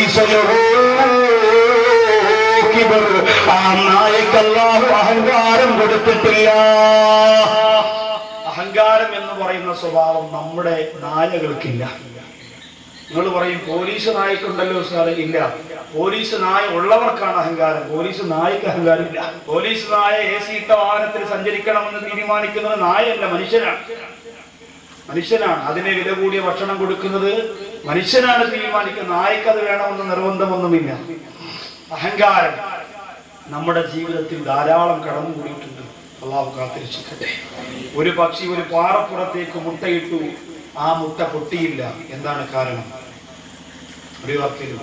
കിബർ ആ നായക്കല്ലാഹു അഹങ്കാരം കൊടുത്തിട്ടില്ല
അഹങ്കാരം എന്ന് പറയുന്ന സ്വഭാവം നമ്മുടെ നായകൾക്കില്ല നിങ്ങൾ പറയും പോലീസ് നായക്കുണ്ടല്ലോ സാറേ ഇല്ല പോലീസ് നായ ഉള്ളവർക്കാണ് അഹങ്കാരം പോലീസ് നായക്ക് അഹങ്കാരം ഇല്ല പോലീസ് നായ എ സി ഇട്ട വാഹനത്തിൽ സഞ്ചരിക്കണമെന്ന് തീരുമാനിക്കുന്നത് നായല്ല മനുഷ്യനാണ് മനുഷ്യനാണ് അതിനെ വില കൂടിയ ഭക്ഷണം കൊടുക്കുന്നത് മനുഷ്യനാണ് തീരുമാനിക്കുന്നത് നായക്ക് അത് വേണമെന്ന് നിർബന്ധമൊന്നുമില്ല അഹങ്കാരം നമ്മുടെ ജീവിതത്തിൽ ധാരാളം കടന്നുകൂടിയിട്ടുണ്ട് അള്ളാഹു കാത്തിരിച്ചിട്ടെ ഒരു പക്ഷി ഒരു പാറപ്പുറത്തേക്ക് മുട്ടയിട്ടു ആ മുട്ട പൊട്ടിയില്ല എന്താണ് കാരണം ഒരു വാക്കിലും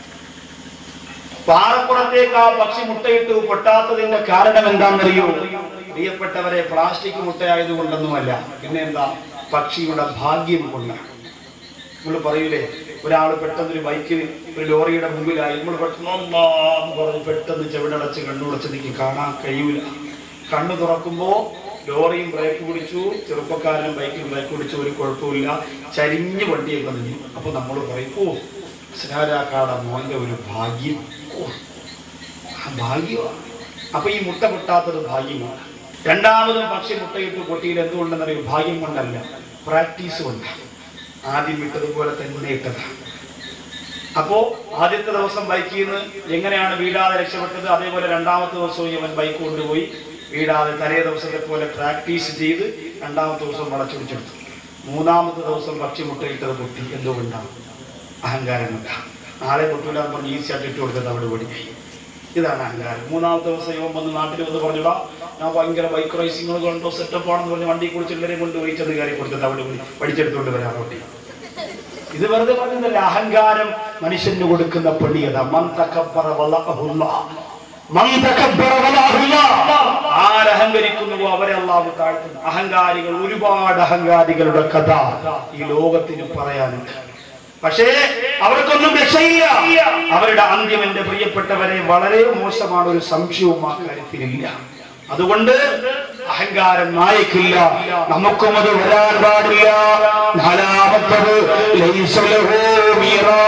പാറപ്പുറത്തേക്ക് ആ പക്ഷി മുട്ടയിട്ടു പൊട്ടാത്തതിന്റെ കാരണം എന്താണെന്നറിയോ പ്രിയപ്പെട്ടവരെ പ്ലാസ്റ്റിക് മുട്ടയായതുകൊണ്ടൊന്നുമല്ല പിന്നെ എന്താ പക്ഷിയുടെ ഭാഗ്യം കൊണ്ടാണ് നമ്മൾ പറയൂലേ ഒരാൾ പെട്ടെന്ന് ഒരു ബൈക്കിൽ ഒരു ലോറിയുടെ മുമ്പിലായി നമ്മൾ പെട്ടെന്ന് അല്ലാ എന്ന് പറഞ്ഞ് പെട്ടെന്ന് ചെവിടടച്ച് കണ്ണുടച്ച് എനിക്ക് കാണാൻ കഴിയൂല കണ്ണു തുറക്കുമ്പോ ലോറിയും ബ്രേക്ക് പിടിച്ചു ചെറുപ്പക്കാരനും ബൈക്കിൽ ബ്രേക്ക് പിടിച്ചു ഒരു കുഴപ്പമില്ല ചരിഞ്ഞ് വണ്ടിയൊക്കെ നിന്നു അപ്പൊ നമ്മൾ പറയും ഓ സ്നാരാക്കാട മോന്റെ ഒരു ഭാഗ്യം ഓ ആ ഭാഗ്യമാണ് അപ്പൊ ഈ മുട്ട പൊട്ടാത്തത് ഭാഗ്യമാണ് രണ്ടാമതും പക്ഷി മുട്ടയിട്ട് പൊട്ടിയിൽ എന്തുകൊണ്ടെന്നറിയോ ഭാഗ്യം കൊണ്ടല്ല പ്രാക്ടീസ് കൊണ്ടാണ് ആദ്യം ഇട്ടതുപോലെ തന്നെ ഇട്ടതാണ് അപ്പോ ആദ്യത്തെ ദിവസം ബൈക്കിൽ നിന്ന് എങ്ങനെയാണ് വീടാതെ രക്ഷപ്പെട്ടത് അതേപോലെ രണ്ടാമത്തെ ദിവസവും ഇവൻ ബൈക്ക് കൊണ്ടുപോയി വീടാതെ തലേ ദിവസത്തെ പോലെ പ്രാക്ടീസ് ചെയ്ത് രണ്ടാമത്തെ ദിവസം വളച്ചൊടിച്ചെടുത്തു മൂന്നാമത്തെ ദിവസം പക്ഷി മുട്ടയിട്ടത് പൊട്ടി എന്തുകൊണ്ടാണ് അഹങ്കാരം കൊണ്ടാണ് നാളെ പൊട്ടൂല എന്ന് പറഞ്ഞ് ഈസി ആയിട്ട് ഇട്ട് കൊടുത്തത് അവിടെ പൊടിയായി ഇതാണ് അഹങ്കാരം മൂന്നാമത്തെ ദിവസം ഇവൻ വന്ന് നാട്ടിൽ വന്ന് പറഞ്ഞിടാ ഞാൻ ഭയങ്കര ബൈക്ക് റൈസിങ്ങൾ കൊണ്ടോ സെറ്റപ്പ് ആണെന്ന് പറഞ്ഞ് വണ്ടി കുറിച്ച് എല്ലാവരെയും കൊണ്ടുപോയി ചെന്ന് കയറി കൊടുത്തത് അവിടെ പോയി പഠിച്ചെടുത്തുകൊണ്ട് വരാൻ പൊട്ടി ഇത് വെറുതെ പറഞ്ഞതല്ല അഹങ്കാരം മനുഷ്യന് കൊടുക്കുന്ന പണിയത മൻ തകബ്ബറ വലഅഹുല്ലാ. മൻ തകബ്ബറ വലഅഹുല്ലാ. ആരഹങ്കരിക്കുന്നുവോ അവരെ അള്ളാഹു താഴ്ത്തുന്നു അഹങ്കാരികൾ ഒരുപാട് അഹങ്കാരികളുടെ കഥ ഈ ലോകത്തിന് പറയാനുണ്ട് പക്ഷേ അവർക്കൊന്നും രക്ഷയില്ല അവരുടെ അന്ത്യം എന്റെ പ്രിയപ്പെട്ടവരെ വളരെ മോശമാണ് ഒരു സംശയവും ആ കാര്യത്തിലില്ല അതുകൊണ്ട് അഹങ്കാരം നായക്കില്ല നമുക്കും അത് വരാൻ പാടില്ല നാലാമത്തത് ലൈസ ലഹു മീറാ.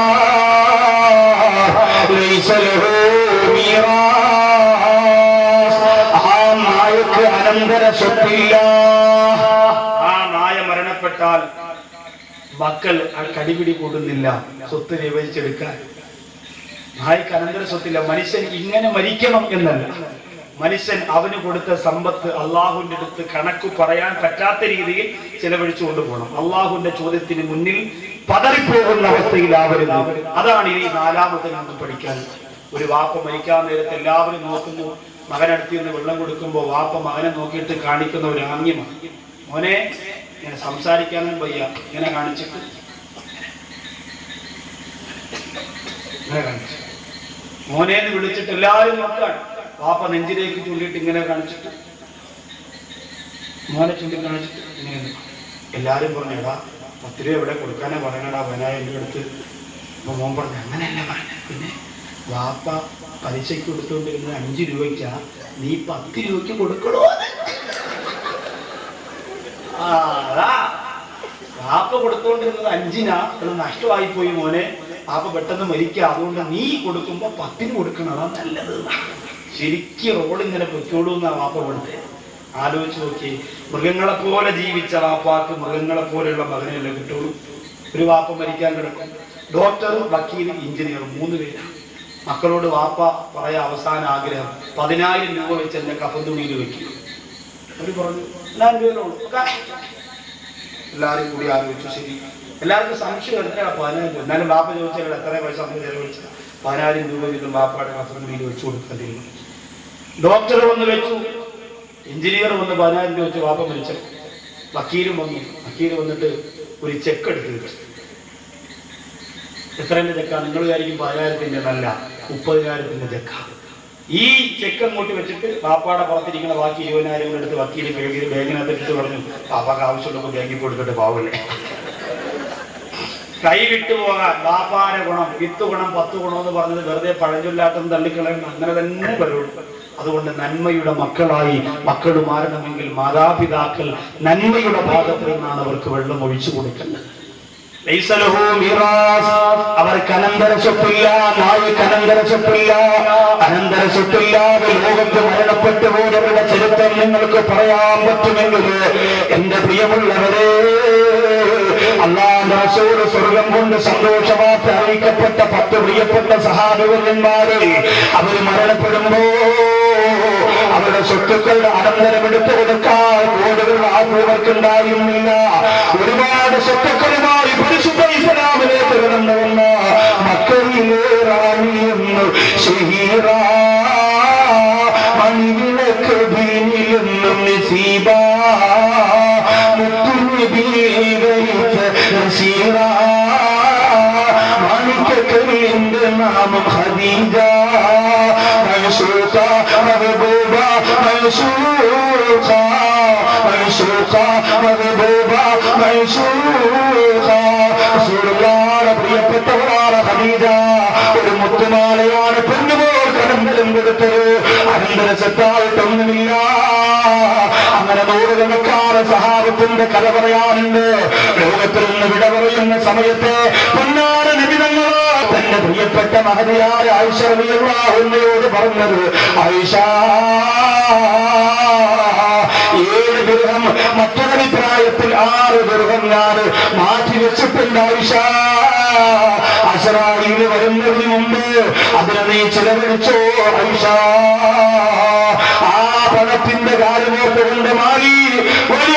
ലൈസ ലഹു മീറാസ്. ആ നായക്ക് അനന്തര സ്വത്തില്ല ആ നായ മരണപ്പെട്ടാൽ മക്കൾ ആ കടിപിടി കൂടുന്നില്ല സ്വത്ത് വിഭജിച്ചെടുക്കാൻ നായ്ക്ക് അനന്തര സ്വത്തില്ല മനുഷ്യൻ ഇങ്ങനെ മരിക്കണം എന്നല്ല മനുഷ്യൻ അവന് കൊടുത്ത സമ്പത്ത് അള്ളാഹുവിന്റെ അടുത്ത് കണക്ക് പറയാൻ പറ്റാത്ത രീതിയിൽ ചെലവഴിച്ചു കൊണ്ടുപോകണം അള്ളാഹുവിന്റെ ചോദ്യത്തിന് മുന്നിൽ പതറിപ്പോകുന്ന അവസ്ഥയിലാവരുത് അതാണ് ഈ നാലാമത്തെ നമുക്ക് പഠിക്കാൻ ഒരു വാപ്പ മരിക്കാൻ നേരത്തെ എല്ലാവരും നോക്കുന്നു മകനടുത്ത് നിന്ന് വെള്ളം കൊടുക്കുമ്പോൾ വാപ്പ മകനെ നോക്കിയിട്ട് കാണിക്കുന്ന ഒരു ആംഗ്യമാണ് മോനെ ഇങ്ങനെ സംസാരിക്കാനും വയ്യ ഇങ്ങനെ കാണിച്ചിട്ട് ഇങ്ങനെ കാണിച്ചു മോനെ എന്ന് വിളിച്ചിട്ട് എല്ലാവരും നോക്കാണ് പാപ്പ നെഞ്ചിലേക്ക് ചൂണ്ടിയിട്ട് ഇങ്ങനെ കാണിച്ചിട്ട് മോനെ ചൂണ്ടി കാണിച്ചിട്ട് ഇങ്ങനെ നിന്നു. എല്ലാരും പറഞ്ഞു എടാ പത്ത് രൂപ എവിടെ കൊടുക്കാനാ പറയണടാ വനായ എൻ്റെ അടുത്ത് അപ്പൊ മോൻ പറഞ്ഞു അങ്ങനെയല്ല പറഞ്ഞത് പിന്നെ വാപ്പ പലിശയ്ക്ക് കൊടുത്തുകൊണ്ടിരുന്നത് അഞ്ച് രൂപയ്ക്കാ നീ പത്ത് രൂപയ്ക്ക് കൊടുക്കണോ അത്?" ആ അതാ വാപ്പ കൊടുത്തോണ്ടിരുന്നത് അഞ്ചിനാ അത് നഷ്ടമായി പോയി മോനെ വാപ്പ പെട്ടെന്ന് മരിക്കുക അതുകൊണ്ട് നീ കൊടുക്കുമ്പോ പത്തിന് കൊടുക്കണം അതാ നല്ലത് ശരിക്കും റോഡ് ഇങ്ങനെ പൊയ്ക്കോളൂ എന്നാ വാപ്പ കൊടുത്തേ ആലോചിച്ച് നോക്കി മൃഗങ്ങളെ പോലെ ജീവിച്ച വാപ്പാക്ക് മൃഗങ്ങളെ പോലെയുള്ള മകനെയല്ലേ കിട്ടുള്ളൂ ഒരു വാപ്പ മരിക്കാൻ കിടക്കും ഡോക്ടർ വക്കീൽ എഞ്ചിനീയർ മൂന്ന് പേരാണ് മക്കളോട് വാപ്പ പറയാ അവസാന ആഗ്രഹം പതിനായിരം രൂപ വെച്ച് എന്റെ കഫത്തുണിയിൽ വെക്കും അവര് പറഞ്ഞു എല്ലാവരും രൂപയിലുള്ളൂ എല്ലാവരും കൂടി ആലോചിച്ചു ശരി എല്ലാവർക്കും സംശയം എത്രയാണ് പതിനായിരം രൂപ എന്നാലും ബാപ്പ ചോദിച്ചാൽ എത്ര പൈസ നമ്മൾ ചെലവഴിച്ച പതിനായിരം രൂപ വീതം ബാപ്പയുടെ കഫത്തുണിയിൽ വെച്ചു കൊടുക്കേണ്ടിയിരുന്നു ഡോക്ടർ വന്ന് വെച്ചു എഞ്ചിനീയർ വന്ന് പതിനായിരം രൂപ വെച്ച് വാപ്പ മരിച്ചു വക്കീലും വന്നു വക്കീൽ വന്നിട്ട് ഒരു ചെക്ക് എടുത്ത് വെച്ചു എത്രന്റെ ചെക്ക നിങ്ങൾ വിചാരിക്കും പതിനായിരത്തിന്റെ നല്ല മുപ്പതിനായിരത്തിന്റെ ചെക്ക ഈ ചെക്ക് അങ്ങോട്ട് വെച്ചിട്ട് പാപ്പാടെ പുറത്തിരിക്കുന്ന ബാക്കി ഇരുപതിനായിരം കൂടെ എടുത്ത് വക്കീല് ബാഗിൽ ബാഗിനകത്ത് ഇട്ട് പറഞ്ഞു പാപ്പാക്ക് ആവശ്യമുള്ളപ്പോൾ ബാങ്കിൽ കൊടുത്തിട്ട് പാവല്ലേ കൈ വിട്ടു പോകാൻ വാപ്പാര ഗുണം വിത്ത് ഗുണം പത്ത് ഗുണം എന്ന് പറഞ്ഞത് വെറുതെ പഴഞ്ചൊല്ലാട്ടം തള്ളിക്കളയണം അങ്ങനെ തന്നെ വരുള്ളൂ അതുകൊണ്ട് നന്മയുടെ മക്കളായി മക്കൾ മാറണമെങ്കിൽ മാതാപിതാക്കൾ നന്മയുടെ ഭാഗത്ത് നിന്നാണ് അവർക്ക് വെള്ളം ഒഴിച്ചു കൊടുക്കേണ്ടത് ലൈസ ലഹു മീറാസ്. അവർക്ക് അനന്തര സ്വത്തില്ല നായിക്ക് അനന്തര സ്വത്തില്ല അനന്തര സ്വത്തില്ലാതെ ലോകത്ത് മരണപ്പെട്ടു പോയവരുടെ ചരിത്രം നിങ്ങൾക്ക് പറയാൻ പറ്റുമെങ്കിൽ എന്റെ പ്രിയമുള്ളവരെ അള്ളാന്റെ റസൂല് സ്വർഗം കൊണ്ട് സന്തോഷവാർത്ത അറിയിക്കപ്പെട്ട പത്ത് പ്രിയപ്പെട്ട സഹാനുവന്മാരെ അവര് മരണപ്പെടുമ്പോ അവരുടെ സ്വത്തുക്കളുടെ അനന്തരം എടുത്തു കൊടുക്കാൻ കോടുകൾ ആഗ്രഹർക്കുണ്ടായിരുന്നില്ല ഒരുപാട് സ്വത്തുക്കളുമായി പരിശുദ്ധ ഇസ്ലാമിലേക്ക് കടന്നു വന്ന മക്കളിലേറാണിയെന്ന് ഷഹീറ മണിവിളക്ക് ഭീനിലെന്നും നിസീബ മുത്തുനിബീകരിച്ച നസീറ മാണിക്കക്കല്ലിന്റെ നാമം ഖദീജ മൻസൂഖ മഹബൂബ മൻസൂഖ മൻസൂഖ മഹബൂബ മൻസൂഖ റസൂലുള്ളാഹിയുടെ പ്രിയപ്പെട്ടവളാണ് ഖദീജ ഒരു മുത്തുമാലയാണ് പെണ്ണുപോൽ കടന്തലും കൊടുത്തത് അനന്തര സെത്തായിട്ടൊന്നുമില്ല അങ്ങനെ നൂറുകണക്കാറ് സഹാബത്തിന്റെ കഥ പറയാനുണ്ട് ലോകത്തിൽ നിന്ന് വിട പറയുന്ന സമയത്ത് പൊന്നാര നിബിതങ്ങളോ തന്റെ പ്രിയപ്പെട്ട മഹതിയായ ആയിഷ റളിയല്ലാഹുവിനോട് പറഞ്ഞത് ആയിഷ ഏഴ് ദുർഹം മറ്റൊരഭിപ്രായത്തിൽ ആറ് ദുർഹം ഞാൻ മാറ്റി വെച്ചിട്ടുണ്ട് ആയിഷ അശറായിൽ വരുന്നതിന് മുമ്പ് അതിനെ നീ ചിലവഴിച്ചോ ആയിഷ ആ പണത്തിന്റെ കാര്യമോർത്തുകൊണ്ട് മാറി ഒരു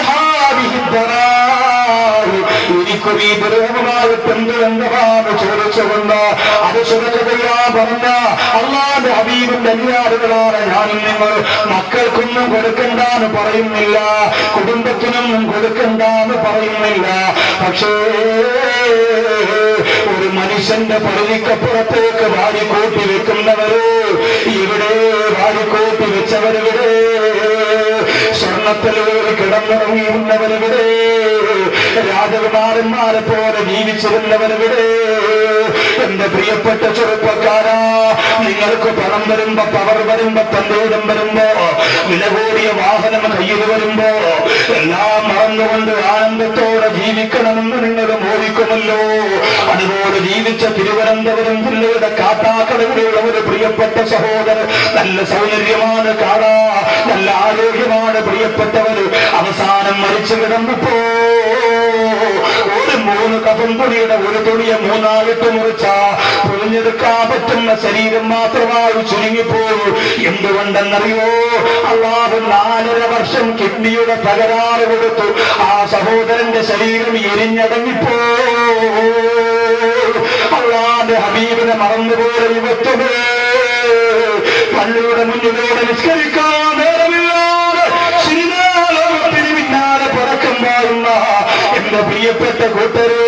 എനിക്കും ഈ ദുരൂഹമായിട്ട് എന്ത് ബന്ധമാണ് ചോദിച്ചുകൊണ്ട് അത് സുരക്ഷതയാ പറഞ്ഞ അള്ളാന്റെ ഹബീബിന്റെ അന്യാറുകളാണ് ഞാനും നിങ്ങൾ മക്കൾക്കൊന്നും കൊടുക്കണ്ടെന്ന് പറയുന്നില്ല കുടുംബത്തിനൊന്നും കൊടുക്കണ്ടെന്ന് പറയുന്നില്ല പക്ഷേ ഒരു മനുഷ്യന്റെ പരിധിക്കപ്പുറത്തേക്ക് വാരിക്കൂട്ടി വെക്കുന്നവര് ഇവിടെ വാരിക്കൂട്ടി വെച്ചവരിവിടെ സ്വർണത്തിലൂടെ കിടന്നുറങ്ങിയുന്നവരിവിടെ രാജകുമാരന്മാരെ പോലെ ജീവിച്ചിരുന്നവരിവിടെ എന്റെ പ്രിയപ്പെട്ട ചെറുപ്പക്കാരാ നിങ്ങൾക്ക് പണം വരുമ്പോ പവർ വരുമ്പോ തന്തേടം വരുമ്പോ വില കൂടിയ വാഹനം കയ്യിൽ വരുമ്പോ എല്ലാം മറന്നുകൊണ്ട് ആനന്ദത്തോടെ ജീവിക്കണമെന്ന് നിങ്ങൾ മോദിക്കുമല്ലോ അതുപോലെ ജീവിച്ച തിരുവനന്തപുരം ജില്ലയുടെ കാട്ടാക്കടവിലുള്ള ഒരു പ്രിയപ്പെട്ട സഹോദരൻ നല്ല സൗന്ദര്യമാണ് കാണാ നല്ല ആരോഗ്യമാണ് പ്രിയപ്പെട്ടവർ അവസാനം മരിച്ചു കിടന്നപ്പോ ഒരു മൂന്ന് കഫം തുണിയുടെ ഒരു തുണിയെ മൂന്നാലിട്ട് മുറിച്ച പൊളിഞ്ഞെടുക്കാൻ പറ്റുന്ന ശരീരം മാത്രമായി ചുരുങ്ങിപ്പോയി എന്തുകൊണ്ടെന്നറിയോ അള്ളാഹു നാലര വർഷം കിഡ്നിയുടെ തകരാറ് കൊടുത്തു ആ സഹോദരന്റെ ശരീരം എരിഞ്ഞടങ്ങിപ്പോ അള്ളാന്റെ ഹബീബിനെ മറന്നുപോലെ യുവത്വമേ പള്ളിയുടെ മുന്നിലൂടെ നിഷ്കരിക്കാൻ നേരമില്ലാതെ സിനിമാലോകത്തിന് പിന്നാലെ പറക്കുമ്പോഴുള്ള എന്റെ പ്രിയപ്പെട്ട കൂട്ടരേ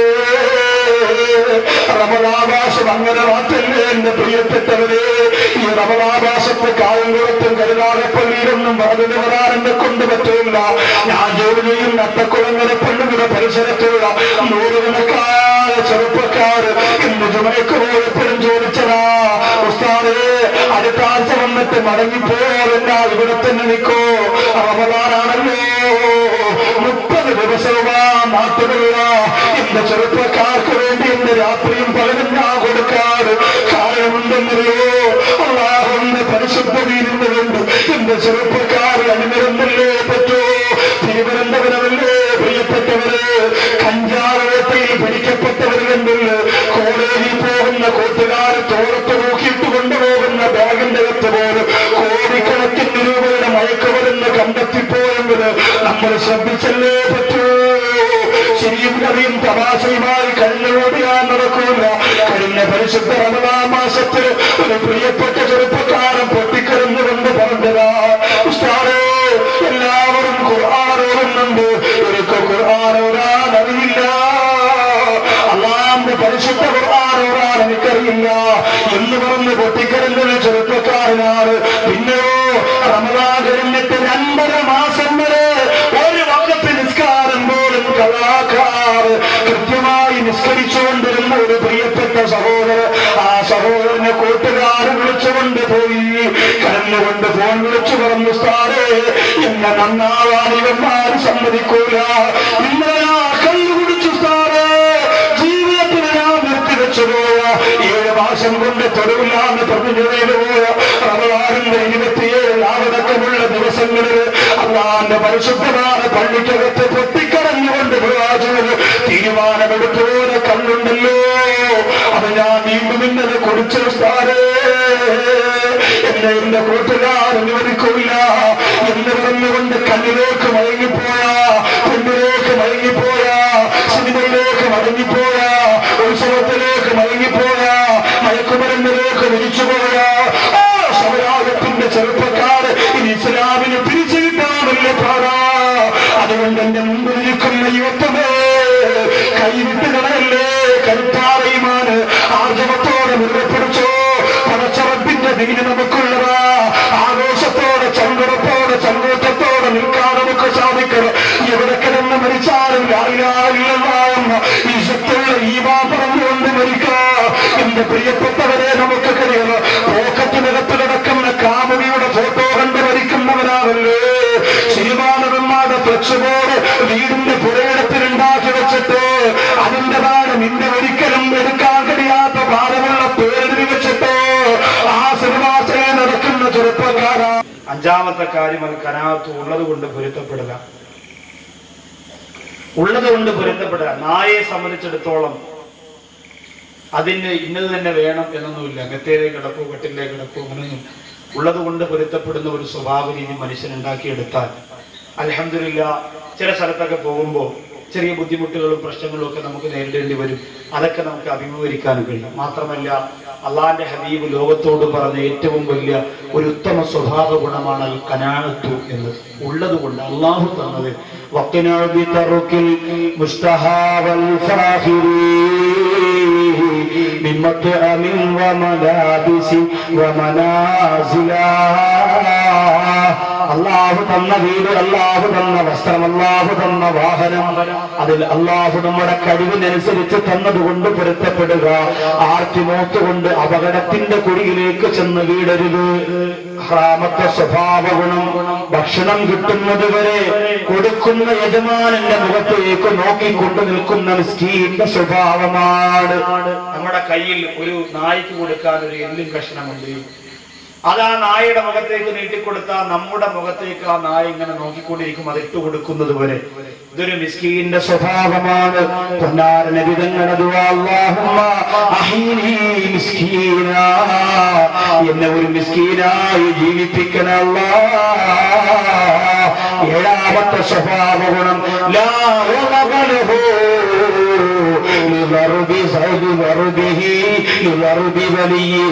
റമലാഭാസം അങ്ങനെ മാറ്റല്ലേ എന്റെ പ്രിയപ്പെട്ടവരെ ഈ റമലാഭാസത്തെ കായംകുളത്തും കരുനാഗപ്പള്ളിയിലൊന്നും പറഞ്ഞു വരാൻ എന്നെ കൊണ്ട് പറ്റില്ല ഞാൻ ജോലി ചെയ്യുന്ന അത്തക്കുളങ്ങളെ പെണ്ണുങ്ങളുടെ പരിസരത്തുള്ള നൂറുകണക്കായ ചെറുപ്പക്കാർ ഇന്ന് ജുമയ്ക്ക് പോയപ്പോഴും ചോദിച്ചതാ ഉസ്താദേ അടുത്ത ആഴ്ച വന്നിട്ട് മടങ്ങിപ്പോരെന്നാ ഇവിടെ തന്നെ നിൽക്കോ റമലാനാണല്ലോ മുപ്പത്
ദിവസവുമാ നാട്ടുകളില എന്റെ ചെറുപ്പക്കാർക്ക് വേണ്ടി എന്റെ രാത്രിയും പകലും ഞാൻ കൊടുക്കാറ് കാരണമുണ്ടെന്നറിയോ അള്ളാഹുന്റെ പരിശുദ്ധ വീടിന് വേണ്ടി എന്റെ ചെറുപ്പക്കാർ അണിനിരന്നല്ലേ പറ്റോ തിരുവനന്തപുരമല്ലേ പ്രിയപ്പെട്ടവര് കഞ്ചാവേട്ടയിൽ പിടിക്കപ്പെട്ടവരുണ്ടെങ്കിൽ കോളേജിൽ പോകുന്ന കൂട്ടുകാർ തോളത്ത് നോക്കിയിട്ട് കൊണ്ടുപോകുന്ന ബാഗിന്റെ അകത്ത് പോലും കോടിക്കണക്കിന് രൂപയുടെ മയക്കുമരുന്ന് കണ്ടെത്തിപ്പോയെങ്കിൽ നമ്മൾ ശ്രദ്ധിച്ചല്ലേ പറ്റൂ ശരിയും കറിയും തമാശയുമായി കഴിഞ്ഞോടിയാൻ നടക്കൂല കഴിഞ്ഞ പരിശുദ്ധ റമദാൻ മാസത്തിൽ ഒരു പ്രിയപ്പെട്ട ചെറുപ്പക്കാരൻ പൊട്ടിക്കരന്നുകൊണ്ട് പറഞ്ഞതാ ഉസ്താദേ എല്ലാവരും ഖുർആൻ ഓടുന്നുണ്ട് എനിക്ക് ഖുർആൻ ഓടാൻ അറിയില്ല അള്ളാന്റെ പരിശുദ്ധ ഖുർആൻ ഓടാൻ എനിക്കറിയില്ല എന്ന് പറഞ്ഞ് പൊട്ടിക്കരഞ്ഞൊരു ചെറുപ്പക്കാരനാണ് പിന്നെയോ റമദാൻ കഴിഞ്ഞിട്ട് രണ്ടര മാസം വരെ ഒരു വക്കത്ത് നിസ്കാരം പോലും കലാക്കാറ് കൃത്യമായി നിസ്കരിച്ചുകൊണ്ടിരുന്ന ഒരു പ്രിയപ്പെട്ട സഹോദരൻ ആ സഹോദരനെ കൂട്ടുകാരൻ വിളിച്ചുകൊണ്ട് പോയി കരഞ്ഞുകൊണ്ട് ഫോൺ വിളിച്ചു പറഞ്ഞു സ്ഥാനേ എന്നെ നന്നാവാൻ ഇവന്മാർ സമ്മതിക്കൂല ഇന്നലെ ഞാൻ കല്ലു കുടിച്ചു സ്ഥാനേ ജീവിതത്തിൽ ഞാൻ നിർത്തിവെച്ചു പോയ ഏഴ് മാസം കൊണ്ട് തൊടുവില്ലാന്ന് പറഞ്ഞു ചെയ്തു പോയ റമദാനിന്റെ ഇരുപത്തിയേഴ് ആവടക്കമുള്ള ദിവസങ്ങളിൽ അള്ളാന്റെ പരിശുദ്ധമായ പള്ളിക്കകത്ത് പൊട്ടിക്കടഞ്ഞുകൊണ്ട് പ്രവാചകന് തീരുമാനമെടുത്തുപോലെ കണ്ണുണ്ടല്ലോ അത് ഞാൻ വീണ്ടും ഇന്നത് കുടിച്ച സ്ഥാനേ എന്നെ എന്റെ കൂട്ടുകാർ അനുവദിക്കില്ല എന്ന് പറഞ്ഞുകൊണ്ട് കണ്ണിലേക്ക് മയങ്ങിപ്പോയ പെണ്ണിലേക്ക് മയങ്ങിപ്പോയ സിനിമയിലേക്ക് മടങ്ങിപ്പോയ ഉത്സവത്തിലേക്ക് മയങ്ങിപ്പോയ മയക്കുമരുന്നിലേക്ക് വിരിച്ചുപോയ ആ സമരാഗത്തിന്റെ ചെറുപ്പക്കാര് ഇനി ഇസ്ലാമിന് പിരിച്ചു കിട്ടാറില്ല പാടാ അതുകൊണ്ട് എന്റെ മുമ്പിൽ നിൽക്കുന്ന യുവത്വമേ കൈവിട്ട് കളയല്ലേ കരുത്താറയുമാണ് ആർജവത്തോടെ മുറുകെപ്പിടിച്ചോ പടച്ചറപ്പിന്റെ ദീന് നമുക്കുള്ളതാ ആഘോഷത്തോടെ ചങ്കുറപ്പോടെ ചങ്കൂറ്റത്തോടെ നിൽക്കാൻ നമുക്ക് സാധിക്കണം എവിടെ കിടന്ന് മരിച്ചാലും രാവിലെന്ന ഈ ശക്തിയുള്ള ഈ വാ പറഞ്ഞുകൊണ്ട് മരിക്കാം എന്റെ പ്രിയപ്പെട്ടവരെ നമുക്ക് കഴിയണം പോക്കറ്റിനകത്ത് കിടക്കുന്ന കാമുകിയുടെ ഫോട്ടോ കണ്ട് മരിക്കുന്നവരാണല്ലേ സിനിമാനന്മാരുടെ ഫ്ലക്സ് ബോർഡ് വീടിന്റെ പുരയിടത്തിൽ ഉണ്ടാക്കി വെച്ചിട്ട് അതിൻ്റെതാണ് നിന്റെ ഒരിക്കലും എടുക്കാൻ കഴിയാത്ത ഭാരമുള്ള പേര് വെച്ചിട്ട് ആ സിനിമാശയെ നടക്കുന്ന ചെറുപ്പക്കാരാ
അഞ്ചാമത്തെ കാര്യം അത് കനാത്ത് ഉള്ളത് കൊണ്ട് പൊരുത്തപ്പെടുക ഉള്ളത് കൊണ്ട് പൊരുത്തപ്പെടുക നായയെ സംബന്ധിച്ചിടത്തോളം അതിന് ഇന്നത് തന്നെ വേണം എന്നൊന്നുമില്ല അകത്തേതേ കിടക്കൂ കട്ടിലേ കിടക്കൂ അങ്ങനെയൊന്നും ഉള്ളത് കൊണ്ട് പൊരുത്തപ്പെടുന്ന ഒരു സ്വഭാവ രീതി മനുഷ്യൻ ഉണ്ടാക്കിയെടുത്താൽ അലഹമില്ല ചില സ്ഥലത്തൊക്കെ പോകുമ്പോൾ ചെറിയ ബുദ്ധിമുട്ടുകളും പ്രശ്നങ്ങളും ഒക്കെ നമുക്ക് നേരിടേണ്ടി വരും അതൊക്കെ നമുക്ക് അഭിമുഖീകരിക്കാനും കഴിയും മാത്രമല്ല അള്ളാന്റെ ഹബീബ് ലോകത്തോട് പറഞ്ഞ ഏറ്റവും വലിയ ഒരു ഉത്തമ സ്വഭാവ ഗുണമാണ് അൽ കനാത്തു എന്ന് ഉള്ളത് കൊണ്ട് അള്ളാഹു തന്നത് വക്കിനാൾ ബിതറുക്കിൽ മുസ്തഹാവൽ ഫാഹിരീ من مطعم وملابس ومنازلا അള്ളാഹു തന്ന വീട് അള്ളാഹു തന്ന വസ്ത്രം അള്ളാഹു തന്ന വാഹനം അതിൽ അള്ളാഹു നമ്മുടെ കഴിവിനനുസരിച്ച് തന്നതുകൊണ്ട് പൊരുത്തപ്പെടുക ആർത്തിമോത്തുകൊണ്ട് അപകടത്തിന്റെ കുഴിയിലേക്ക് ചെന്ന് വീടരുത് ഹറാമത്തെ സ്വഭാവ ഗുണം ഭക്ഷണം കിട്ടുന്നത് വരെ കൊടുക്കുന്ന യജമാനന്റെ മുഖത്തേക്ക് നോക്കിക്കൊണ്ട് നിൽക്കുന്ന മിസ്കീന്റെ സ്വഭാവമാണ് നമ്മുടെ കയ്യിൽ ഒരു നായ്ക്ക് കൊടുക്കാൻ ഒരു എല്ലും കഷ്ണമുണ്ട് അത് ആ നായയുടെ മുഖത്തേക്ക് നീട്ടിക്കൊടുത്താൽ നമ്മുടെ മുഖത്തേക്ക് ആ നായ ഇങ്ങനെ നോക്കിക്കൊണ്ടിരിക്കും അത് ഇട്ട് കൊടുക്കുന്നത് വരെ ഇതൊരു മിസ്കീന്റെ സ്വഭാവമാണ് പൊന്നാര നബിതങ്ങളുടെ ദുആ, അല്ലാഹുമ്മ അഹീനി മിസ്കീനാ. എന്നെ ഒരു മിസ്കീനായി ജീവിപ്പിക്കണ ഏഴാമത്തെ സ്വഭാവ ഗുണം ലാ ഉളബലഹു لضرب زوج ضربه لضرب وليه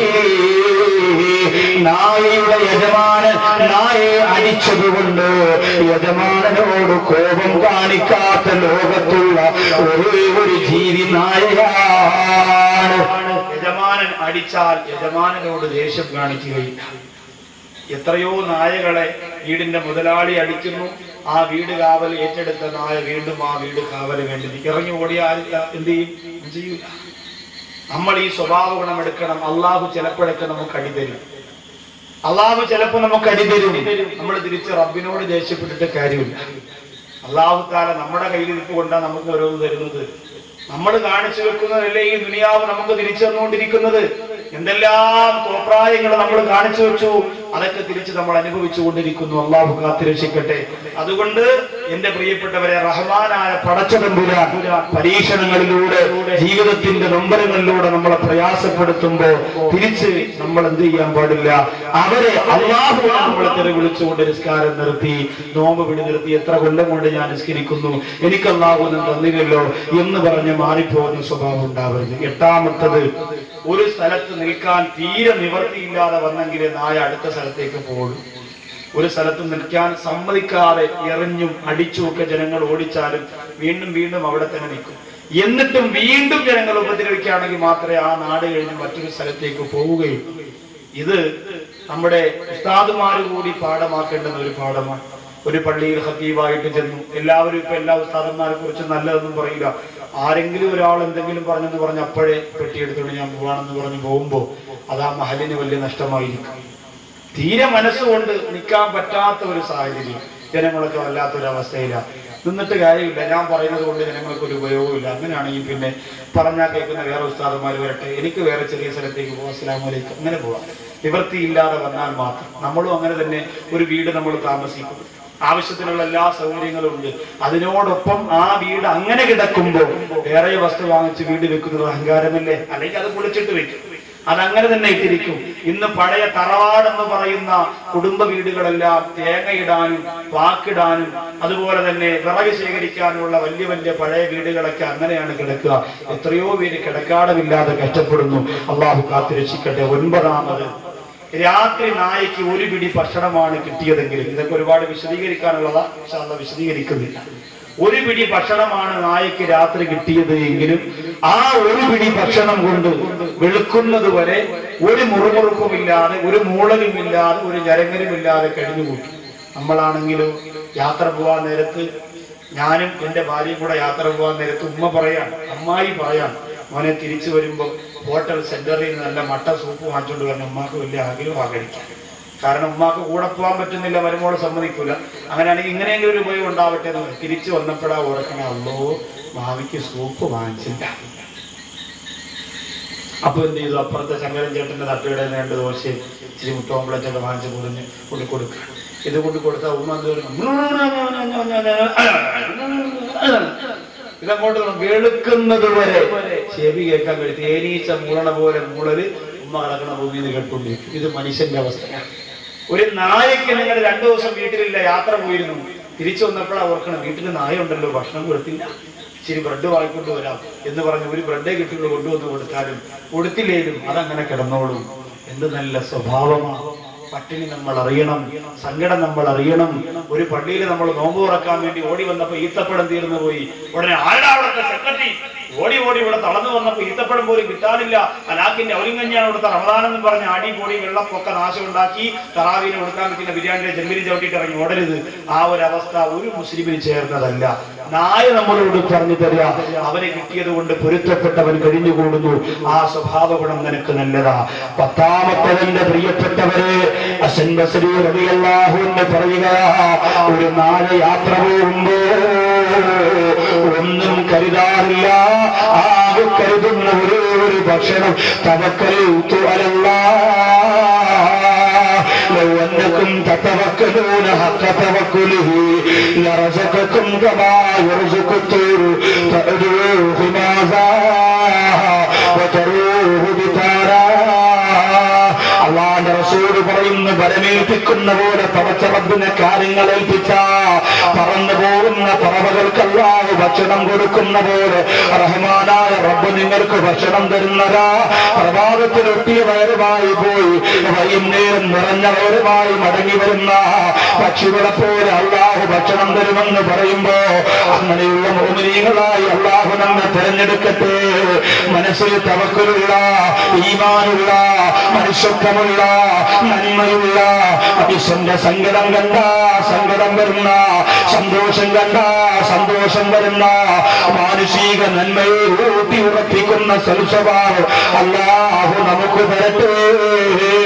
നായയുടെ യജമാനൻ നായയെ അടിച്ചതുകൊണ്ട് യജമാനനോട് കോപം കാണിക്കാത്ത ലോകത്തുള്ള ഒരേ ഒരു ജീവി നായയാണ് യജമാനൻ അടിച്ചാൽ യജമാനനോട് ദേഷ്യം കാണിക്കുകയില്ല എത്രയോ നായകളെ വീടിന്റെ മുതലാളി അടിക്കുന്നു ആ വീട് കാവൽ ഏറ്റെടുത്ത നായ വീണ്ടും ആ വീട് കാവല് വേണ്ടി നിൽക്കും. ഇറങ്ങി ഓടിയാൽ എന്ത് ചെയ്യും ഒന്നും ചെയ്യൂല നമ്മൾ ഈ സ്വഭാവ ഗുണം എടുക്കണം അള്ളാഹു ചിലപ്പോഴൊക്കെ നമുക്ക് അടിതരും അള്ളാഹു ചിലപ്പോൾ നമുക്ക് അടിതരും നമ്മൾ തിരിച്ച് റബ്ബിനോട് ദേഷ്യപ്പെട്ടിട്ട് കാര്യമില്ല അള്ളാഹുത്താല നമ്മുടെ കയ്യിലിരിപ്പ് കൊണ്ടാണ് നമുക്ക് ഓരോന്ന് തരുന്നത് നമ്മൾ കാണിച്ചു വെക്കുന്നതല്ലേ ഈ ദുനിയാവ് നമുക്ക് തിരിച്ചു തന്നുകൊണ്ടിരിക്കുന്നത് എന്തെല്ലാം കോപ്രായങ്ങൾ നമ്മൾ കാണിച്ചു വെച്ചു അതൊക്കെ തിരിച്ച് നമ്മൾ അനുഭവിച്ചു കൊണ്ടിരിക്കുന്നു അള്ളാഹു കാത്തിരക്ഷിക്കട്ടെ അതുകൊണ്ട് എന്റെ പ്രിയപ്പെട്ടവരെ റഹ്മാനായ പടച്ചതമ്പുരാൻ പരീക്ഷണങ്ങളിലൂടെ ജീവിതത്തിന്റെ നൊമ്പരങ്ങളിലൂടെ നമ്മളെ പ്രയാസപ്പെടുത്തുമ്പോ തിരിച്ച് നമ്മൾ എന്ത് ചെയ്യാൻ പാടില്ല അവരെ അള്ളാഹു നമ്മളെ തെറി വിളിച്ചുകൊണ്ട് നിസ്കാരം നിർത്തി നോമ്പ് പിടി നിർത്തി എത്ര കൊല്ലം കൊണ്ട് ഞാൻ നിസ്കരിക്കുന്നു എനിക്ക് അള്ളാഹു ഒന്നും തന്നില്ലല്ലോ എന്ന് പറഞ്ഞ് മാറിപ്പോകുന്ന സ്വഭാവം ഉണ്ടാവരുത് എട്ടാമത്തത് ഒരു സ്ഥലത്ത് നിൽക്കാൻ തീരെ നിവർത്തിയില്ലാതെ വന്നെങ്കിലേ നായ അടുത്ത സ്ഥലത്തേക്ക് പോകുള്ളൂ ഒരു സ്ഥലത്ത് നിൽക്കാൻ സമ്മതിക്കാതെ എറിഞ്ഞും അടിച്ചും ഒക്കെ ജനങ്ങൾ ഓടിച്ചാലും വീണ്ടും വീണ്ടും അവിടെ തന്നെ നിൽക്കും എന്നിട്ടും വീണ്ടും ജനങ്ങൾ ഉപദ്രവിക്കുകയാണെങ്കിൽ മാത്രമേ ആ നാട് കഴിഞ്ഞ് മറ്റൊരു സ്ഥലത്തേക്ക് പോവുകയുള്ളൂ ഇത് നമ്മുടെ ഉസ്താദുമാർ കൂടി പാഠമാക്കേണ്ടുന്ന ഒരു പാഠമാണ് ഒരു പള്ളിയിൽ ഹത്തീബായിട്ട് ചെന്നു എല്ലാവരും ഇപ്പൊ എല്ലാ ഉസ്താദന്മാരെ കുറിച്ച് നല്ലതൊന്നും പറയില്ല ആരെങ്കിലും ഒരാൾ എന്തെങ്കിലും പറഞ്ഞെന്ന് പറഞ്ഞ് അപ്പോഴേ പെട്ടിയെടുത്തോണ്ട് ഞാൻ പോവാണെന്ന് പറഞ്ഞ് പോകുമ്പോ അത് ആ മഹലിന് വലിയ നഷ്ടമായിരിക്കും തീരെ മനസ്സുകൊണ്ട് നിൽക്കാൻ പറ്റാത്ത ഒരു സാഹചര്യം ജനങ്ങളൊക്കെ വല്ലാത്തൊരവസ്ഥയിലാണ് നിന്നിട്ട് കാര്യമില്ല ഞാൻ പറയുന്നത് കൊണ്ട് ജനങ്ങൾക്ക് ഒരു ഉപയോഗമില്ല അങ്ങനെയാണെങ്കിൽ പിന്നെ പറഞ്ഞാൽ കേൾക്കുന്ന വേറെ ഉസ്താദന്മാർ വരട്ടെ എനിക്ക് വേറെ ചെറിയ സ്ഥലത്തേക്ക് പോകാം അസ്സലാമു അലൈക്കും അങ്ങനെ പോവാം നിവൃത്തിയില്ലാതെ വന്നാൽ മാത്രം നമ്മളും അങ്ങനെ തന്നെ ഒരു വീട് നമ്മൾ താമസിക്കും ആവശ്യത്തിനുള്ള എല്ലാ സൗകര്യങ്ങളും ഉണ്ട് അതിനോടൊപ്പം ആ വീട് അങ്ങനെ കിടക്കുമ്പോൾ വേറെ വസ്തു വാങ്ങിച്ച് വീട് വെക്കുന്നത് അഹങ്കാരമല്ലേ അല്ലെങ്കിൽ അത് പൊളിച്ചിട്ട് വെക്കും അതങ്ങനെ തന്നെ ഇട്ടിരിക്കും ഇന്ന് പഴയ തറവാടെന്ന് പറയുന്ന കുടുംബ വീടുകളെല്ലാം തേങ്ങയിടാനും വാക്കിടാനും അതുപോലെ തന്നെ വിറക് ശേഖരിക്കാനുള്ള വലിയ വലിയ പഴയ വീടുകളൊക്കെ അങ്ങനെയാണ് കിടക്കുക എത്രയോ പേര് കിടക്കാടമില്ലാതെ കഷ്ടപ്പെടുന്നു അള്ളാഹു കാത്തിരക്ഷിക്കട്ടെ ഒൻപതാമത് രാത്രി നായക്ക് ഒരു പിടി ഭക്ഷണമാണ് കിട്ടിയതെങ്കിൽ ഇതൊക്കെ ഒരുപാട് വിശദീകരിക്കാനുള്ളതാ പക്ഷെ അത് വിശദീകരിക്കുന്നില്ല ഒരു പിടി ഭക്ഷണമാണ് നായക്ക് രാത്രി കിട്ടിയത് എങ്കിലും ആ ഒരു പിടി ഭക്ഷണം കൊണ്ട് വെളുക്കുന്നത് വരെ ഒരു മുറുമുറുക്കുമില്ലാതെ ഒരു മൂളലും ഇല്ലാതെ ഒരു ഞരങ്ങലും ഇല്ലാതെ കഴിഞ്ഞുകൂട്ടി നമ്മളാണെങ്കിലും യാത്ര പോവാൻ നേരത്ത് ഞാനും എന്റെ ഭാര്യയും കൂടെ യാത്ര പോകാൻ നേരത്ത് ഉമ്മ പറയാൻ അമ്മായി പറയാൻ മോനെ തിരിച്ചു വരുമ്പോ ഹോട്ടൽ സെന്ററിൽ നിന്ന് നല്ല മട്ട സൂപ്പ് വാങ്ങിച്ചുകൊണ്ട് വരണം ഉമ്മാക്ക് വലിയ ആഗ്രഹമാണ് കഴിക്കാൻ കാരണം ഉമ്മാക്ക് കൂടെ പോകാൻ പറ്റുന്നില്ല വരുമ്പോൾ സമ്മതിക്കൂല അങ്ങനെയാണെങ്കിൽ ഇങ്ങനെയെങ്കിലും ഒരു ഉപയോഗം ഉണ്ടാവട്ടെ എന്ന് പറഞ്ഞു. തിരിച്ചു വന്നപ്പോഴാ ഓർക്കണേ അല്ലോ മാവിക്ക് സൂപ്പ് വാങ്ങിച്ചില്ല അപ്പൊ എന്ത് ചെയ്തു അപ്പുറത്തെ ശങ്കരൻ ചേട്ടന്റെ തട്ടയുടെ രണ്ട് ദോശയും ഇച്ചിരി മുട്ടോമ്പളച്ചൊക്കെ വാങ്ങിച്ച് പൊതിഞ്ഞ് കൊണ്ട് കൊടുക്കുക ഇത് കൊണ്ട് കൊടുത്ത ഉമ്മ എന്ത് പറയും? ഇതങ്ങോട്ട് വെളുക്കുന്നത് വരെ ചെവി കേൾക്കാൻ കഴിയും തേനീച്ച മൂളണ പോലെ മൂളല് ഉമ്മ കിടക്കണ ഭൂമിയിൽ നിന്ന് കേട്ടുകൊണ്ടിരിക്കും ഇത് മനുഷ്യന്റെ അവസ്ഥയാണ് ഒരു നായക്ക് നിങ്ങൾ രണ്ടു ദിവസം വീട്ടിലില്ല യാത്ര പോയിരുന്നു തിരിച്ചു വന്നപ്പോഴാണ് ഓർക്കണം വീട്ടിൽ നായ ഉണ്ടല്ലോ ഭക്ഷണം കൊടുത്തില്ല ഇച്ചിരി ബ്രെഡ് വാങ്ങിക്കൊണ്ട് വരാം എന്ന് പറഞ്ഞ് ഒരു ബ്രെഡേ കിട്ടുള്ളൂ കൊണ്ടുവന്ന് കൊടുത്താലും കൊടുത്തില്ലേലും അതങ്ങനെ കിടന്നോളും എന്ത് നല്ല സ്വഭാവമാണ് പട്ടിണി നമ്മൾ അറിയണം സങ്കടം നമ്മൾ അറിയണം ഒരു പള്ളിയിൽ നമ്മൾ നോമ്പ് തുറക്കാൻ വേണ്ടി ഓടി വന്നപ്പോ ഈത്തപ്പഴം തീർന്നു പോയി ഉടനെ ആരുടെ അവിടുത്തെ സെക്രട്ടറി ഓടി ഓടി ഇവിടെ തളർന്നു വന്നപ്പോ ഈത്തപ്പഴം പോലും കിട്ടാനില്ല അലാക്കിന്റെ ഔലിങ്കഞ്ഞാണ് ഇവിടുത്തെ റമദാൻ എന്ന് പറഞ്ഞ് അടി പൊടി വെള്ളപ്പൊക്കെ നാശം ഉണ്ടാക്കി തറാവീന് കൊടുക്കാൻ പറ്റുന്ന ബിരിയാണിയുടെ ജന്മിരി ചവിട്ടിട്ട് ഇറങ്ങി ഓടരുത് ആ ഒരു അവസ്ഥ ഒരു മുസ്ലിമിന് ചേർന്നതല്ല നായ നമ്മളോട് പറഞ്ഞു തരിക അവനെ കിട്ടിയത് കൊണ്ട് പൊരുത്തപ്പെട്ടവൻ കഴിഞ്ഞുകൂടുന്നു ആ സ്വഭാവ ഗുണം നിനക്ക് നല്ലതാ പത്താമത്തവന്റെ പ്രിയപ്പെട്ടവരെ അസൻ ബസരി റളിയല്ലാഹു അൻഹു പറയുക ഒരു നായ യാത്ര പോകുമ്പോ ഒന്നും കരുതാറില്ല ആകെ കരുതുന്ന ഒരേ ഒരു ഭക്ഷണം തവക്കൽ لو أنكم تتوكلون حق توكله لرزقكم كما يرزق الطير تأدوه خماسا وتروه بتارا അള്ളാന്റെ റസൂല് പറയുന്നു ബലമേൽപ്പിക്കുന്ന പോലെ പടച്ചറബിനെ കാര്യങ്ങൾ ഏൽപ്പിച്ച പറന്നു പോകുന്ന പറവകൾക്ക് അല്ലാതെ ഭക്ഷണം കൊടുക്കുന്ന പോലെ റഹ്മാനായ റബ്ബ് നിങ്ങൾക്ക് ഭക്ഷണം തരുന്നതാ പ്രഭാതത്തിൽ ഒട്ടിയ വയറുമായി പോയി വൈകുന്നേരം നിറഞ്ഞ വയറുമായി മടങ്ങി വരുന്ന പക്ഷികളെ പോലെ അള്ളാഹു ഭക്ഷണം തരുമെന്ന് പറയുമ്പോ അങ്ങനെയുള്ള മോമിനിയങ്ങളായി അള്ളാഹു നമ്മെ തിരഞ്ഞെടുക്കട്ടെ മനസ്സിൽ തവക്കലുള്ള ഈമാനുള്ള മനുഷ്യത്വമുള്ള നന്മയുള്ള മനുഷ്യന്റെ സങ്കടം കണ്ട സങ്കടം വരുന്ന സന്തോഷം കണ്ട സന്തോഷം വരുന്ന മാനുഷിക നന്മയെ ഊട്ടി ഉറപ്പിക്കുന്ന സൽസ്വഭാവം അല്ലാഹു നമുക്ക് തരട്ടെ